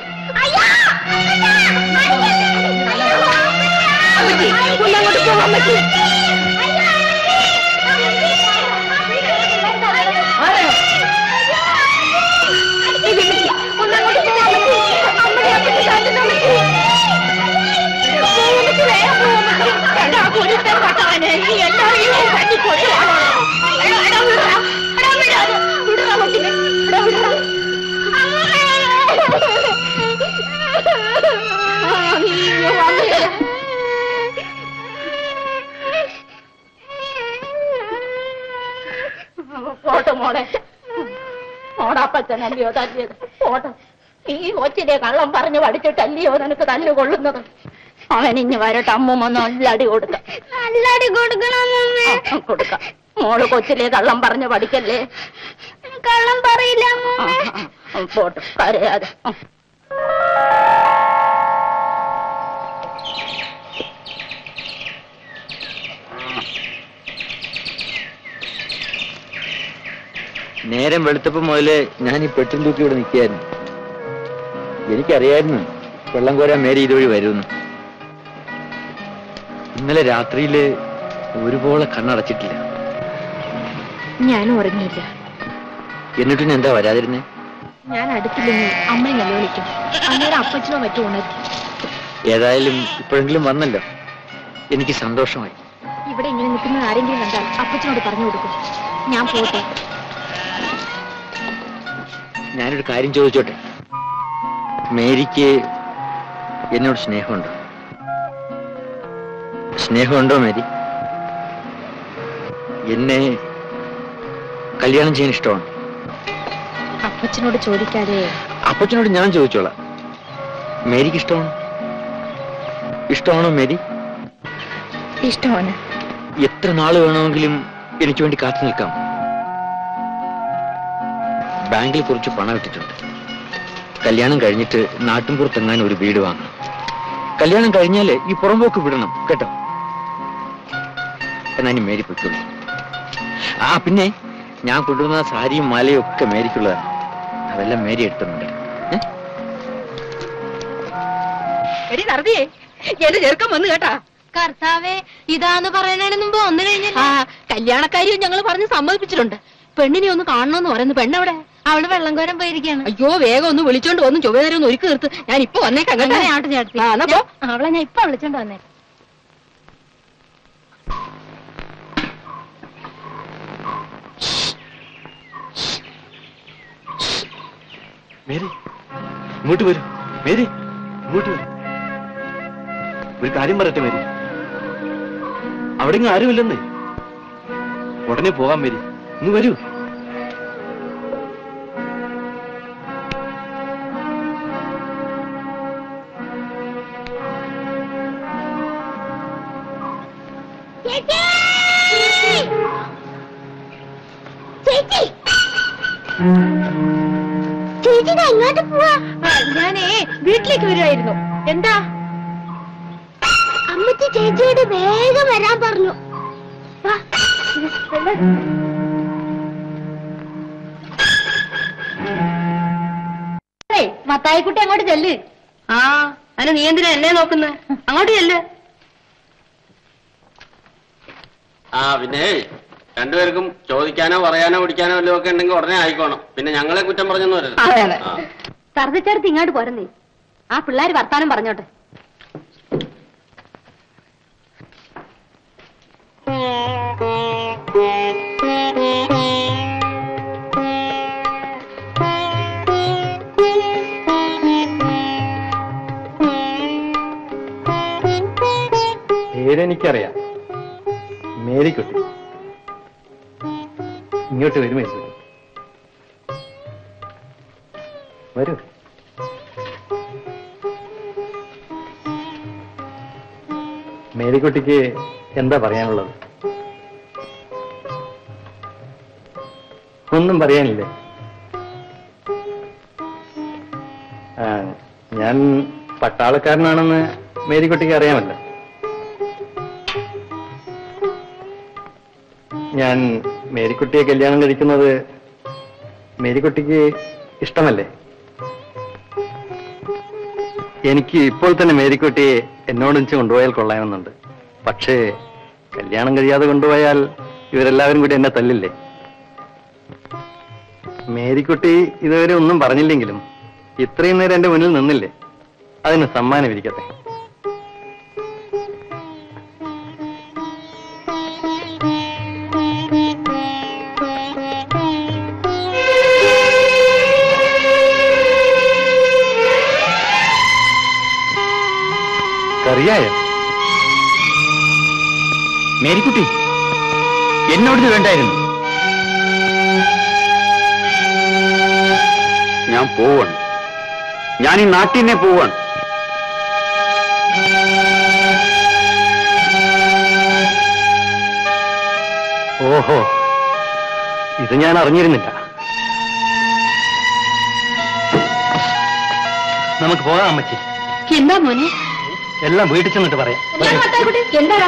പോട്ടെ മോളെ മോടാപ്പച്ചനല്ലയോ തല്ലിയത് പോട്ടെ ഈ കൊച്ചിലെ കള്ളം പറഞ്ഞു പഠിച്ചിട്ടല്ലയോ നിനക്ക് തല്ലു കൊള്ളുന്നത് അവൻ ഇഞ്ഞ് വരട്ടെ അമ്മൂമ്മ നല്ല അടി കൊടുക്കാം നല്ലടി കൊടുക്കണം അമ്മമ്മേ ആ, കൊടുക്കാം മോള് കൊച്ചിലെ കള്ളം പറഞ്ഞു പഠിക്കല്ലേ കള്ളം പറയില്ല ആ, അമ്മമ്മേ ആ, ആ, പോട്ടെ കരയാതെ ആ. നേരം വെളുത്തപ്പോ മുതലേ ഞാൻ ഈ പെട്ടിൽ തൂക്കി ഇവിടെ നിൽക്കുകയായിരുന്നു എനിക്കറിയായിരുന്നു വെള്ളം കോരാൻ മേരി ഇതുവഴി വരുമെന്ന് ഇന്നലെ രാത്രിയില് ഒരുപോലെ കണ്ണടച്ചിട്ടില്ല ഞാനും ഉറങ്ങിയില്ല എന്നിട്ടും ഞാൻ എന്താ വരാതിരുന്നേ ഞാൻ അടുത്തില്ലെങ്കിൽ അമ്മയെ നിലവിളിക്കും അന്നേരം അപ്പച്ചനോ മറ്റോ ഉണരും ഏതായാലും ഇപ്പോഴെങ്കിലും വന്നല്ലോ എനിക്ക് സന്തോഷമായി ഇവിടെ ഇങ്ങനെ നിൽക്കുന്ന ആരെങ്കിലും കണ്ടാൽ അപ്പച്ചനോട് പറഞ്ഞു കൊടുക്കും ഞാൻ പോട്ടെ ഞാനൊരു കാര്യം ചോദിച്ചോട്ടെ മേരിക്ക് എന്നോട് സ്നേഹമുണ്ടോ സ്നേഹമുണ്ടോ മേരി എന്നെ കല്യാണം ചെയ്യാൻ ഇഷ്ടമാണ് അപ്പച്ചനോട് ചോദിക്കാതെ അപ്പച്ചനോട് ഞാൻ ചോദിച്ചോളാം മേരിക്ക് ഇഷ്ടമാണ് ഇഷ്ടമാണോ മേരി ഇഷ്ടമാണ് എത്ര നാള് വേണമെങ്കിലും എനിക്ക് വേണ്ടി കാത്തു നിൽക്കാം ബാങ്കിൽ കുറച്ച് പണം ഇട്ടിട്ടുണ്ട് കല്യാണം കഴിഞ്ഞിട്ട് നാട്ടിൻപുറത്തെങ്ങാൻ ഒരു വീട് വാങ്ങണം കല്യാണം കഴിഞ്ഞാല് ഈ പുറമ്പോക്ക് വിടണം കേട്ടോ എന്നാ ഇനി മേരി പൊയ്ക്കുള്ളൂ ആ പിന്നെ ഞാൻ കൊണ്ടുവന്ന സാരിയും മാലയും ഒക്കെ മേരിക്കുള്ളതാണ് അതെല്ലാം മേരി എടുത്തുണ്ട് ഏ? എടി നടത്തിയേ എന്റെ ചെറുക്കം വന്നു കേട്ടാ കർത്താവേ ഇതാന്ന് പറയണതിന് മുമ്പ് വന്നു കഴിഞ്ഞില്ല ആ കല്യാണക്കാരിയും ഞങ്ങൾ പറഞ്ഞ് സമ്മതിപ്പിച്ചിട്ടുണ്ട് പെണ്ണിനെ ഒന്ന് കാണണമെന്ന് പറയുന്നു പെണ്ണെവിടെ അവള് വെള്ളം കോരം പോയിരിക്കാണ് അയ്യോ വേഗം ഒന്ന് വിളിച്ചോണ്ട് വന്ന് ചൊവ്വേരം ഒന്ന് ഒരുക്കി നിർത്ത് ഞാൻ ഇപ്പൊ വന്നേക്കാം കേട്ടോ അങ്ങനെ ആട്ടെ ചേട്ടത്തി ആ, എന്നാ പോ. ഞാൻ- അവളെ ഞാൻ ഇപ്പൊ വിളിച്ചോണ്ട് വന്നേ മേരി ഇങ്ങോട്ട് വരൂ മേരി ഇങ്ങോട്ട് വരൂ ഒരു കാര്യം പറയട്ടെ മേരി അവിടെ ഇങ്ങ് ആരുമില്ലെന്നേ ഉടനെ പോകാം മേരി ഇങ്ങ് വരൂ ചേച്ചി ചേച്ചി ചേച്ചി ദാ ഇങ്ങോട്ട് പോവാ ഞാനേ വീട്ടിലേക്ക് വരുമായിരുന്നു എന്താ അമ്മച്ചി ചേച്ചിയോട് വേഗം വരാൻ പറഞ്ഞു വാ മത്തായിക്കുട്ടി അങ്ങോട്ട് ചെല്ല് ആ അതിന് നീ എന്തിനാ എന്നെ നോക്കുന്നത് അങ്ങോട്ട് ചെല്ല് ആ പിന്നെ രണ്ടുപേർക്കും ചോദിക്കാനോ പറയാനോ പിടിക്കാനോ വല്ലതും ഒക്കെ ഉണ്ടെങ്കിൽ ഉടനെ ആയിക്കോണം പിന്നെ ഞങ്ങളെ കുറ്റം പറഞ്ഞൊന്നും വരരുത് അതെ, അതെ. ആ. സർദിച്ചേർത്ത് ഇങ്ങോട്ട് പോരുന്നേ ആ പിള്ളേര് വർത്താനം പറഞ്ഞോട്ടെ പേരെനിക്കറിയാം മേരിക്കുട്ടി ഇങ്ങോട്ട് വരും മേരി വരൂ മേരിക്കുട്ടിക്ക് എന്താ പറയാനുള്ളത് ഒന്നും പറയാനില്ലേ ആ ഞാൻ പട്ടാളക്കാരനാണെന്ന് മേരിക്കുട്ടിക്ക് അറിയാമല്ലോ ഞാൻ മേരിക്കുട്ടിയെ കല്യാണം കഴിക്കുന്നത് മേരിക്കുട്ടിക്ക് ഇഷ്ടമല്ലേ എനിക്ക് ഇപ്പോൾ തന്നെ മേരിക്കുട്ടിയെ എന്നോടൊന്നിച്ച് കൊണ്ടുപോയാൽ കൊള്ളാമെന്നുണ്ട് പക്ഷേ കല്യാണം കഴിയാതെ കൊണ്ടുപോയാൽ ഇവരെല്ലാവരും കൂടി എന്നെ തല്ലില്ലേ മേരിക്കുട്ടി ഇതുവരെ ഒന്നും പറഞ്ഞില്ലെങ്കിലും ഇത്രയും നേരം എന്റെ മുന്നിൽ നിന്നില്ലേ അതിന് സമ്മാനം ഇരിക്കട്ടെ കറിയായോ മേരിക്കുട്ടി എന്നോട് വേണ്ടായിരുന്നു ഞാൻ പോവാണ് ഞാൻ ഈ നാട്ടിൽ തന്നെ പോവാണ് ഓഹോ ഇത് ഞാൻ അറിഞ്ഞിരുന്നില്ല നമുക്ക് പോകാം അമ്മച്ചി എന്താ മോനെ എല്ലാം വീട്ടിൽ ചെന്നിട്ട് പറയാം ഞാൻ മത്തായിക്കുട്ടി എന്താടാ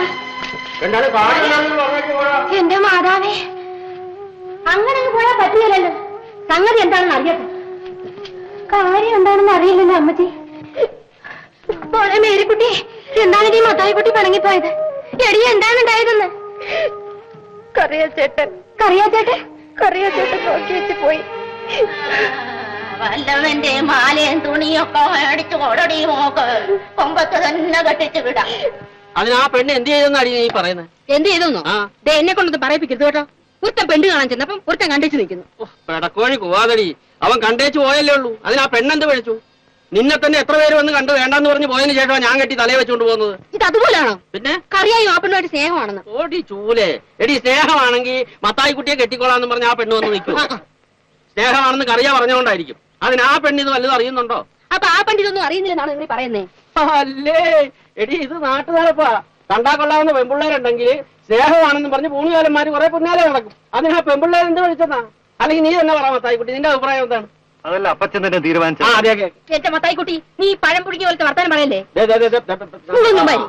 എന്റെ മാതാവേ അങ്ങനെ അങ്ങ് പോയാൽ പറ്റില്ലല്ലോ സംഗതി എന്താണെന്ന് അറിയട്ടെ കാര്യം എന്താണെന്ന് അറിയില്ലല്ലോ അമ്മച്ചി മോളെ മേരിക്കുട്ടി എന്താണ് ഈ മത്തായിക്കുട്ടി പിണങ്ങിപ്പോയത് എടി എന്താണ് ഉണ്ടായതെന്ന് കറിയാച്ചേട്ടൻ കറിയാച്ചേട്ടെ കറിയാച്ചേട്ടൻ നോക്കി വെച്ച് പോയി വല്ലവന്റെ മാലയും തുണിയൊക്കെ മേടിച്ചു കൊടടി മോക്ക് കൊമ്പത്ത് തന്നെ കെട്ടിച്ചു വിടാം അതിന് ആ പെണ്ണ് എന്ത് ചെയ്തെന്നാണ് നീ പറയുന്നത് എന്ത് ചെയ്തെന്നോ ആ. ദേ എന്നെ കൊണ്ടൊന്ന് പറയിപ്പിക്കരുത് കേട്ടോ ഒരുത്തൻ പെണ്ണ് കാണാൻ ചെന്നപ്പം ഒരുത്തൻ കണ്ടിച്ചു നിൽക്കുന്നു പെടക്കോഴി കൂവാതടി അവൻ കണ്ടേച്ച് പോയല്ലേ ഉള്ളൂ അതിന് ആ പെണ്ണെന്ത് വിളിച്ചു നിന്നെ തന്നെ എത്ര പേര് വന്ന് കണ്ടു വേണ്ടെന്ന് പറഞ്ഞ് പോയതിന് ശേഷം ഞാൻ കെട്ടി തലയെ വെച്ചുകൊണ്ട് പോകുന്നത് ഇത് അതുപോലാണോ പിന്നെ കറിയായും ആ പെണ്ണുമായിട്ട് സ്നേഹമാണെന്ന് ഓടി ചൂലേ എടി സ്നേഹമാണെങ്കിൽ മത്തായി കുട്ടിയെ കെട്ടിക്കോളാന്ന് പറഞ്ഞ ആ പെണ്ണ് വന്ന് നിൽക്കും സ്നേഹമാണെന്ന് കറിയ പറഞ്ഞുകൊണ്ടായിരിക്കും അതിന് ആ പെണ്ണ് ഇത് വല്ലതും അറിയുന്നുണ്ടോ അപ്പൊ ആ പെണ്ണ് ഇതൊന്നും അറിയുന്നില്ലെന്നാണ് നിങ്ങൾ പറയുന്നേ അല്ലേ എടി ഇത് നാട്ടുകാരപ്പാ കണ്ടാ കൊള്ളാവുന്ന പെൺപിള്ളേരുണ്ടെങ്കിൽ സ്നേഹമാണെന്ന് പറഞ്ഞ് പൂണുകാലന്മാര് കുറെ പിന്നാലെ നടക്കും അതിന് ആ പെൺപിള്ളേർ എന്ത് വിളിച്ചെന്നാ അല്ലെങ്കിൽ നീ തന്നെ പറ മത്തായി കുട്ടി നിന്റെ അഭിപ്രായം എന്താണ് അതല്ല അപ്പച്ചൻ തന്നെ ആ തീരുമാനിച്ചത് അതെ അതെ എന്റെ മത്തായിക്കുട്ടി നീ ഈ പഴം പുഴുങ്ങിയ പോലത്തെ വർത്താനം പറയല്ലേ ദേ, ദേ, ദേ, ദേ, ദേ, ദേ, ദേ. ഇതൊന്നും മതി.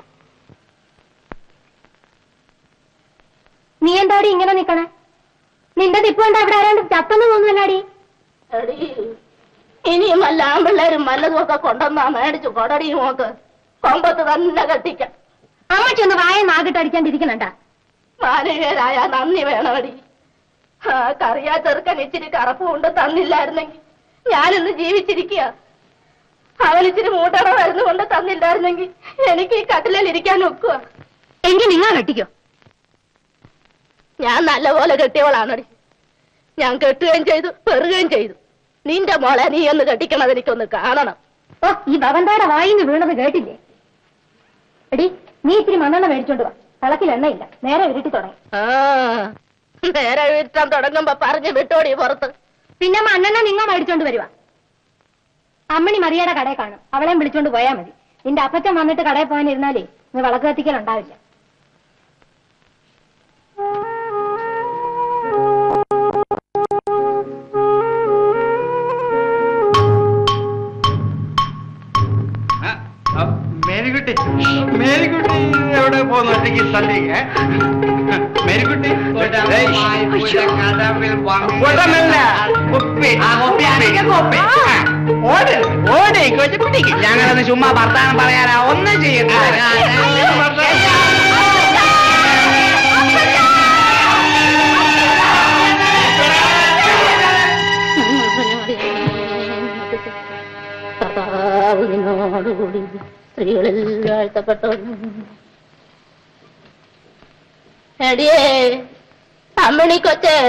നീ എന്താടി ഇങ്ങനെ നിക്കണേ നിന്റെ നിപ്പ് കണ്ട അവിടെ ആരാണ്ട് ചത്തെന്ന് തോന്നുന്നല്ലാടി എടീ, ഇനിയും വല്ല ആമ്പിള്ളേരും വല്ലതും ഒക്കെ കൊണ്ടുവന്നാ മേടിച്ചു കൊടടി മോക്ക് കൊമ്പത്ത് തന്നെ കെട്ടിക്കാം അമ്മച്ചി ഒന്ന് വായ നാകിട്ട് അടിക്കാണ്ടിരിക്കണണ്ട മാനവീയരായ നന്ദി വേണമടി ആ കറിയാ ചെറുക്കൻ ഇച്ചിരി കറപ്പ് കൊണ്ട് തന്നില്ലായിരുന്നെങ്കിൽ ഞാനിന്ന് ജീവിച്ചിരിക്കുക അവൻ ഇച്ചിരി മൂട്ടട മരുന്ന് കൊണ്ട് തന്നില്ലായിരുന്നെങ്കിൽ എനിക്ക് ഈ കട്ടിലിൽ ഇരിക്കാൻ ഒക്കുക എങ്കിൽ നിങ്ങൾ കെട്ടിക്കോ ഞാൻ നല്ലപോലെ കെട്ടിയവളാണടി ഞാൻ കെട്ടുകയും ചെയ്തു പെറുകയും ചെയ്തു നിന്റെ മോളെ നീ ഒന്ന് കെട്ടിക്കണത് എനിക്കൊന്ന് കാണണം ഓ ഈ ഭവന്താടെ വായിന്ന് വീണത് കേട്ടില്ലേ എടി നീ ഇത്തിരി മണ്ണെണ്ണ മേടിച്ചോണ്ട് വാ തിളക്കിൽ എണ്ണയില്ല നേരെ ഉരുട്ടി തുടങ്ങി ആ നേരെ വീട്ടാൻ തുടങ്ങുമ്പോ പറഞ്ഞു വിട്ടോടി പുറത്ത് പിന്നെ മണ്ണെണ്ണ നിങ്ങൾ മേടിച്ചോണ്ട് വരുവാ അമ്മണി മറിയയുടെ കടയിൽ കാണും അവളെ വിളിച്ചോണ്ട് പോയാ മതി നിന്റെ അപ്പച്ചൻ വന്നിട്ട് കടയിൽ പോകാനിരുന്നാലേ നീ വിളക്ക് കത്തിക്കലുണ്ടാവില്ല മേരിക്കുട്ടി മേരിക്കുട്ടി എവിടെ പോകുന്നു ഒറ്റയ്ക്ക് തള്ളി മേരിക്കുട്ടി കുടമല്ല കുപ്പി ആ കുപ്പിയാണെങ്കിൽ കുപ്പി ഓട് ഓട് കൊച്ചുകുട്ടിക്ക് ഞങ്ങളൊന്ന് ചുമ്മാ വർത്താനം പറയാനാ ഒന്നും കർത്താവിനോടുകൂടി സ്ത്രീകളിൽ വാഴ്ത്തപ്പെട്ടു എടിയേ അമ്മണി കൊച്ചേ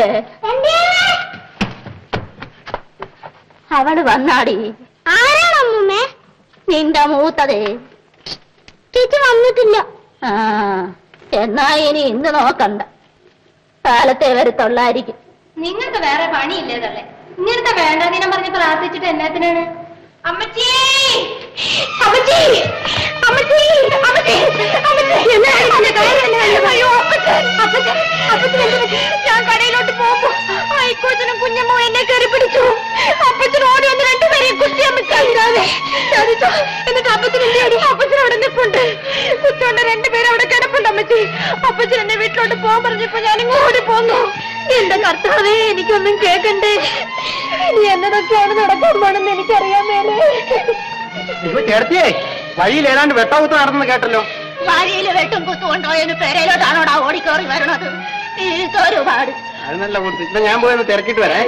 അവള് വന്നാടി ആരാണ് അമ്മൂമ്മേ നിന്റെ മൂത്തതേ ചേച്ചി വന്നിട്ടില്ല ആ എന്നാ ഇനി ഇന്ന് നോക്കണ്ട കാലത്തെ വരത്തുള്ളായിരിക്കും നിങ്ങൾക്ക് വേറെ പണിയില്ലേ തള്ളേ ഇങ്ങനത്തെ വേണ്ട ദിനം പറഞ്ഞ് പ്രാർത്ഥിച്ചിട്ട് എന്നാത്തിനാണ് അമ്മച്ചി അമ്മച്ചി അമ്മച്ചി അമ്മച്ചി അമ്മച്ചി എന്താണ് ഇതിന്റെ കാര്യം എന്താണ്? അയ്യോ അപ്പച്ചൻ അപ്പച്ചൻ അപ്പച്ചൻ എന്ത് പറ്റി? ഞാൻ കടയിലോട്ട് പോകുമ്പോ ആയിക്കോച്ചനും കുഞ്ഞമ്മോ എന്നെ കയറി പിടിച്ചു അപ്പച്ചൻ ഓടി വന്ന് രണ്ടുപേരെയും കുത്തി അമ്മച്ചാതെ ചതിച്ചു എന്നിട്ട് അപ്പച്ചൻ എന്റെ അടി അപ്പച്ചൻ അവിടെ നിൽപ്പുണ്ട് കുത്തോണ്ട് രണ്ടുപേരും അവിടെ കിടപ്പുണ്ട് അമ്മച്ചി അപ്പച്ചൻ എന്നെ വീട്ടിലോട്ട് പോകാൻ പറഞ്ഞപ്പോ ഞാൻ ഓടി പോന്നു എന്റെ കർത്താവേ എനിക്കൊന്നും കേക്കണ്ടേ ഇനി എന്നതൊക്കെയാണ് നടക്കാൻ പോണെന്ന് എനിക്കറിയാൻ മേലേ ചേർത്തിയേ വഴിയിൽ ഏതാണ്ട് വെട്ടാവുത്ത് നടന്നു കേട്ടല്ലോ വഴിയിൽ വെട്ടും കുത്തുകൊണ്ടോയെന്ന് പെരയിലോട്ടാണോടാ ഓടിക്കേറി വരണത് ഒരുപാട് അത് നല്ല ബുദ്ധി ഇപ്പൊ ഞാൻ പോയി ഒന്ന് തിരക്കിട്ട് വരേ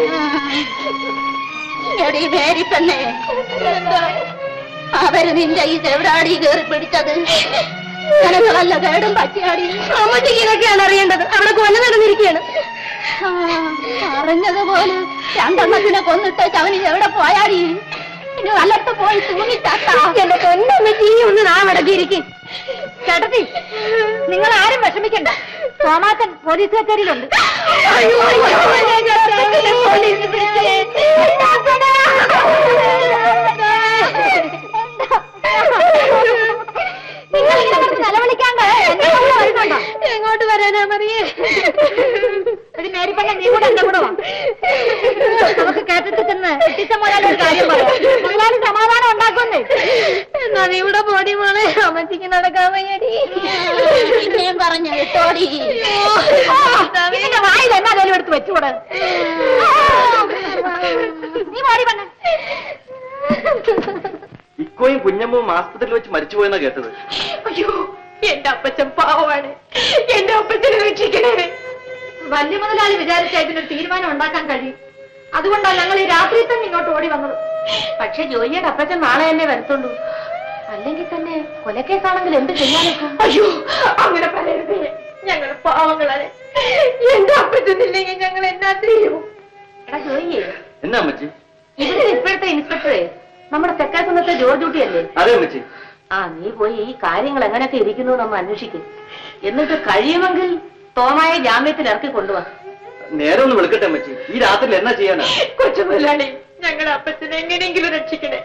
എടി മേരി പെണ്ണെ അവര് നിന്റെ ഈ ചെവിടാടി കയറി പിടിച്ചത് നിനക്ക് വല്ല കേടും പറ്റിയാടി അമ്മച്ചിക്ക് ഇതൊക്കെയാണ് അറിയേണ്ടത് അവിടെ കൊല നടന്നിരിക്കുകയാണ് ആ, അറിഞ്ഞതുപോലെ രണ്ടെണ്ണത്തിനെ കൊന്നിട്ട് അവന് എവിടെ പോയാടി ഇനി വല്ലട്ട് പോയി തൂങ്ങിത്താത്താ എന്റെ പൊന്നമ്മച്ചി ഒന്ന് നാ മടക്കിയിരിക്കും ചേട്ടത്തി നിങ്ങൾ ആരും വിഷമിക്കണ്ട സോമാക്കൻ പോലീസ് കച്ചേരിയിലുണ്ട് പോലീസ് നിങ്ങൾ ഇങ്ങനെ നിലവിളിക്കാണ്ട് എന്നെ കൊണ്ട് വരുന്നുണ്ടോ എങ്ങോട്ട് വരാനാ മറിയേ ഒരു മേരിപ്പണ്ണ നീ കൂടെ എന്റെ കൂടെ വാ നമുക്ക് കേട്ടിട്ട് ചെന്ന് എത്തിച്ച മുതലാളി ഒരു കാര്യം പറയാം മുതലാളി സമാധാനം ഉണ്ടാക്കുന്നേ എന്നാ നീ ഇവിടെ പോടി മോളെ അമ്മച്ചിക്ക് നടക്കാൻ വയ്യടി പിന്നെയും പറഞ്ഞു കേട്ടോടി ഇതിന്റെ വായിൽ എന്നാ വേലും എടുത്ത് വെച്ചുകൂടെ നീ പാടി പെണ്ണ ഇക്കോയും കുഞ്ഞമ്മവും ആസ്പത്രിയിൽ വെച്ച് മരിച്ചുപോയെന്നാ കേട്ടത് അയ്യോ എന്റെ അപ്പച്ചൻ പാവമാണ് എന്റെ അപ്പച്ചനെ രക്ഷിക്കണേ വലിയ മുതലാളി വിചാരിച്ച ഇതിനൊരു തീരുമാനം ഉണ്ടാക്കാൻ കഴിയും അതുകൊണ്ടാണ് ഞങ്ങൾ ഈ രാത്രി തന്നെ ഇങ്ങോട്ട് ഓടി വന്നത് പക്ഷെ ജോയിയുടെ അപ്പച്ചൻ നാളെ തന്നെ വരത്തുള്ളൂ അല്ലെങ്കിൽ തന്നെ കൊലക്കേസാണെങ്കിൽ എന്ത് ചെയ്യാനൊക്കും അയ്യോ അങ്ങനെ പറയരുതേ ഞങ്ങൾ പാവങ്ങളാണ് എന്റെ അപ്പച്ചനില്ലെങ്കിൽ ഞങ്ങൾ എന്നാ ചെയ്യും എടാ ജോയിയെ എന്നാ അമ്മച്ചി ഇവിടെ ഇപ്പോഴത്തെ ഇൻസ്പെക്ടറെ നമ്മുടെ തെക്കാക്കുന്നത്തെ ജോർജ് കുട്ടിയല്ലേ അതെ അമ്മച്ചി ആ നീ പോയി ഈ കാര്യങ്ങൾ എങ്ങനെയൊക്കെ ഇരിക്കുന്നു നമ്മൾ അന്വേഷിക്കും എന്നിട്ട് കഴിയുമെങ്കിൽ തോമായ ജാമ്യത്തിൽ ഇറക്കി കൊണ്ടുവാ നേരെ ഒന്ന് വിളിക്കട്ടെ അമ്മച്ചി ഈ രാത്രിയിൽ എന്നാ ചെയ്യാനാ കൊച്ചു മുതലാളി ഞങ്ങളുടെ അപ്പച്ചനെ എങ്ങനെയെങ്കിലും രക്ഷിക്കണേ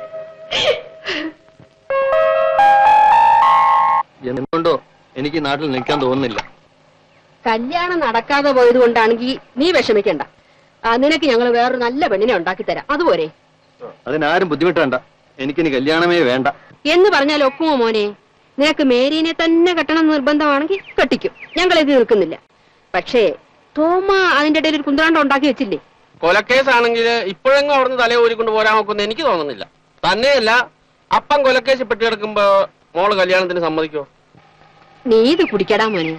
എന്തുകൊണ്ടോ എനിക്ക് ഈ നാട്ടിൽ നിൽക്കാൻ തോന്നുന്നില്ല കല്യാണം നടക്കാതെ പോയത് കൊണ്ടാണെങ്കിൽ നീ വിഷമിക്കണ്ട ആ, നിനക്ക് ഞങ്ങൾ വേറൊരു നല്ല പെണ്ണിനെ ഉണ്ടാക്കി തരാം അതുപോരെ അതിനാരും ബുദ്ധിമുട്ടേണ്ട എനിക്കിനി കല്യാണമേ വേണ്ട എന്ന് പറഞ്ഞാൽ ഒക്കുമോ മോനെ നിനക്ക് മേരീനെ തന്നെ കെട്ടണം നിർബന്ധമാണെങ്കിൽ കെട്ടിക്കും ഞങ്ങൾ ഇത് നിൽക്കുന്നില്ല പക്ഷേ തോമ അതിന്റെ ഇടയിൽ ഒരു കുന്ത്രാണ്ടം ഉണ്ടാക്കി വെച്ചില്ലേ കൊലക്കേസാണെങ്കിൽ ഇപ്പോഴെങ്ങും അവിടുന്ന് തല ഊരിക്കൊണ്ട് പോരാൻ നോക്കുന്ന എനിക്ക് തോന്നുന്നില്ല തന്നെയല്ല അപ്പം കൊലക്കേസ് പെട്ടി കിടക്കുമ്പോ മോള് കല്യാണത്തിന് സമ്മതിക്കോ നീ ഇത് കുടിക്കടാ മോനെ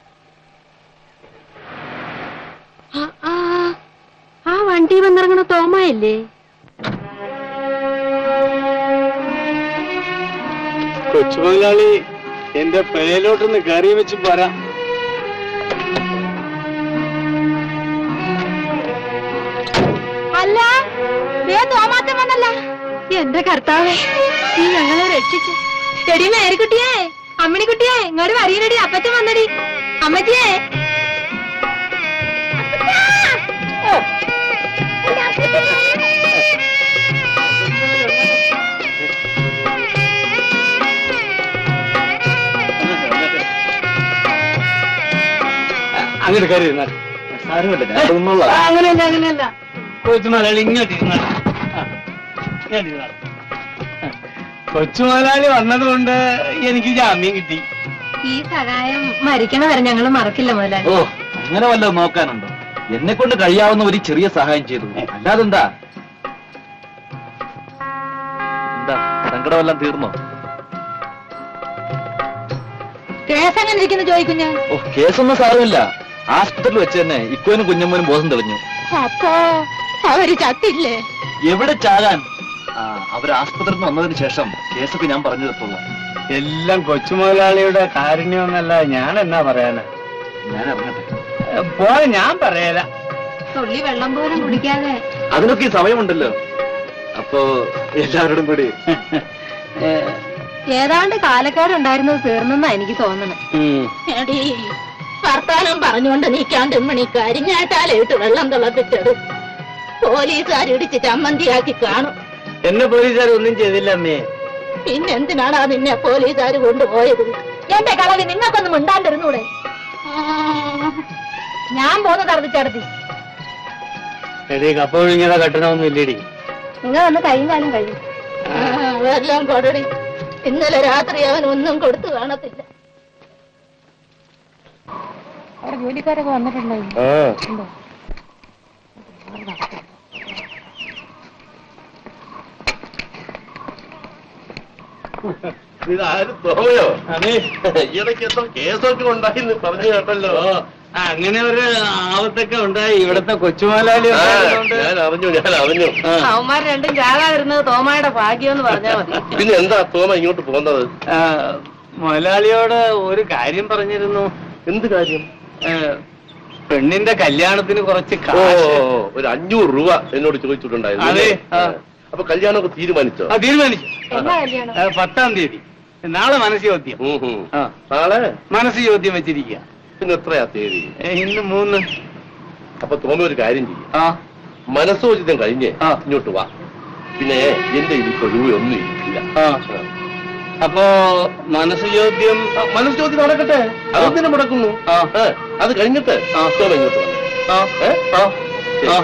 ആ, ആ, ആ വണ്ടി വന്നിറങ്ങണ തോമയല്ലേ കൊച്ചുമുതലാളി എന്റെ പേലോട്ടൊന്ന് കറി വെച്ച് പറയാം അല്ല ദേ തോമാറ്റം വന്നല്ല എന്റെ കർത്താവേ നീ ഞങ്ങളെ രക്ഷിച്ചു എടി മേരിക്കുട്ടിയേ അമ്മിണിക്കുട്ടിയേ ഇങ്ങോട്ട് വരീനടി അപ്പച്ചൻ വന്നടി അമ്മച്ചിയേ അങ്ങനെ കയറി ഇരുന്നാൽ സാരമില്ല ഞാൻ തിന്നോളാം. അങ്ങനെയല്ല അങ്ങനെയല്ല കൊച്ചുമുതലാളി ഇങ്ങോട്ട് ഇരുന്നാൽ ഇങ്ങോട്ട് ഇരുന്നാൽ കൊച്ചുമുതലാളി വന്നതുകൊണ്ട് എനിക്ക് ജാമ്യം കിട്ടി ഈ സഹായം മരിക്കണ വരെ ഞങ്ങൾ മറക്കില്ല മുതലാളി ഓ അങ്ങനെ വല്ലതും നോക്കാനുണ്ടോ എന്നെ കൊണ്ട് കഴിയാവുന്ന ഒരു ചെറിയ സഹായം ചെയ്തു അല്ലാതെന്താ എന്താ സങ്കടമെല്ലാം തീർന്നോ കേസ് എങ്ങനെ ഇരിക്കുന്നു ചോദിക്കുഞ്ഞ് ഓ കേസൊന്നും സാരമില്ല ആസ്പത്രിയിൽ വെച്ച് തന്നെ ഇക്കോനും കുഞ്ഞമ്മനും ബോധം തെളിഞ്ഞു അപ്പോ അവര് ചത്തില്ലേ എവിടെ ചാകാൻ ആ, അവർ ആസ്പത്രിയിൽ നിന്ന് വന്നതിന് ശേഷം കേസൊക്കെ ഞാൻ പറഞ്ഞു തീർത്തുള്ളൂ എല്ലാം കൊച്ചുമുതലാളിയുടെ കാരുണ്യമൊന്നല്ല ഞാൻ എന്നാ പറയാനാ ഞാൻ ഇറങ്ങട്ടെ പോ ഞാൻ പറയല തുള്ളി വെള്ളം പോലും കുടിക്കാതെ അതിനൊക്കെ ഈ സമയമുണ്ടല്ലോ അപ്പോ എല്ലാവരോടും കൂടി ഏതാണ്ട് കാലക്കാരുണ്ടായിരുന്നത് തീർന്നെന്നാ എനിക്ക് തോന്നണേ എടീ വർത്താനം പറഞ്ഞുകൊണ്ട് നീക്കാണ്ട് മണി കരിഞ്ഞാട്ടാലിട്ട് വെള്ളം തിളപ്പിച്ചത് പോലീസുകാർ ഇടിച്ച് ചമ്മന്തിയാക്കി കാണും എന്നെ പോലീസുകാർ ഒന്നും ചെയ്തില്ല അമ്മേ പിന്നെന്തിനാണ് നിന്നെ പോലീസുകാർ കൊണ്ടുപോയത് എന്റെ കളവി നിങ്ങൾക്കൊന്നും മിണ്ടാണ്ടിരുന്നൂടെ ഞാൻ പോന്ന് തറപ്പിച്ചടത്തി എടീ കപ്പ ഒഴുങ്ങിയതാ കട്ടണമൊന്നും ഇല്ലേടി നിങ്ങൾ വന്ന് കൈയും കാലും കഴിയും ആ, വല്ലതും കൊടടി ഇന്നലെ രാത്രി അവൻ ഒന്നും കൊടുത്തു കാണത്തില്ല അവിടെ ജോലിക്കാരൊക്കെ വന്നിട്ടുണ്ടായിരുന്നു ഇതാരും തോമയോ ഈയിടയ്ക്ക് എന്തോ കേസൊക്കെ ഉണ്ടായിന്ന് പറഞ്ഞു കേട്ടല്ലോ അങ്ങനെ ഒരു ആപത്തൊക്കെ ഉണ്ടായി ഇവിടത്തെ കൊച്ചുമുതലാളി ആ, ഉണ്ടായതുകൊണ്ട് ഞാൻ അറിഞ്ഞു ഞാൻ അറിഞ്ഞു അവന്മാർ രണ്ടും ചാകാതിരുന്നത് തോമായുടെ ഭാഗ്യം എന്ന് പറഞ്ഞാൽ മതി പിന്നെ എന്താ തോമ ഇങ്ങോട്ട് പോകുന്നത് ആ, മുതലാളിയോട് ഒരു കാര്യം പറഞ്ഞിരുന്നു എന്ത് കാര്യം ഏ, പെണ്ണിന്റെ കല്യാണത്തിന് കുറച്ച് ഓ കാശ് ഒരു അഞ്ഞൂറ് രൂപ എന്നോട് ചോദിച്ചിട്ടുണ്ടായിരുന്നു അതെ, ആ. അപ്പൊ കല്യാണമൊക്കെ തീരുമാനിച്ചോ ആ, തീരുമാനിച്ചു എന്നാ കല്യാണം ആ, പത്താം തീയതി നാളെ മനസ്സ് ചോദ്യം ഉം, ഉം. ആ നാളെ മനസ്സ് ചോദ്യം വെച്ചിരിക്കുക പിന്നെ എത്രയാ തീയതി ഏ, ഇന്ന് മൂന്ന് അപ്പൊ തോമ ഒരു കാര്യം ചെയ്യും ആ മനസ്സോചിതം കഴിഞ്ഞ് ആ. ഇങ്ങോട്ട് വാ പിന്നെ എന്റെ ഇപ്പൊ രൂപയൊന്നും ഇല്ല ആ അപ്പോ മനസ്സ് ചോദ്യം ആ, മനസ്സ് ചോദ്യം നടക്കട്ടെ അതെന്തിനു മുടക്കുന്നു ആ. ഏ, അത് കഴിഞ്ഞിട്ട് ആ. തോമ ഇങ്ങോട്ട് വന്നേ ആ ഏ? ആ ആ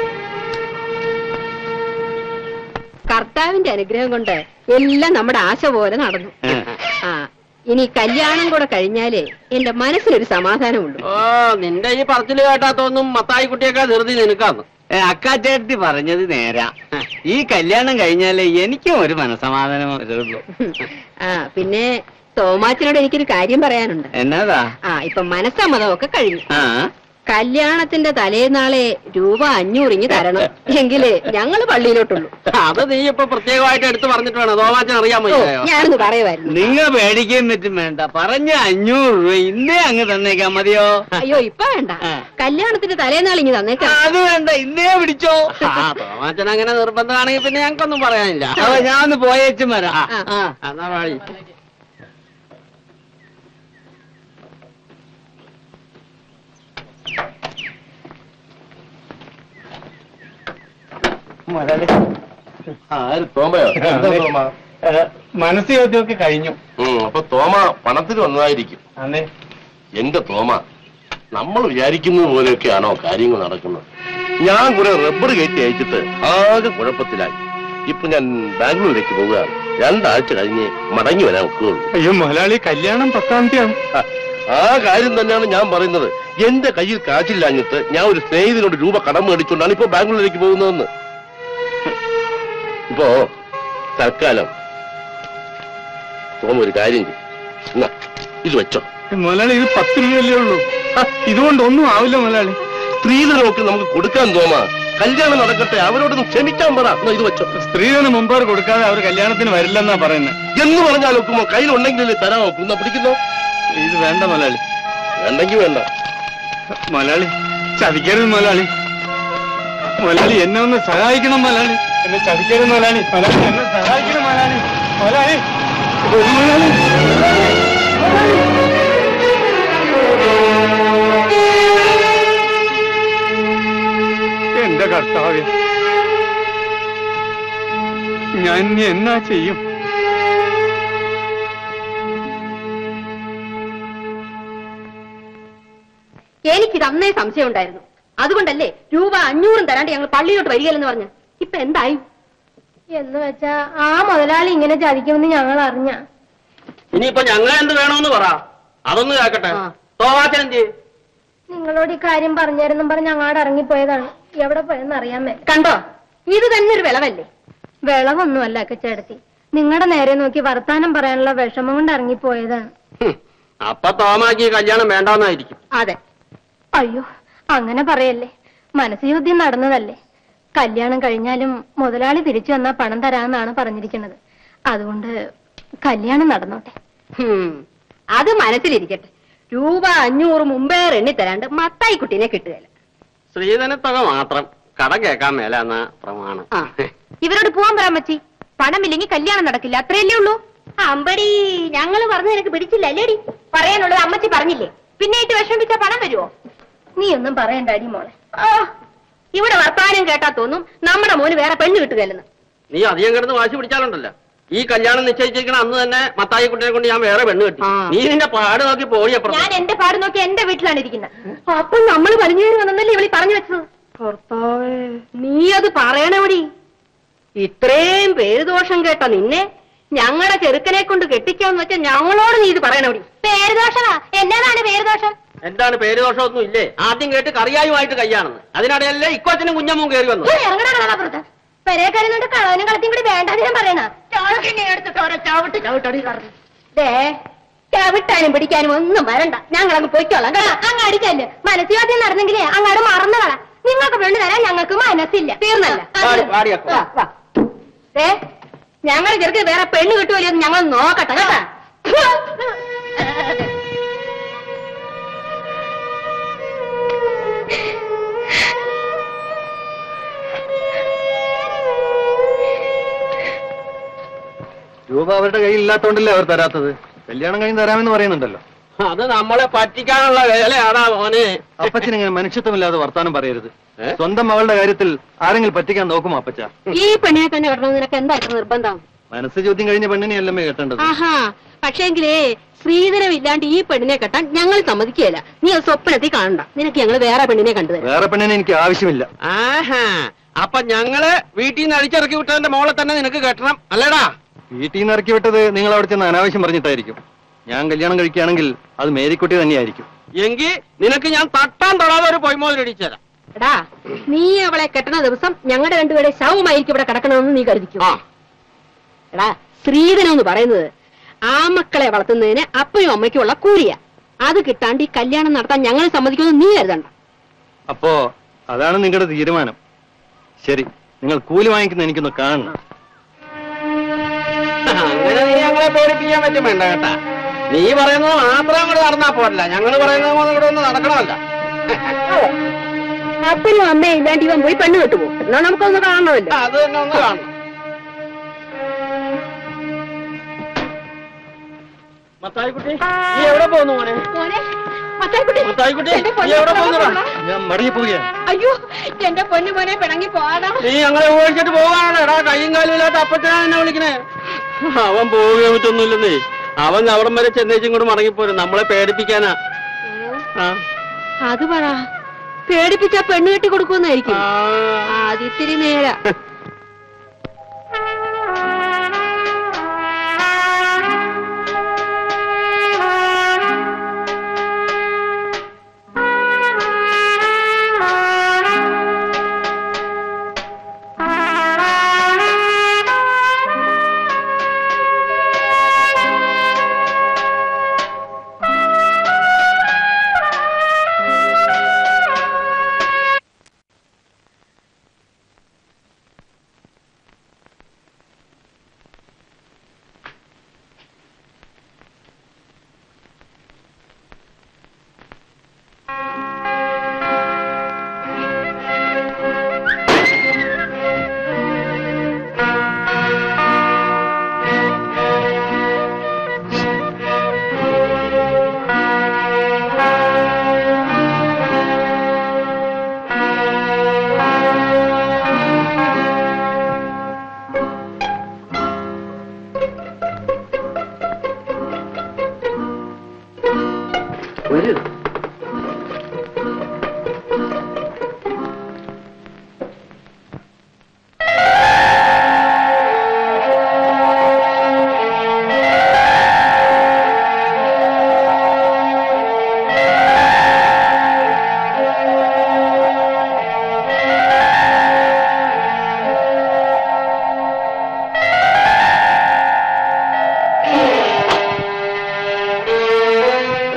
കർത്താവിന്റെ അനുഗ്രഹം കൊണ്ട് എല്ലാം നമ്മുടെ ആശ പോലെ നടന്നു ആ ഇനി കല്യാണം കൂടെ കഴിഞ്ഞാലേ എന്റെ മനസ്സിനൊരു സമാധാനമുള്ളൂ ഓ നിന്റെ ഈ പറച്ചില് കേട്ടാ തോന്നും മത്തായി കുട്ടിയൊക്കെ ധൃതി നിനക്കാന്ന് ഏ, അക്കാച്ചേട്ടത്തി പറഞ്ഞത് നേരാ ഈ കല്യാണം കഴിഞ്ഞാലേ എനിക്കും ഒരു മനസമാധാനം വരുള്ളൂ ആ പിന്നെ തോമാച്ചനോട് എനിക്കൊരു കാര്യം പറയാനുണ്ട് എന്നതാ ആ ഇപ്പൊ മനസ്സമ്മതമൊക്കെ കഴിഞ്ഞു ആ കല്യാണത്തിന്റെ തലേനാളെ രൂപ അഞ്ഞൂറിഞ്ഞ് തരണം എങ്കിലേ ഞങ്ങള് പള്ളിയിലോട്ടുള്ളൂ അത് നീ ഇപ്പൊ പ്രത്യേകമായിട്ട് എടുത്ത് പറഞ്ഞിട്ട് വേണം തോമാച്ചൻ അറിയാൻ ഓ, വയ്യോ ഞാനൊന്ന് പറയുമായിരുന്നു നിങ്ങൾ പേടിക്കുകയും പറ്റും വേണ്ട പറഞ്ഞ അഞ്ഞൂറ് രൂപ ഇന്നേ അങ്ങ് തന്നേക്കാൻ മതിയോ അയ്യോ ഇപ്പൊ വേണ്ട ആ. കല്യാണത്തിന്റെ തലേനാൾ ഇങ്ങ് തന്നേക്കാം അത് വേണ്ട ഇന്നേ പിടിച്ചോ ആ തോമാച്ചൻ അങ്ങനെ നിർബന്ധമാണെങ്കിൽ പിന്നെ ഞങ്ങൾക്കൊന്നും പറയാനില്ല അപ്പൊ ഞാൻ ഒന്ന് പോയേച്ചും വരാം ആ. ആ എന്നാ വഴി മുതലാളി ആര് തോമയോ എന്താ തോമ ഏ, മനസ്സ് ചോദ്യമൊക്കെ കഴിഞ്ഞു ഉം, അപ്പൊ തോമ പണത്തിന് വന്നതായിരിക്കും അതെ എന്റെ തോമ നമ്മൾ വിചാരിക്കുന്നത് പോലെയൊക്കെയാണോ കാര്യങ്ങൾ നടക്കുന്നത് ഞാൻ കുറെ റബ്ബർ കയറ്റി അയച്ചിട്ട് ആകെ കുഴപ്പത്തിലായി ഇപ്പൊ ഞാൻ ബാംഗ്ലൂരിലേക്ക് പോവുകയാണ് രണ്ടാഴ്ച കഴിഞ്ഞ് മടങ്ങി വരാൻ ഒക്കുകയുള്ളൂ അയ്യോ മുതലാളി കല്യാണം പത്താം തീയതി ആ, ആ കാര്യം തന്നെയാണ് ഞാൻ പറയുന്നത് എന്റെ കയ്യിൽ കാശില്ലാഞ്ഞിട്ട് ഞാൻ ഒരു സ്നേഹിതനോട് രൂപ കടം മേടിച്ചുകൊണ്ടാണ് ഇപ്പൊ ബാംഗ്ലൂരിലേക്ക് പോകുന്നതെന്ന് ഇപ്പോ തൽക്കാലം തോമ ഒരു കാര്യം ചെയ്യും എന്നാ ഇത് വെച്ചോ മുതലാളി ഇത് പത്ത് രൂപയല്ലേ ഉള്ളൂ ആ, ഇതുകൊണ്ട് ഒന്നും ആവില്ല മുതലാളി സ്ത്രീധനമൊക്കെ നമുക്ക് കൊടുക്കാൻ തോമാ കല്യാണം നടക്കട്ടെ അവരോടൊന്ന് ക്ഷമിക്കാൻ പറ എന്നാ ഇത് വെച്ചോ സ്ത്രീധന മുമ്പ് കൊടുക്കാതെ അവർ കല്യാണത്തിന് വരില്ലെന്നാ പറയുന്നത് എന്ന് പറഞ്ഞാൽ ഒക്കുമോ കയ്യിലുണ്ടെങ്കിലല്ലേ തരാമോ എന്നാ പിടിക്കുന്നോ ഇത് വേണ്ട മുതലാളി വേണ്ടെങ്കിൽ വേണ്ട മുതലാളി ചതിക്കരുത് മുതലാളി മുതലാളി എന്നെ ഒന്ന് സഹായിക്കണം മുതലാളി എന്നെ ചതിക്കരുത് മുതലാളി മുതലാളി എന്നെ സഹായിക്കണം മുതലാളി മുതലാളി മുതലാളി എന്റെ കർത്താവ് ഞാൻ ഇനി എന്നാ ചെയ്യും എനിക്കിത് അന്നേ സംശയം ഉണ്ടായിരുന്നു അതുകൊണ്ടല്ലേ രൂപ അഞ്ഞൂറും തരാണ്ട് ഞങ്ങൾ പള്ളിയിലോട്ട് വരികയില്ലെന്ന് പറഞ്ഞു ഇപ്പൊ എന്തായി എന്ന് വെച്ചാ ആ മുതലാളി ഇങ്ങനെ ചതിക്കുമെന്ന് ഞങ്ങൾ അറിഞ്ഞ ഇനിയിപ്പോ ഞങ്ങൾ എന്ത് വേണമെന്ന് പറ അതൊന്ന് കേക്കട്ടെ തോമാച്ചൻ എന്ത് ചെയ്യും? നിങ്ങളോട് ഈ കാര്യം പറഞ്ഞായിരുന്നു പറഞ്ഞ് അങ്ങാട് ഇറങ്ങിപ്പോയതാണ് എവിടെ പോയെന്ന് അറിയാമേ കണ്ടോ ഇത് തന്നെ ഒരു വിളവല്ലേ വിളവൊന്നുമല്ല അക്കച്ചേടത്തി നിങ്ങളുടെ നേരെ നോക്കി വർത്താനം പറയാനുള്ള വിഷമം കൊണ്ട് ഇറങ്ങിപ്പോയതാണ് ഹും, അപ്പൊ തോമാക്ക് ഈ കല്യാണം വേണ്ടാന്നായിരിക്കും അതെ അയ്യോ അങ്ങനെ പറയല്ലേ മനസ്സ് യുദ്ധം നടന്നതല്ലേ കല്യാണം കഴിഞ്ഞാലും മുതലാളി തിരിച്ചു വന്നാൽ പണം തരാമെന്നാണ് പറഞ്ഞിരിക്കുന്നത് അതുകൊണ്ട് കല്യാണം നടന്നോട്ടെ ഹും, അത് മനസ്സിലിരിക്കട്ടെ രൂപ അഞ്ഞൂറ് മുമ്പേ എണ്ണി തരാണ്ട് മത്തായി കുട്ടീനെ കിട്ടുകയില്ല ശ്രീധനത്തുക മാത്രം കട കേൾക്കാൻ മേല എന്ന പ്രമാണം ആ ഇവരോട് പോവാൻ പറയാൻ പറ്റി പണമില്ലെങ്കിൽ കല്യാണം നടക്കില്ല അത്രയല്ലേ ഉള്ളൂ അമ്പടി ഞങ്ങള് പറഞ്ഞു നിനക്ക് പിടിച്ചില്ല അല്ലേടി പറയാനുള്ളത് അമ്മച്ചി പറഞ്ഞില്ലേ പിന്നെ ഇട്ട് വിഷമിച്ച പണം വരുമോ നീ ഒന്നും പറയണ്ടാടി മോളെ ആ, ഇവിടെ വർത്താനം കേട്ടാ തോന്നും നമ്മുടെ മോന് വേറെ പെണ്ണ് കിട്ടുകയല്ലെന്ന് നീ അധികം കിടന്ന് വാശി പിടിച്ചാലുണ്ടല്ലോ ഈ കല്യാണം നിശ്ചയിച്ചിരിക്കണ അന്ന് തന്നെ മത്തായി കുട്ടിനെ കൊണ്ട് ഞാൻ വേറെ പെണ്ണ് കെട്ടി ആ. നീ നിന്റെ പാട് നോക്കി പോടിയപ്പുറം ഞാൻ എന്റെ പാട് നോക്കി എന്റെ വീട്ടിലാണ് ഇരിക്കുന്നത് അപ്പൊ നമ്മൾ വലിഞ്ഞു കയറി വന്നല്ലേ ഇവളി പറഞ്ഞു വെച്ചത് നീ അത് പറയണവടി ഇത്രയും പേര് ദോഷം കേട്ട നിന്നെ ഞങ്ങളുടെ ചെറുക്കനെ കൊണ്ട് കെട്ടിക്കാന്ന് വെച്ചാൽ ഞങ്ങളോട് നീ ഇത് പറയണവടി പേര് ദോഷമാ എന്നതാണ് പേര് ദോഷം എന്താണ് പേര് ദോഷമൊന്നും ഇല്ലേ ആദ്യം കേട്ട് കറിയായുമായിട്ട് കയ്യാണെന്ന് അതിനിടയല്ലേ ഇക്കൊച്ചനും കുഞ്ഞമ്മവും കയറി വന്നു ഇറങ്ങണ പെരേ കരുന്നുണ്ട് കളവനും കളത്തിയും കൂടി വേണ്ടാന്ന് ഞാൻ പറയണ എടുത്തിട്ട് ഓരോ ചവിട്ട് ചവിട്ടടി പറഞ്ഞു ദേ ചവിട്ടാനും പിടിക്കാനും ഒന്നും വരണ്ട ഞങ്ങൾ അങ്ങ് പൊയ്ക്കോളാം കേട്ടോ അങ്ങ് അടിക്കല്ലേ മനസ്സിലാദ്യം നടന്നെങ്കിലേ അങ്ങാട് മറന്നു കള നിങ്ങൾക്ക് പെണ്ണ് തരാൻ ഞങ്ങൾക്ക് മനസ്സില്ല തീർന്നല്ല പാടി- പാടിയപ്പോ. വാ, വാ. ദേ, ഞങ്ങളുടെ ചെറുക്ക് വേറെ പെണ്ണ് കിട്ടുമല്ലോ എന്ന് ഞങ്ങൾ നോക്കട്ടെ കേട്ടാ രൂപ അവരുടെ കയ്യിൽ ഇല്ലാത്തോണ്ടല്ലേ അവർ തരാത്തത് കല്യാണം കഴിഞ്ഞ് തരാമെന്ന് പറയുന്നുണ്ടല്ലോ അത് നമ്മളെ പറ്റിക്കാനുള്ള വേലയാടാ മോനെ അപ്പച്ചൻ ഇങ്ങനെ മനുഷ്യത്വമില്ലാതെ വർത്താനം പറയരുത് ഏ? സ്വന്തം മകളുടെ കാര്യത്തിൽ ആരെങ്കിലും പറ്റിക്കാൻ നോക്കും അപ്പച്ച ഈ പെണ്ണിനെ തന്നെ കിട്ടണമെന്ന് നിനക്ക് എന്തായിരുന്നു നിർബന്ധം മനസ്സ് ചോദ്യം കഴിഞ്ഞ പെണ്ണിനെയല്ലമ്മേ കെട്ടേണ്ടത് ആഹാ പക്ഷേങ്കിലേ ശ്രീധരം ഇല്ലാണ്ട് ഈ പെണ്ണിനെ കെട്ടാൻ ഞങ്ങൾ സമ്മതിക്കുകയില്ല നീ അത് സ്വപ്നത്തിൽ കാണണ്ട നിനക്ക് ഞങ്ങൾ വേറെ പെണ്ണിനെ കണ്ടുതരാം വേറെ പെണ്ണിനെ എനിക്ക് ആവശ്യമില്ല ആഹാ അപ്പൊ ഞങ്ങള് വീട്ടിൽ നിന്ന് അടിച്ചിറക്കി വിട്ടതിന്റെ മോളെ തന്നെ നിനക്ക് കെട്ടണം അല്ലേടാ വീട്ടിൽ നിന്ന് ഇറക്കി വിട്ടത് നിങ്ങൾ അവിടെ ചെന്ന് അനാവശ്യം പറഞ്ഞിട്ടായിരിക്കും ഞാൻ കല്യാണം കഴിക്കുകയാണെങ്കിൽ അത് മേരിക്കുട്ടി തന്നെയായിരിക്കും എങ്കിൽ നിനക്ക് ഞാൻ തട്ടാൻ തൊടാതെ ഒരു പൊയ്മോതിരടിച്ചു തരാം എടാ നീ അവളെ കെട്ടണ ദിവസം ഞങ്ങളുടെ രണ്ടുപേരെ ശവമായിരിക്കും ഇവിടെ കിടക്കണമെന്ന് നീ കരുതിക്കും ആ എടാ സ്ത്രീധനം എന്ന് പറയുന്നത് ആ മക്കളെ വളർത്തുന്നതിന് അപ്പനും അമ്മയ്ക്കും ഉള്ള കൂലിയ അത് കിട്ടാണ്ട് ഈ കല്യാണം നടത്താൻ ഞങ്ങൾ സമ്മതിക്കുമെന്ന് നീ കരുതണ്ട അപ്പോ അതാണ് നിങ്ങളുടെ തീരുമാനം ശരി നിങ്ങൾ കൂലി വാങ്ങിക്കുന്ന എനിക്കൊന്ന് കാണണം അങ്ങനെ നീ ഞങ്ങളെ പേടിപ്പിക്കാൻ പറ്റും വേണ്ട കേട്ടാ നീ പറയുന്നത് മാത്രം അങ്ങോട്ട് നടന്നാ പോരല്ല ഞങ്ങൾ പറയുന്നത് പോലെ ഇവിടെ ഒന്ന് നടക്കണമല്ല അപ്പനും അമ്മയും ഇല്ലാണ്ട് ഇവൻ പോയി പെണ്ണ് കെട്ടുപോ എന്നാ നമുക്കൊന്ന് കാണണമല്ലോ അത് തന്നെ ഒന്ന് കാണണം മത്തായിക്കുട്ടി നീ എവിടെ പോകുന്നു മോനെ മോനെ മത്തായിക്കുട്ടി മത്തായിക്കുട്ടി എന്റെ നീ പൊന്നു എവിടെ പോകുന്നടാ ഞാൻ മടങ്ങി പോവുകയാണ് അയ്യോ എന്റെ പൊന്നു മോനെ പിണങ്ങി പോവാതാ നീ ഞങ്ങളെ ഓടിച്ചിട്ട് പോവാണോ എടാ കയ്യും കാലും ഇല്ലാത്ത അപ്പച്ചനാ എന്നെ വിളിക്കണേ അവൻ പോവുകയോ പറ്റൊന്നുമില്ലെന്നേ അവൻ അവിടം വരെ ചെന്നേച്ചും കൂടെ മടങ്ങിപ്പോരും നമ്മളെ പേടിപ്പിക്കാനാ ആ. അത് പറ പേടിപ്പിച്ച പെണ്ണ് കെട്ടി കൊടുക്കുമെന്നായിരിക്കും ആ. ആദ്യത്തിരി നേര ഒരു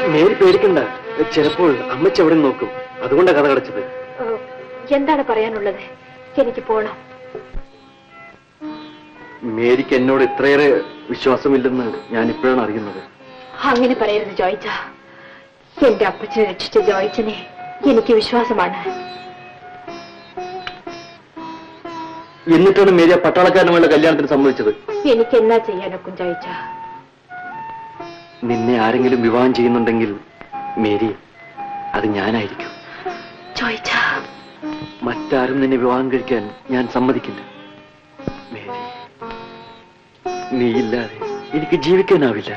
മേരി പേടിക്കണ്ട ചിലപ്പോൾ അമ്മച്ചി അവിടെ നോക്കും അതുകൊണ്ടാ കഥ കടച്ചത് എന്താണ് പറയാനുള്ളത് എനിക്ക് പോണം മേരിക്ക് എന്നോട് ഇത്രയേറെ വിശ്വാസമില്ലെന്ന് ഞാൻ ഇപ്പോഴാണ് അറിയുന്നത് അങ്ങനെ പറയരുത് ജോയിച്ച എന്റെ അപ്പച്ചനെ രക്ഷിച്ച ജോയിച്ചനെ എനിക്ക് വിശ്വാസമാണ് എന്നിട്ടാണ് മേരി ആ പട്ടാളക്കാരനുമായുള്ള കല്യാണത്തിന് സമ്മതിച്ചത് എനിക്ക് എന്നാ ചെയ്യാനൊക്കും ജോയിച്ച നിന്നെ ആരെങ്കിലും വിവാഹം ചെയ്യുന്നുണ്ടെങ്കിൽ മേരി അത് ഞാനായിരിക്കും ജോയിച്ച മറ്റാരും നിന്നെ വിവാഹം കഴിക്കാൻ ഞാൻ സമ്മതിക്കില്ല മേരി നീയില്ലാതെ എനിക്ക് ജീവിക്കാനാവില്ല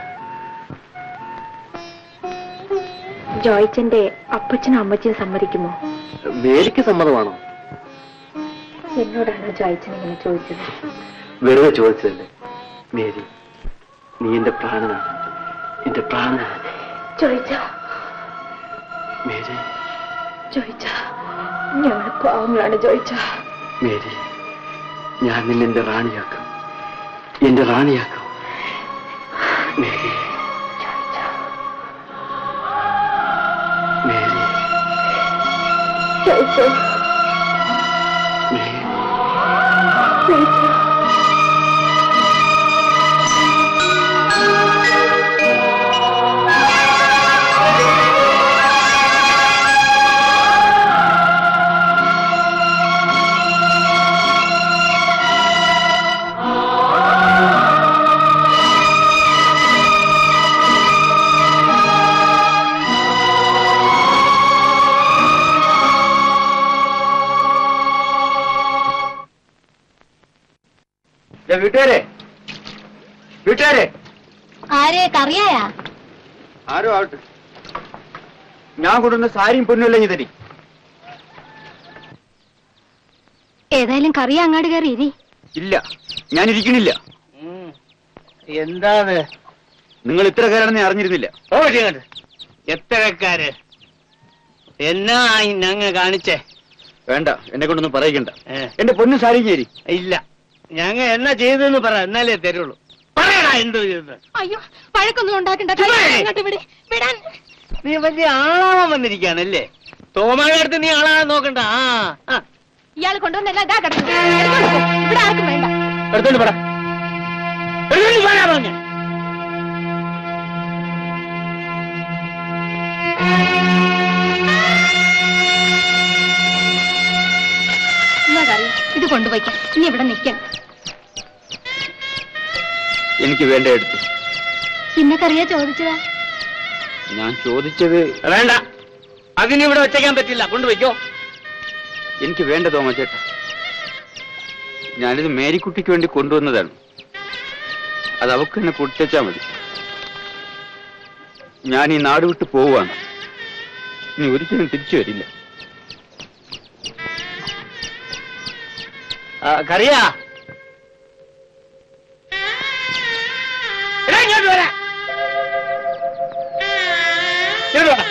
ജോയിച്ചന്റെ അപ്പച്ചനും അമ്മച്ചിയും സമ്മതിക്കുമോ മേരിക്ക് സമ്മതമാണോ എന്നോടാണോ ജോയിച്ചൻ ഇങ്ങനെ ചോദിച്ചത് വെറുതെ ചോദിച്ചതല്ലേ മേരി നീ എന്റെ പ്രാണനാണ് എന്റെ പ്രാണനാണ് ജോയിച്ച മേരി ജോയിച്ച ഞങ്ങൾ പാവങ്ങളാണ് ജോയിച്ച മേരി ഞാൻ നിന്നെ എന്റെ റാണിയാക്കാം എന്റെ റാണിയാക്കാം മേരി മേരി ജോയിച്ച മേരി ജോയിച്ച വീട്ടുകാരെ വീട്ടുകാരെ ആരെ കറിയായാ ആരോ ആവട്ടെ ഞാൻ കൊണ്ടുവന്ന സാരിയും പൊന്നുമല്ല ഇതരി ഏതായാലും കറി അങ്ങോട്ട് കയറി ഇരി ഇല്ല ഞാൻ ഇരിക്കണില്ല എന്താണ് നിങ്ങൾ ഇത്രക്കാരാണെന്ന് ഞാൻ അറിഞ്ഞിരുന്നില്ല ഓ ഇങ്ങോട്ട് എത്രക്കാര് എന്നാ ഞങ്ങ കാണിച്ചേ വേണ്ട എന്നെ കൊണ്ടൊന്നും പറയിക്കണ്ട ഏ, എന്റെ പൊന്നു സാരി ചേരി ഇല്ല ഞങ്ങ എന്നാ ചെയ്തെന്ന് പറ എന്നാലേ തരുള്ളൂ പറയടാ എന്ത് ചെയ്തെന്ന് അയ്യോ പഴക്കൊന്നും ഉണ്ടാക്കണ്ട കൈ അങ്ങോട്ട് വിട് വിടാൻ നീ വലിയ ആളാവാൻ വന്നിരിക്കുകയാണല്ലേ തോമായുടെ അടുത്ത് നീ ആളാകാൻ നോക്കണ്ട ആ ആ. ഇയാൾ കൊണ്ടുവന്നല്ല ഇതാ കിടക്കുന്നു എടുത്തോണ്ട് പോ. ഇവിടെ ആർക്കും വേണ്ട എടുത്തോണ്ട് പറ എടുത്തോണ്ട് പോരാ പറഞ്ഞ എന്നാ കറി ഇത് കൊണ്ടുപോയിക്കാം ഇനി ഇവിടെ നിൽക്കണം എനിക്ക് വേണ്ട എടുത്തു പിന്നെ കറിയാ ചോദിച്ചതാ ഞാൻ ചോദിച്ചത് വേണ്ട അതിനിവിടെ വെച്ചേക്കാൻ പറ്റില്ല കൊണ്ടുപോയിക്കോ എനിക്ക് വേണ്ട തോമച്ചേട്ടാ ഞാനിത് മേരിക്കുട്ടിക്ക് വേണ്ടി കൊണ്ടുവന്നതാണ് അത് അവക്ക് എന്നെ കൊടുത്തേച്ചാ മതി ഞാൻ ഈ നാട് വിട്ട് പോവാണ് ഇനി ഒരിക്കലും തിരിച്ചു വരില്ല ആ, കറിയാ എടാ, ഇങ്ങോട്ട് വരാ. ഇങ്ങോട്ട് വാ.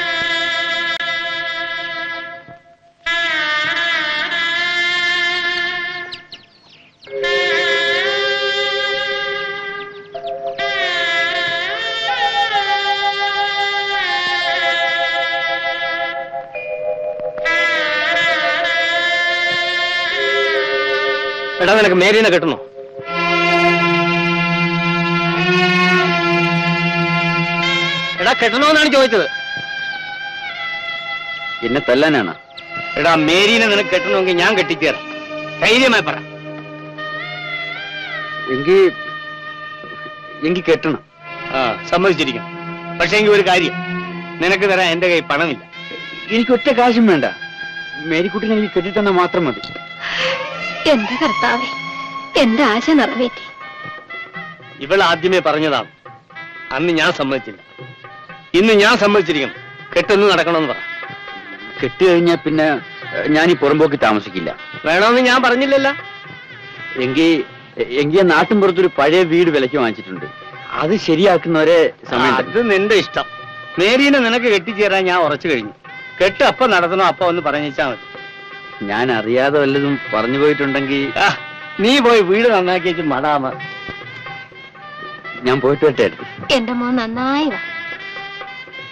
എടാ നിനക്ക് മേരീനെ കെട്ടണോ എടാ കെട്ടണോന്നാണ് ചോദിച്ചത് എന്നെ തല്ലാനാണ് എടാ മേരീനെ നിനക്ക് കെട്ടണമെങ്കിൽ ഞാൻ കെട്ടിച്ചേരാം ധൈര്യമായി പറ എങ്കിൽ എങ്കിൽ കെട്ടണം ആ സമ്മതിച്ചിരിക്കണം പക്ഷേ എങ്കിൽ ഒരു കാര്യം നിനക്ക് തരാൻ എന്റെ കൈ പണമില്ല എനിക്ക് ഒറ്റ കാശും വേണ്ട മേരിക്കുട്ടിനെ എനിക്ക് കെട്ടിത്തന്നാൽ മാത്രം മതി എന്റെ കർത്താവേ എന്റെ ആശ നിറവേറ്റി ഇവൾ ആദ്യമേ പറഞ്ഞതാണ് അന്ന് ഞാൻ സമ്മതിച്ചില്ല ഇന്ന് ഞാൻ സമ്മതിച്ചിരിക്കണം കെട്ടൊന്ന് നടക്കണമെന്ന് പറ കെട്ടി കഴിഞ്ഞാൽ പിന്നെ ഏഹ്, ഞാൻ ഈ പുറമ്പോക്കി താമസിക്കില്ല വേണമെന്ന് ഞാൻ പറഞ്ഞില്ലല്ലോ എങ്കിൽ എങ്കിൽ നാട്ടിൻ പുറത്തൊരു പഴയ വീട് വിലയ്ക്ക് വാങ്ങിച്ചിട്ടുണ്ട് അത് ശരിയാക്കുന്നവരെ സമയം തരും. അത് നിന്റെ ഇഷ്ടം മേരീനെ നിനക്ക് കെട്ടിച്ചേരാൻ ഞാൻ ഉറച്ചു കഴിഞ്ഞു കെട്ട് അപ്പൊ നടത്തണോ അപ്പൊ ഒന്ന് പറഞ്ഞാ മതി ഞാൻ അറിയാതെ വല്ലതും പറഞ്ഞു പോയിട്ടുണ്ടെങ്കിൽ ആ, നീ പോയി വീട് നന്നാക്കി വെച്ച് മടാമ ഞാൻ പോയിട്ട് വരട്ടെ അടുത്ത് എന്റെ മോൻ നന്നായി വാ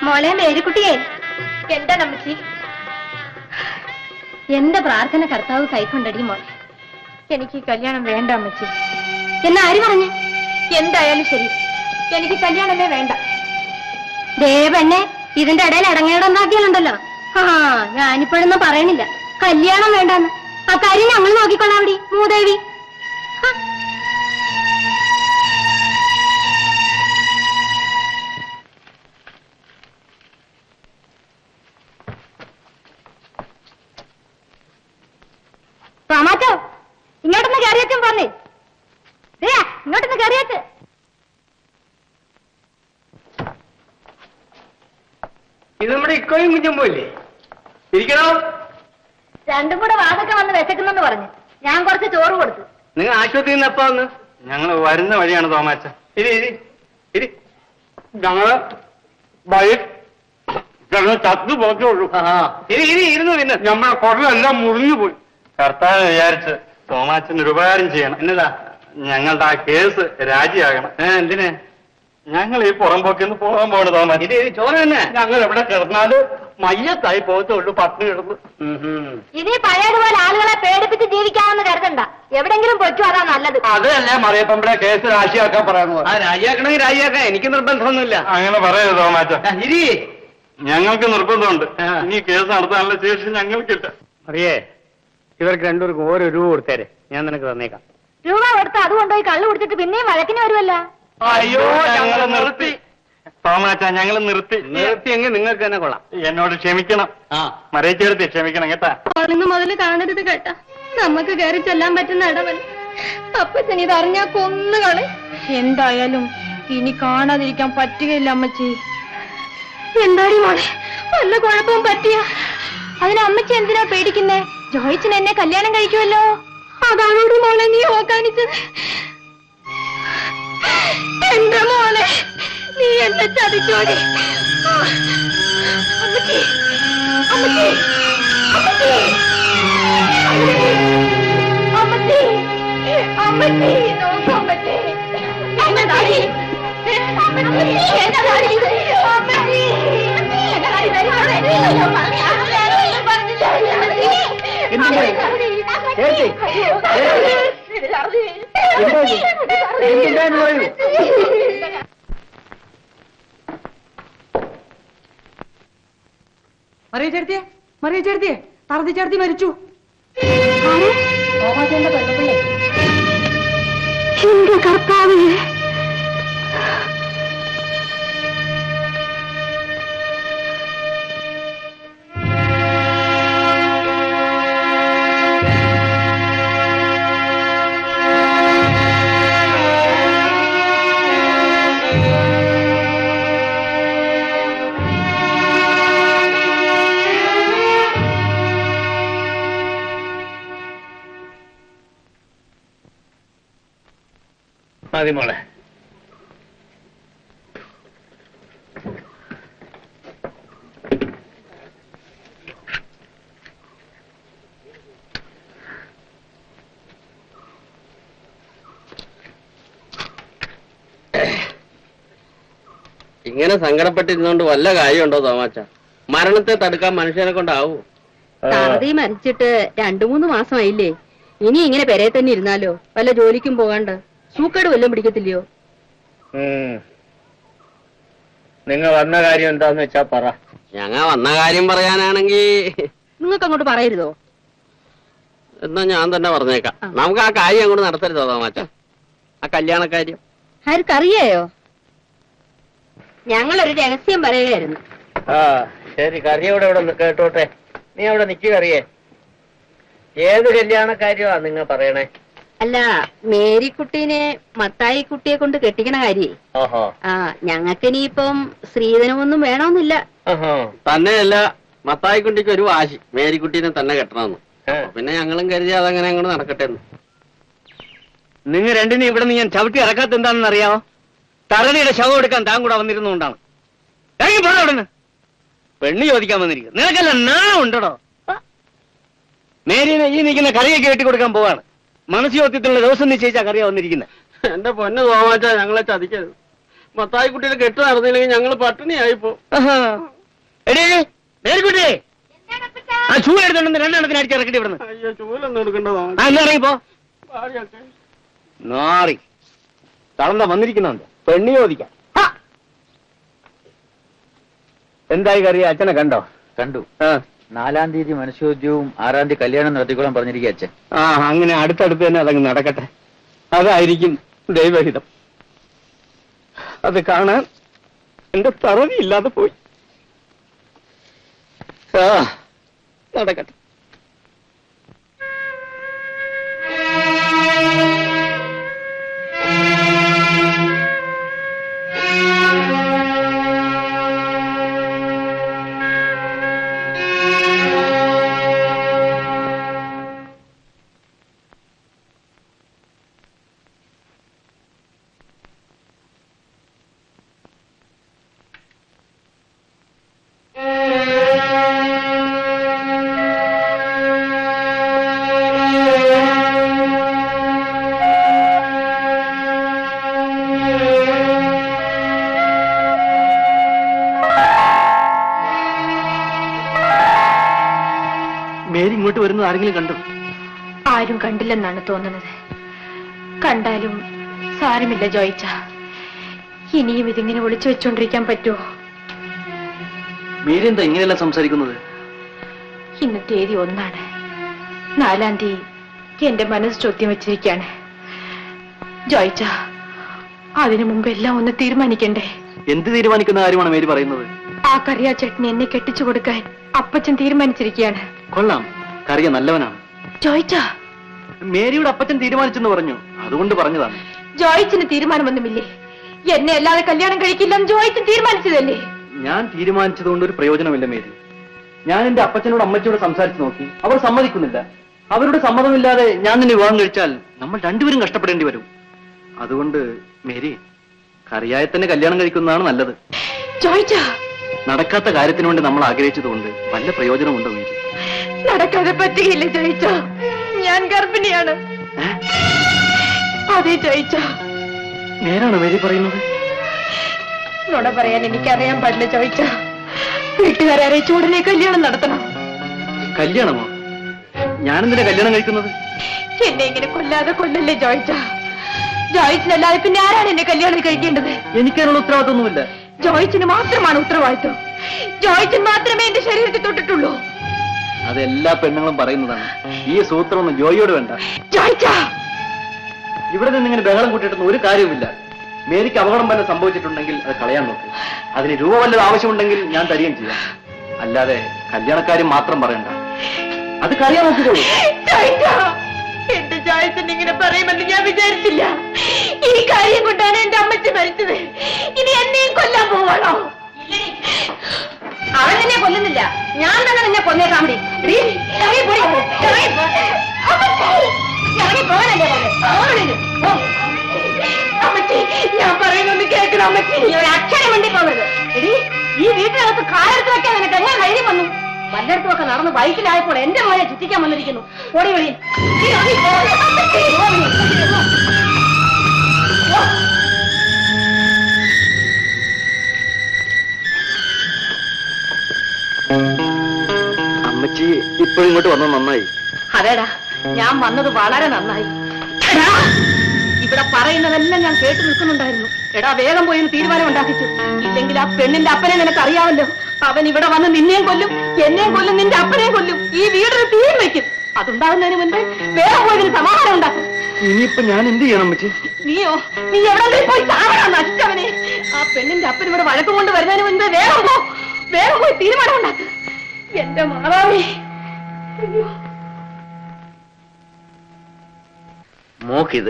മോളെ മേരിക്കുട്ടിയെ എന്താ നമ്മച്ചി എന്റെ പ്രാർത്ഥന കർത്താവ് കൈക്കൊണ്ടടി മോളെ എനിക്ക് ഈ കല്യാണം വേണ്ട അമ്മച്ചി എന്നാ ആര് പറഞ്ഞു എന്തായാലും ശരി എനിക്ക് കല്യാണമേ വേണ്ട ദേവണ്ണെ ഇതിന്റെ ഇടയിൽ ഇടങ്ങേടൊന്നാക്കിയാലുണ്ടല്ലോ ആ ഞാനിപ്പോഴൊന്നും പറയണില്ല കല്യാണം വേണ്ടെന്ന് ആ കാര്യം ഞങ്ങൾ നോക്കിക്കൊള്ളാം അവിടെ മൂദേവി ഹ. ടൊമാറ്റോ ഇങ്ങോട്ടൊന്ന് കയറിയച്ചും പറഞ്ഞേ ഇങ്ങോട്ടൊന്ന് കയറിയച്ച് ഇത് നമ്മുടെ ഇക്കോയും കുഞ്ഞുമ്പോ ഇല്ലേ ഇരിക്കണോ രണ്ടും കൂടെ വാതൊക്കെ വന്ന് വിശക്കുന്നെന്ന് പറഞ്ഞു ഞാൻ കുറച്ച് ചോറ് കൊടുത്തു നിങ്ങൾ ആശുപത്രിയിൽ നിന്ന് എപ്പോ വന്ന് ഞങ്ങൾ വരുന്ന വഴിയാണ് തോമാച്ച ഇരി ഇരി ഇരി ഞങ്ങള് വഴി കിടന്ന് ചത്തു പോകേ ഉള്ളൂ ഇരി ഇരി ഇരുന്നു പിന്നെ നമ്മളെ കുടലെല്ലാം മുറിഞ്ഞു പോയി കർത്താവ് വിചാരിച്ച് തോമാച്ചന് ഒരു ഉപകാരം ചെയ്യണം എന്നതാ ഞങ്ങളുടെ ആ കേസ് രാജിയാകണം ഏ എന്തിന് ഞങ്ങൾ ഈ പുറമ്പോക്കിന്ന് പോകാൻ പോകണം തോമാച്ച ഇത് ഇത് ചോറ് തന്നെ ഞങ്ങൾ എവിടെ കിടന്നാല് മയ്യത്തായി പോകത്തേ ഉള്ളൂ പട്ടിണി കിടന്ന് ഇനി പഴയതുപോലെ ആളുകളെ പേടിപ്പിച്ച് ജീവിക്കാമെന്ന് കരുതണ്ട എവിടെങ്കിലും പൊറ്റു അതാ നല്ലത് അതല്ലേ മറിയപ്പമ്പളെ കേസ് രാജിയാക്കാൻ പറയുന്നത് ആ രാജിയാക്കണമെങ്കിൽ രാജിയാക്കാൻ എനിക്ക് നിർബന്ധമൊന്നുമില്ല അങ്ങനെ പറയരുത് തോമാച്ച ആ, ഇരി ഞങ്ങൾക്ക് നിർബന്ധമുണ്ട് ആ. ഇനി കേസ് നടത്താനുള്ള ശേഷി ഞങ്ങൾക്കില്ല അറിയേ ഇവർക്ക് രണ്ടുപേർക്കും ഓരോ രൂപ കൊടുത്തേരെ ഞാൻ നിനക്ക് തന്നേക്കാം രൂപ കൊടുത്ത് അത് കൊണ്ടുപോയി കള്ളു കുടിച്ചിട്ട് പിന്നെയും വഴക്കിന് വരുമല്ലോ അയ്യോ ഞങ്ങൾ നിർത്തി തോമാച്ച ഞങ്ങൾ നിർത്തി നിർത്തിയെങ്കിൽ നിങ്ങൾക്ക് തന്നെ കൊള്ളാം എന്നോട് ക്ഷമിക്കണം ആ മറിയിച്ചെടുത്ത് ക്ഷമിക്കണം കേട്ടാ ഇന്ന് മുതൽ കാണരുത് കേട്ടാ നമുക്ക് കയറി ചെല്ലാൻ പറ്റുന്ന ഇടവല്ല അപ്പച്ചൻ ഇത് അറിഞ്ഞാ കൊന്നുകളെ എന്തായാലും ഇനി കാണാതിരിക്കാൻ പറ്റുകയില്ല അമ്മച്ചി എന്താടി മോളെ വല്ല കുഴപ്പവും പറ്റിയ അതിന് അമ്മച്ചി എന്തിനാ പേടിക്കുന്നേ ജോയിച്ചൻ എന്നെ കല്യാണം കഴിക്കുമല്ലോ അതാണോടി മോളെ നീ ഓക്കാനിച്ചത് എന്റെ മോളെ നീ എന്നെ ചതിച്ചോടി ആ. അമ്മച്ചി അമ്മച്ചി അമ്മച്ചി അമ്മച്ചി അമ്മച്ചി നോക്കൂ അമ്മച്ചി എന്നതാടി അമ്മച്ചി എന്നതാടി അമ്മച്ചി എന്നതാടി മറിയ ചേർത്തിയെ മറിയ ചേർത്തിയെ തറതി ചേർത്തി മരിച്ചു എന്റെ കർത്താവേ മതി മോളെ ഇങ്ങനെ സങ്കടപ്പെട്ടിരുന്നോണ്ട് വല്ല കാര്യമുണ്ടോ തോമാച്ച മരണത്തെ തടുക്കാൻ മനുഷ്യനെ കൊണ്ടാവൂ താറതി മരിച്ചിട്ട് രണ്ടു മൂന്ന് മാസമായില്ലേ ഇനി ഇങ്ങനെ പെരേ തന്നെ ഇരുന്നാലോ വല്ല ജോലിക്കും പോകാണ്ട് സൂക്കേട് വല്ലതും പിടിക്കത്തില്ലയോ നിങ്ങൾ വന്ന കാര്യം എന്താന്ന് വെച്ചാ പറ ഞങ്ങ വന്ന കാര്യം പറയാനാണെങ്കി നിങ്ങൾക്ക് അങ്ങോട്ട് പറയരുതോ എന്നാ ഞാൻ തന്നെ പറഞ്ഞേക്കാം നമുക്ക് ആ കാര്യം അങ്ങോട്ട് നടത്തരുതോ തോമാച്ച ആ കല്യാണക്കാര്യം ആർക്കറിയായോ ഞങ്ങളൊരു രഹസ്യം പറയുകയായിരുന്നു ആ ശരി കറിയോടെ ഇവിടെ നി- കേട്ടോട്ടെ നീ അവിടെ നിക്ക് കറിയേ ഏത് കല്യാണക്കാര്യമാ നിങ്ങൾ പറയണേ അല്ല മേരിക്കുട്ടീനെ മത്തായി കുട്ടിയെ കൊണ്ട് കെട്ടിക്കണ കാര്യേ ഓഹോ ആ ഞങ്ങൾക്ക് ഇനിയിപ്പം സ്ത്രീധനമൊന്നും വേണമെന്നില്ല ഓഹോ തന്നെയല്ല മത്തായിക്കുട്ടിക്ക് ഒരു വാശി മേരിക്കുട്ടീനെ തന്നെ കെട്ടണമെന്ന് അപ്പൊ പിന്നെ ഞങ്ങളും കരുതി അതങ്ങനെ അങ്ങോട്ട് നടക്കട്ടെ എന്ന് നിങ്ങൾ രണ്ടിനും ഇവിടെ നിന്ന് ഞാൻ ചവിട്ടി ഇറക്കാത്ത എന്താണെന്ന് അറിയാമോ തറണിയുടെ ശവം എടുക്കാൻ താൻ കൂടെ വന്നിരുന്നുകൊണ്ടാണ് ഇറങ്ങി പോണോ അവിടുന്ന് പെണ്ണ് ചോദിക്കാൻ വന്നിരിക്കും നിനക്കല്ല നാണം ഉണ്ടോ മേരീനെ ഈ നിൽക്കുന്ന കറിയൊക്കെ കെട്ടി കൊടുക്കാൻ പോവാണ് മനസ്സിയോത്യത്തിലുള്ള ദിവസം നിശ്ചയിച്ചാ കറിയാ വന്നിരിക്കുന്നത് എന്റെ പൊന്ന് തോമാച്ച ഞങ്ങളെ ചതിക്കരുത് മത്തായി കുട്ടിയുടെ കെട്ട് നടന്നില്ലെങ്കിൽ ഞങ്ങൾ പട്ടിണിയായിപ്പോ എടേ മേൽക്കുട്ടിയെ ആ ഷൂ എടുത്തോണ്ട് രണ്ടെണ്ണത്തിന് അടിച്ച് ഇറക്കിട്ട് ഇവിടുന്ന് അയ്യോ ചൂലൊന്നും എടുക്കേണ്ടതാ ആ എന്നാ ഇറങ്ങിപ്പോ നാറി തളന്ത വന്നിരിക്കുന്നുണ്ട് പെണ്ണി ചോദിക്കാം ഹാ. എന്തായി കറിയ അച്ഛനെ കണ്ടോ കണ്ടു ആ നാലാം തീയതി മനുഷ്യോദ്യവും ആറാം തീയതി കല്യാണം നടത്തിക്കോളാൻ പറഞ്ഞിരിക്കുക അച്ഛൻ ആ അങ്ങനെ അടുത്തടുത്ത് തന്നെ അതങ്ങ് നടക്കട്ടെ അതായിരിക്കും ദൈവഹിതം അത് കാണാൻ എന്റെ തറവി ഇല്ലാതെ പോയി ആ നടക്കട്ടെ മേരി ഇങ്ങോട്ട് വരുന്നത് ആരെങ്കിലും കണ്ടു ആരും കണ്ടില്ലെന്നാണ് തോന്നുന്നത് കണ്ടാലും സാരമില്ല ജോയിച്ച ഇനിയും ഇതിങ്ങനെ ഒളിച്ചു വെച്ചോണ്ടിരിക്കാൻ പറ്റുമോ മേരി എന്താ ഇങ്ങനെയല്ല സംസാരിക്കുന്നത് ഇന്ന് തീയതി ഒന്നാണ് നാലാം തീയതി എന്റെ മനസ്സ് ചോദ്യം വെച്ചിരിക്കാണ് ജോയിച്ച അതിനു മുമ്പ് എല്ലാം ഒന്ന് തീരുമാനിക്കണ്ടേ എന്ത് തീരുമാനിക്കുന്ന കാര്യമാണ് മേരി പറയുന്നത് ആ കറിയാ ചട്നി എന്നെ കെട്ടിച്ചു കൊടുക്കാൻ അപ്പച്ചൻ തീരുമാനിച്ചിരിക്കുകയാണ് കൊള്ളാം കറിയ നല്ലവനാണ് ജോയിച്ച മേരിയുടെ അപ്പച്ചൻ തീരുമാനിച്ചെന്ന് പറഞ്ഞു അതുകൊണ്ട് പറഞ്ഞതാണ് ജോയിച്ചിന് തീരുമാനമൊന്നുമില്ലേ എന്നെ അല്ലാതെ കല്യാണം കഴിക്കില്ലെന്ന് ജോയിച്ചൻ തീരുമാനിച്ചതല്ലേ ഞാൻ തീരുമാനിച്ചതുകൊണ്ട് ഒരു പ്രയോജനമില്ല മേരി ഞാൻ എന്റെ അപ്പച്ചനോട് അമ്മച്ചിയോട് സംസാരിച്ചു നോക്കി അവർ സമ്മതിക്കുന്നില്ല അവരുടെ സമ്മതമില്ലാതെ ഞാൻ നിന്നെ വിവാഹം കഴിച്ചാൽ നമ്മൾ രണ്ടുപേരും കഷ്ടപ്പെടേണ്ടി വരും അതുകൊണ്ട് മേരി കറിയായി തന്നെ കല്യാണം കഴിക്കുന്നതാണ് നല്ലത് ജോയിച്ച നടക്കാത്ത കാര്യത്തിന് വേണ്ടി നമ്മൾ ആഗ്രഹിച്ചതുകൊണ്ട് വല്ല പ്രയോജനമുണ്ടോ മേരി നടക്കാതെ പറ്റുകയില്ല ജയിച്ച ഞാൻ ഗർഭിണിയാണ് അതെ ജയിച്ച നേരാണോ മേരി പറയുന്നത് നുണ പറയാൻ എനിക്കറിയാൻ പാടില്ല ചോദിച്ച വീട്ടുകാരെ അറിയിച്ച് ഉടനെ കല്യാണം നടത്തണം കല്യാണമോ ഞാനെന്തിനാ കല്യാണം കഴിക്കുന്നത് എന്നെ ഇങ്ങനെ കൊല്ലാതെ കൊല്ലല്ലേ ജോയിച്ച ജോയിച്ചിനല്ലാതെ പിന്നെ ആരാണ് എന്നെ കല്യാണം കഴിക്കേണ്ടത് എനിക്കതിനുള്ള ഉത്തരവാദിത്വമൊന്നുമില്ല ജോയിച്ചിന് മാത്രമാണ് ഉത്തരവാദിത്വം ജോയിച്ചൻ മാത്രമേ എന്റെ ശരീരത്തിൽ തൊട്ടിട്ടുള്ളൂ അത് എല്ലാ പെണ്ണുങ്ങളും പറയുന്നതാണ് ഈ സൂത്രമൊന്നും ജോയിയോട് വേണ്ട ജോയിച്ച ഇവിടെ നിന്ന് ഇങ്ങനെ ബഹളം കൂട്ടിയിട്ടൊന്നും ഒരു കാര്യവുമില്ല മേരിക്ക് അപകടം വല്ല സംഭവിച്ചിട്ടുണ്ടെങ്കിൽ അത് കളയാൻ നോക്ക് അതിന് രൂപ വല്ലത് ആവശ്യമുണ്ടെങ്കിൽ ഞാൻ തരികയും ചെയ്യാം അല്ലാതെ കല്യാണക്കാര്യം മാത്രം പറയണ്ട അത് കഴിയാൻ നോക്കിക്കോളൂ ജോയിച്ച എന്റെ ജോയിച്ചൻ ഇങ്ങനെ പറയുമെന്ന് ഞാൻ വിചാരിച്ചില്ല ഈ കാര്യം കൊണ്ടാണ് എന്റെ അമ്മച്ചി മരിച്ചത് ഇനി എന്നെയും കൊല്ലാൻ പോവാണോ അവൻ നിന്നെ കൊല്ലുന്നില്ല ഞാൻ തന്നെ നിന്നെ കൊന്നേക്കാൻ വേണ്ടി ഇറങ്ങി പോയി ഇറങ്ങി പോ. ഇറങ്ങി പോകാനല്ലേ പറഞ്ഞത് അമ്മച്ചി ഞാൻ പറയുന്നൊന്ന് കേൾക്കണം അമ്മച്ചി നീ ഒരു അക്ഷരം വേണ്ടി പോകരുത് എടി ഈ വീട്ടിനകത്ത് കാലെടുത്ത് വെക്കാൻ നിനക്ക് എങ്ങനെ ധൈര്യം വന്നു വല്ലയിടത്തുമൊക്കെ നടന്ന് ബൈക്കിലായപ്പോൾ എന്റെ മോനെ ചുറ്റിക്കാൻ വന്നിരിക്കുന്നു ഓടി വഴി അമ്മച്ചി ഇപ്പോഴും ഇങ്ങോട്ട് വന്നത് നന്നായി അതേടാ ഞാൻ വന്നത് വളരെ നന്നായി എടാ, ഇവിടെ പറയുന്നതെല്ലാം ഞാൻ കേട്ടു നിൽക്കുന്നുണ്ടായിരുന്നു എടാ വേഗം പോയി ഒരു തീരുമാനം ഉണ്ടാക്കിച്ചു ഇല്ലെങ്കിൽ ആ പെണ്ണിന്റെ അപ്പനെ നിനക്ക് അറിയാമല്ലോ അവൻ ഇവിടെ വന്ന് നിന്നെയും കൊല്ലും എന്നെയും കൊല്ലും നിന്റെ അപ്പനെയും കൊല്ലും ഈ വീടിന് തീരും വയ്ക്കും അതുണ്ടാകുന്നതിന് മുൻപ് വേഗം പോയി ഇതിന് സമാധാനം ഉണ്ടാക്കും ഇനിയിപ്പോ ഞാൻ എന്ത് ചെയ്യണം അമ്മച്ചി നീയോ നീ എവിടെങ്കിലും പോയി താഴാൻ നശിച്ചവനെ ആ പെണ്ണിന്റെ അപ്പൻ ഇവിടെ വഴക്കം കൊണ്ട് വരുന്നതിന് മുൻപ് വേഗം പോ വേഗം പോയി തീരുമാനം ഉണ്ടാക്ക് എന്റെ മാതാവേ അയ്യോ മോക്കിത്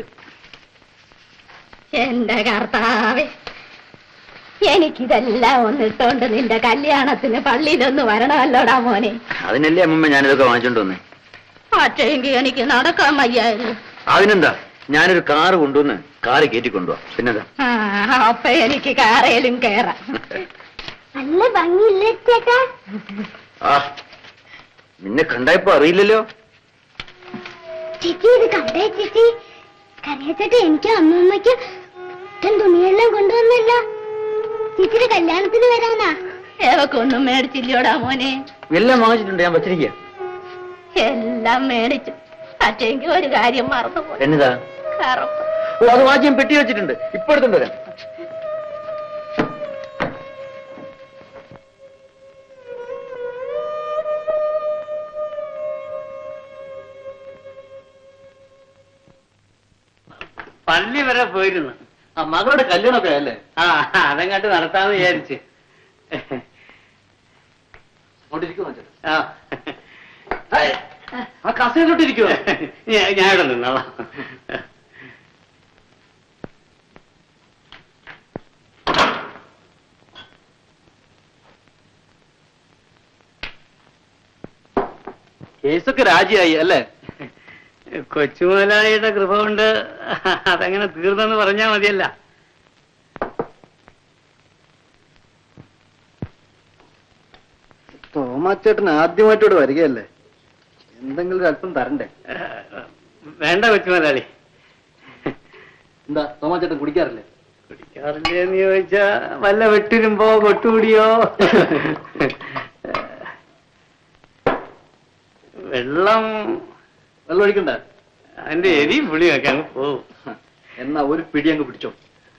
എന്റെ കർത്താവേ എനിക്കിതെല്ലാം ഒന്നിട്ടോണ്ട് നിന്റെ കല്യാണത്തിന് പള്ളിയിലൊന്ന് വരണമല്ലോടാ മോനെ അതിനല്ലേ അമ്മമ്മ ഞാനിതൊക്കെ വാങ്ങിച്ചോണ്ട് വന്നേ പക്ഷേങ്കിൽ എനിക്ക് നടക്കാൻ വയ്യായിരുന്നു അതിനെന്താ ഞാനൊരു കാറ് കൊണ്ടുവന്ന് കാറ് കയറ്റി കൊണ്ടുപോവാ പിന്നെന്താ ആ, അപ്പൊ എനിക്ക് കാറേലും കേറാം നല്ല ഭംഗിയില്ലേ ചേട്ടാ ആ നിന്നെ കണ്ടായപ്പോ അറിയില്ലല്ലോ ചേച്ചി ഇത് കണ്ടേ ചേച്ചി കറിയച്ചേട്ടാ എനിക്ക് അമ്മൂമ്മയ്ക്ക് ഇത്തരം തുണിയെല്ലാം കൊണ്ടുവന്നല്ല ചേച്ചിയുടെ കല്യാണത്തിന് വരാനാ ഏവക്കൊന്നും മേടിച്ചില്ലോടാ മോനെ എല്ലാം വാങ്ങിച്ചിട്ടുണ്ട് ഞാൻ വെച്ചിരിക്കുക എല്ലാം മേടിച്ചു പക്ഷേങ്കിൽ ഒരു കാര്യം മറന്നുപോയി എന്നതാ കറുപ്പ് ഓ അത് വാങ്ങിച്ച് ഞാൻ പെട്ടി വെച്ചിട്ടുണ്ട് ഇപ്പൊ എടുത്തോണ്ട് വരാം പള്ളി വരെ പോയിരുന്നു ആ മകളുടെ കല്യാണമൊക്കെ അല്ലേ ആ അതങ്ങോട്ട് നടത്താന്ന് വിചാരിച്ച് അങ്ങോട്ടിരിക്കുമോ ചേട്ടാ ആ ആ കസേരയിലോട്ടിരിക്കുമോ ഞാൻ ഞാൻ ഇവിടെ നിന്നോളാം കേസൊക്കെ രാജിയായി അല്ലേ കൊച്ചുമുതലാളിയുടെ കൃപ കൊണ്ട് അതങ്ങനെ തീർന്നെന്ന് പറഞ്ഞാ മതിയല്ല തോമാച്ചേട്ടൻ ആദ്യമായിട്ടോട് വരികയല്ലേ എന്തെങ്കിലും ഒരു അല്പം തരണ്ടേ വേണ്ട കൊച്ചുമുതലാളി എന്താ തോമാച്ചേട്ടൻ കുടിക്കാറില്ലേ കുടിക്കാറില്ലേന്ന് ചോദിച്ചാ വല്ല വെട്ടിരുമ്പോ കൊട്ടുകൂടിയോ വെള്ളം വെള്ളം ഒഴിക്കണ്ട അതിന്റെ എരി പുളിയൊക്കെ അങ്ങ് പോവും എന്നാ ഒരു പിടി അങ്ങ് പിടിച്ചോ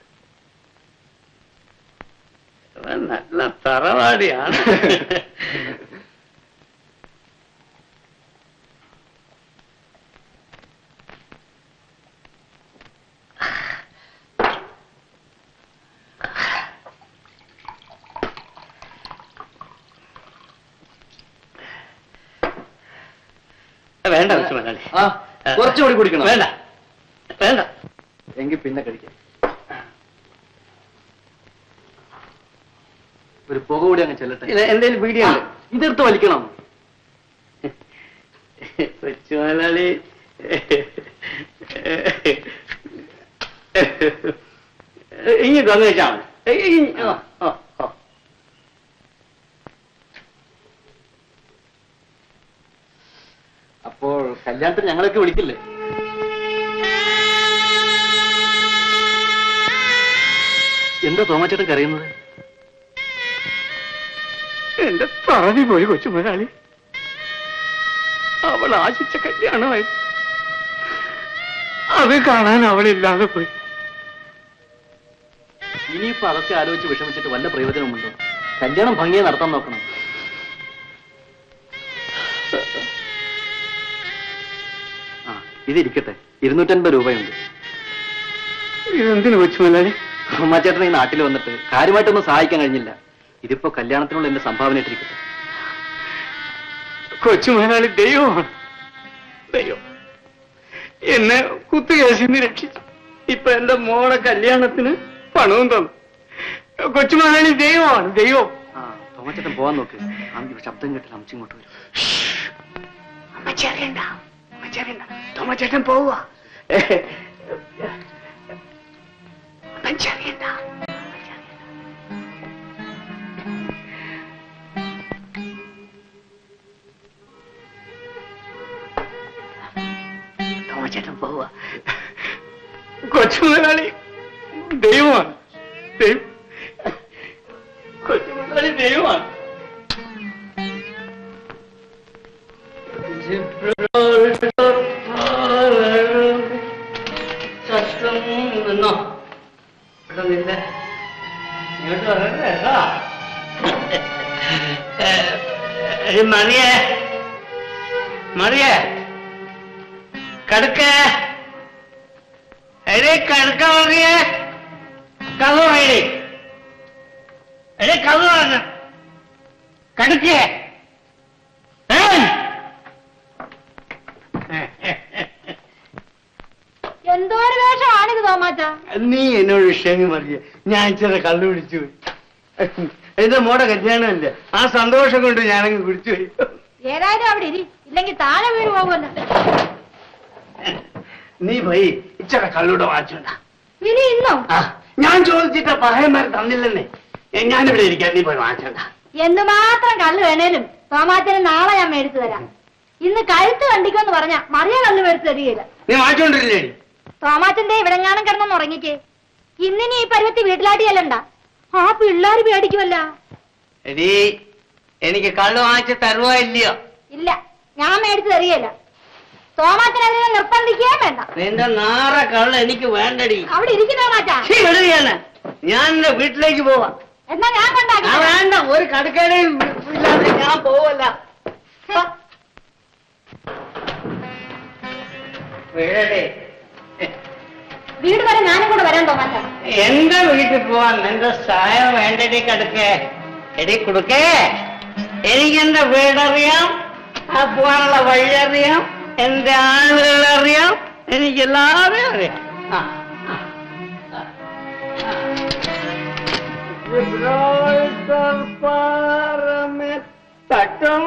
അവൻ നല്ല തറവാടിയാണ് വേണ്ട കൊച്ചുമലയാളി ആ കുറച്ചുകൂടി കുടിക്കണം വേണ്ട വേണ്ട എങ്കിൽ പിന്നെ കഴിക്കാം ഒരു പുക കൂടി അങ്ങ് ചെല്ലട്ടെ ഇത് എന്തേലും പീടിയുണ്ട് ഇതെടുത്ത് വലിക്കണം കൊച്ചുമലയാളി ഇനി തന്നു വെച്ചാ മതി ഇനി- ഓ, ഓ, ഓ. അപ്പോൾ കല്യാണത്തിന് ഞങ്ങളൊക്കെ വിളിക്കില്ലേ എന്താ തോമാച്ചേട്ടൻ കരയുന്നത് എന്റെ പറഞ്ഞു പോയി കൊച്ചുമുതലാളി അവൾ ആശിച്ച കല്യാണമായി അത് കാണാൻ അവളില്ലാതെ പോയി ഇനിയിപ്പോ അതൊക്കെ ആലോചിച്ച് വിഷമിച്ചിട്ട് വല്ല പ്രയോജനമുണ്ടോ കല്യാണം ഭംഗിയെ നടത്താൻ നോക്കണം ആ ഇതിരിക്കട്ടെ ഇരുന്നൂറ്റൻപത് രൂപയുണ്ട് ഇതെന്തിനു കൊച്ചുമുതലാളി ഉമ്മാച്ചേട്ടൻ ഈ നാട്ടിൽ വന്നിട്ട് കാര്യമായിട്ടൊന്നും സഹായിക്കാൻ കഴിഞ്ഞില്ല ഇതിപ്പോ കല്യാണത്തിനുള്ള എന്റെ സംഭാവന ഇട്ടിരിക്കട്ടെ കൊച്ചുമുതലാളി ദൈവമാണ് ദൈവം എന്നെ കുത്തുകേസിൽ നിന്ന് രക്ഷിച്ചു ഇപ്പൊ എന്റെ മോളെ കല്യാണത്തിന് പണവും തന്നു കൊച്ചുമുതലാളി ദൈവമാണ് ദൈവം ആ തോമാച്ചേട്ടൻ പോവാൻ നോക്ക് ആണെങ്കിൽ ശബ്ദം കേട്ടില്ല അമ്മച്ചിങ്ങോട്ട് വരും അമ്മച്ചി അറിയണ്ട അമ്മച്ചി അറിയണ്ട തോമച്ചേട്ടൻ പോവുക അമ്മച്ചി അറിയണ്ട തോമച്ചേട്ടൻ പോവുക കൊച്ചുമുതലാളി ദൈവമാണ് ദൈവം കൊച്ചുമുതലാളി ദൈവമാണ് ശസ്ത്രം നിന്നോ ഇവിടെ നിന്നെ ഇങ്ങോട്ട് വരട്ടെ കേട്ടോ ഏ, മറിയേ മറിയേ കടുക്ക എടേ കടുക്ക മറിയേ കഥ പറയണേ എടേ കഥ പറഞ്ഞ കടുക്കേ ഏ എന്തോ ഒരു വേഷമാണിത് തോമാച്ച നീ എന്നോട് ക്ഷമി മറിയ ഞാൻ ഇച്ചിരി കള്ളു പിടിച്ചു പോയി എന്റെ മോടെ കല്യാണമല്ലേ ആ സന്തോഷം കൊണ്ട് ഞാനങ്ങ് കുടിച്ചു പോയി ഏതായാലും അവിടെ ഇരി ഇല്ലെങ്കിൽ താഴെ വീണ് പോകുമല്ലോ നീ പോയി ഇച്ചിരി കള്ളൂടെ വാങ്ങിച്ചോണ്ട ഇനി ഇന്നോ ആ ഞാൻ ചോദിച്ചിട്ട് പഹയന്മാർ തന്നില്ലെന്നേ ഏ, ഞാനിവിടെ ഇരിക്കാം നീ പോയി വാങ്ങിച്ചോണ്ട എന്തുമാത്രം കള്ള് വേണേലും തോമാച്ചന് നാളെ ഞാൻ മേടിച്ചു തരാം ഇന്ന് കഴുത്ത് കണ്ടിക്കുമെന്ന് പറഞ്ഞ മറിയ കള്ള് മേടിച്ചു തരികയില്ല നീ വാങ്ങിച്ചോണ്ടിരില്ലേ തോമാച്ചന്റെ ഇവിടെങ്ങാനും കിടന്നൊന്ന് ഉറങ്ങിക്കേ ഇന്നിനി ഈ പരുവത്തി വീട്ടിലാട്ടി ചെല്ലണ്ട ആ പിള്ളേര് പേടിക്കുമല്ല എടീ എനിക്ക് കള്ളു വാങ്ങിച്ച് തരുവോ ഇല്ലയോ ഇല്ല ഞാൻ മേടിച്ചു തരികയില്ല തോമാച്ചനെതിരെ നിർബന്ധിക്കുകയും വേണ്ട നിന്റെ നാറ കള്ള് എനിക്ക് വേണ്ടടി അവിടെ ഇരിക്കുന്ന തോമാച്ച ഛീ, വിടുകയാണ് ഞാൻ എന്റെ വീട്ടിലേക്ക് പോവാം എന്നാ ഞാൻ ആ കൊണ്ടാക്കി വേണ്ട ഒരു കടുക്കടയും ഇല്ലാതെ ഞാൻ പോവല്ല വീടേ വീട് വരെ ഞാനും കൂടെ വരാൻ തോമാച്ച എന്റെ വീട്ടിൽ പോവാൻ നിന്റെ സഹായം വേണ്ടടി കടുക്കേ എടി കൊടുക്കേ എനിക്ക് എന്റെ വീടറിയാം ആ പോവാനുള്ള വഴി അറിയാം എന്റെ ആളുകളറിയാം എനിക്ക് എല്ലാവരും അറിയാം ആ, ആ, ആ, ആ. ജിബ്രാൾട്ടർ പാറമേൽ തട്ടം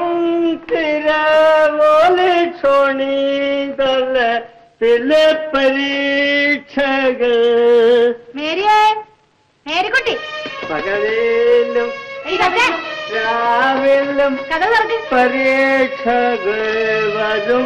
തിരവോലെ ക്ഷോണീതല തിലെ പരീക്ഷകൾ മേരിയേ മേരിക്കുട്ടി പകലിലും ഇതൊക്കെ രാവിലും കഥ തുറക്ക് പരീക്ഷകൾ വരും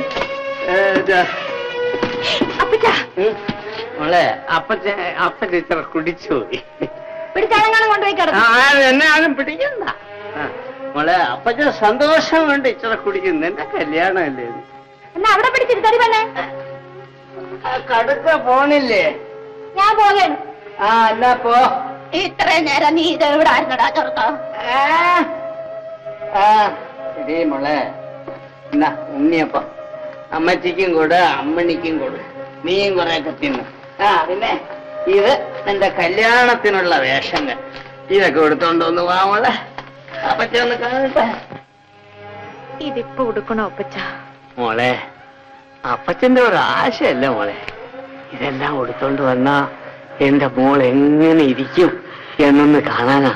അപ്പച്ച മോളെ അപ്പച്ച അപ്പച്ച ഇത്ര കുടിച്ചു പോയി പിടിച്ചാണെങ്ങാനും കൊണ്ടുപോയി ആ, കിടക്കും എന്നെ ആരും പിടിക്കണ്ട ആ, മോളെ അപ്പച്ച സന്തോഷം കൊണ്ട് ഇത്ര കുടിക്കുന്നു എന്റെ കല്യാണമല്ലേ ഇത്? എന്നാ അവിടെ പിടിച്ചിരുത്തടി പെണ്ണേ ആ, കടുക്ക പോണില്ലേ ഞാൻ പോകേണ് ആ എന്നാ പോ ഇത്രയും നേരം നീ ഇത് എവിടെ ആയിരുന്നടാ ചെറുക്ക ആ, ആ ഇതേ മോളെ എന്നാ ഉണ്ണിയപ്പം അമ്മച്ചിക്കും കൂടെ അമ്മണിക്കും കൂടെ നീയും കുറെയൊക്കെ തിന്നു ആ പിന്നെ ഇത് നിന്റെ കല്യാണത്തിനുള്ള വേഷങ്ങൾ ഇതൊക്കെ എടുത്തോണ്ടൊന്ന് വാ മോളെ അപ്പച്ച ഒന്ന് കാണട്ടെ ഇതിപ്പോ ഉടുക്കണോ അപ്പച്ച മോളെ അപ്പച്ചന്റെ ഒരു ആശയല്ല മോളെ ഇതെല്ലാം എടുത്തോണ്ട് വന്നാ എന്റെ മോൾ എങ്ങനെ ഇരിക്കും എന്നൊന്ന് കാണാനാ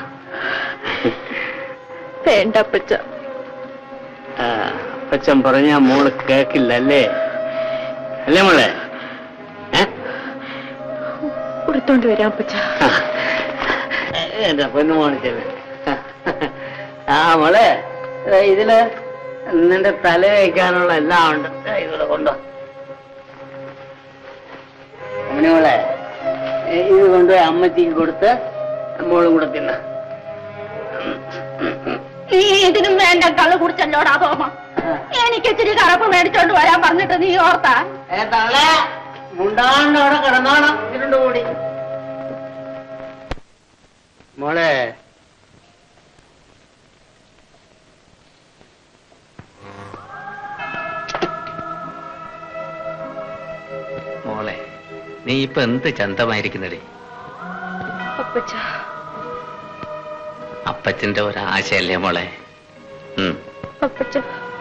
വേണ്ട അപ്പച്ച ആ, അപ്പച്ചൻ പറഞ്ഞാ മോള് കേക്കില്ല അല്ലേ അല്ലേ മോളെ ഏ? ഉടുത്തോണ്ട് വരാം അപ്പച്ച ആ. എന്റെ പൊന്നു മോളെ ചെല്ല്. ആ മോളെ ദേ ഇതില് നിന്റെ തല വയ്ക്കാനുള്ള എല്ലാം ഉണ്ട് ദേ ഇവിടെ കൊണ്ടോ അമ്മണി മോളെ ഏ, ഇത് കൊണ്ടുപോയി അമ്മച്ചിക്ക് കൊടുത്ത് മോളും കൂടെ തിന്ന നീ ഇതിനും വേണ്ട കള്ളു കുടിച്ചല്ലോടാ തോമ എനിക്ക് ഇച്ചിരി കറപ്പ് മേടിച്ചോണ്ട് വരാൻ പറഞ്ഞിട്ട് നീ ഓർത്താ ഏ തള്ളേ മുണ്ടാണ്ട് അവിടെ കിടന്നോണം ഇതിനുണ്ട് കൂടി മോളെ മോളെ നീ ഇപ്പൊ എന്ത് ചന്തമായിരിക്കുന്നടേ അപ്പച്ച അപ്പച്ചന്റെ ഒരാശയല്ലേ മോളെ ഉം അപ്പച്ച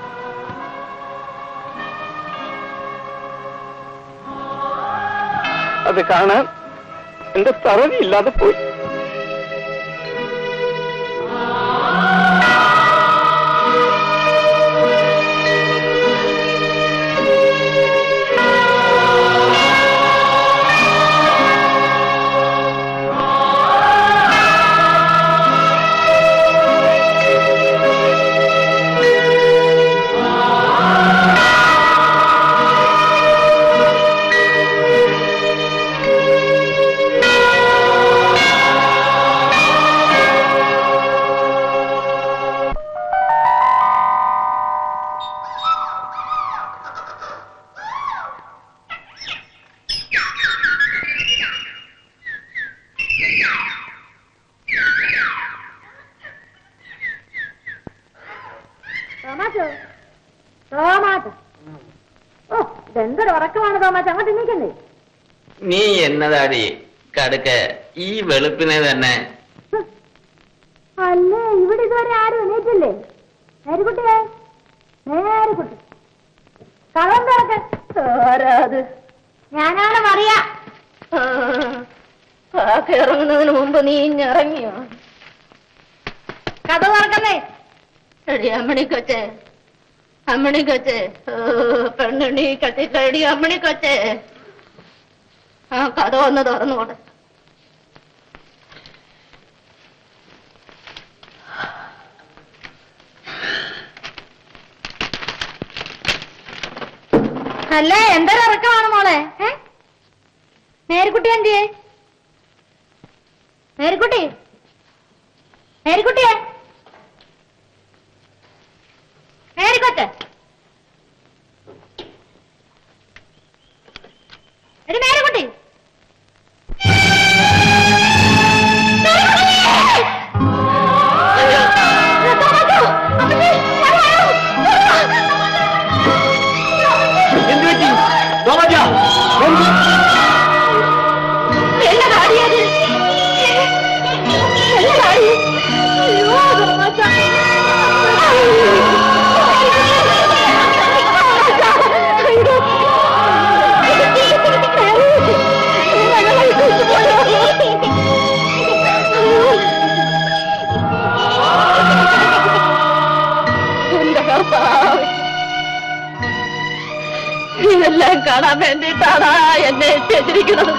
അത് കാണാൻ എന്റെ തറവി ഇല്ലാതെ പോയി തോമാച്ചോ തോമാച്ച ഓ ഇതെന്തൊരു ഉറക്കമാണ് തോമാച്ച അങ്ങോട്ട് എണീക്കണ്ടേ നീ എന്നതാടി കടുക്ക ഈ വെളുപ്പിനെ തന്നെ അല്ലേ ഇവിടെ ഇതുവരെ ആരും എണീറ്റില്ലേ നേരിക്കുട്ടിയെ നേരിക്കുട്ടി കളം തുറക്ക് ആരാത് ഞാനാണ് മറിയ കാക്ക ഇറങ്ങുന്നതിന് മുമ്പ് നീ ഇറങ്ങിയോ കഥ തുറക്കുന്നേ എടി അമ്മണി കൊച്ചേ അമ്മണി കൊച്ചേ ഓ, പെണ്ണുണ്ണി കത്തിക്കടി അമ്മണി കൊച്ചേ ആ കഥ ഒന്ന് തുറന്നുകൊണ്ട് അല്ലേ എന്തൊരു ഉറക്കമാണ് മോളെ ഏ നേരിക്കുട്ടി എന്തിയേ നേരിക്കുട്ടി മേരിക്കുട്ടിയെ മേരിക്കൊച്ച് എടി മേരിക്കുട്ടി എന്ത് പറ്റി തോമജ എന്നതാടിയത് എന്നതാടി അയ്യോ തോമാച്ച എന്റെ കർത്താവ് ഇതെല്ലാം കാണാൻ വേണ്ടിയിട്ടാണ് എന്നെ എത്തിച്ചിരിക്കുന്നത്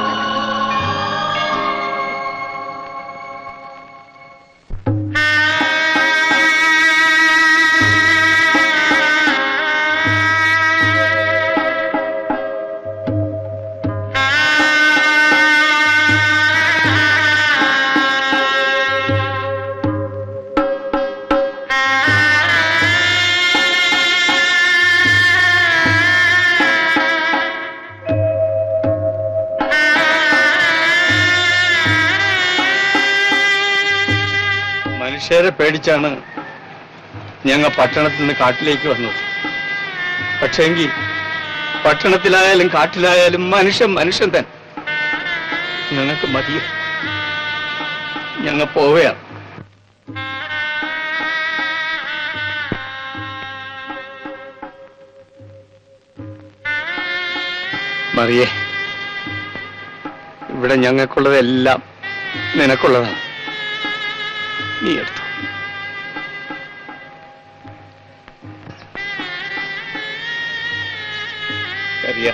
മനുഷ്യരെ പേടിച്ചാണ് ഞങ്ങൾ പട്ടണത്തിൽ നിന്ന് കാട്ടിലേക്ക് വന്നത് പക്ഷേങ്കിൽ പട്ടണത്തിലായാലും കാട്ടിലായാലും മനുഷ്യൻ മനുഷ്യൻ തന്നെ ഞങ്ങൾക്ക് മതിയോ ഞങ്ങൾ പോവുകയാണ് മറിയേ ഇവിടെ ഞങ്ങൾക്കുള്ളതെല്ലാം നിനക്കുള്ളതാണ് നീ എടുത്തു അറിയാം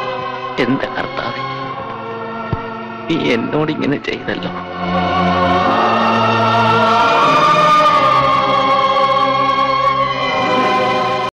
എന്റെ കർത്താവെ നീ എന്നോട് ഇങ്ങനെ ചെയ്തല്ലോ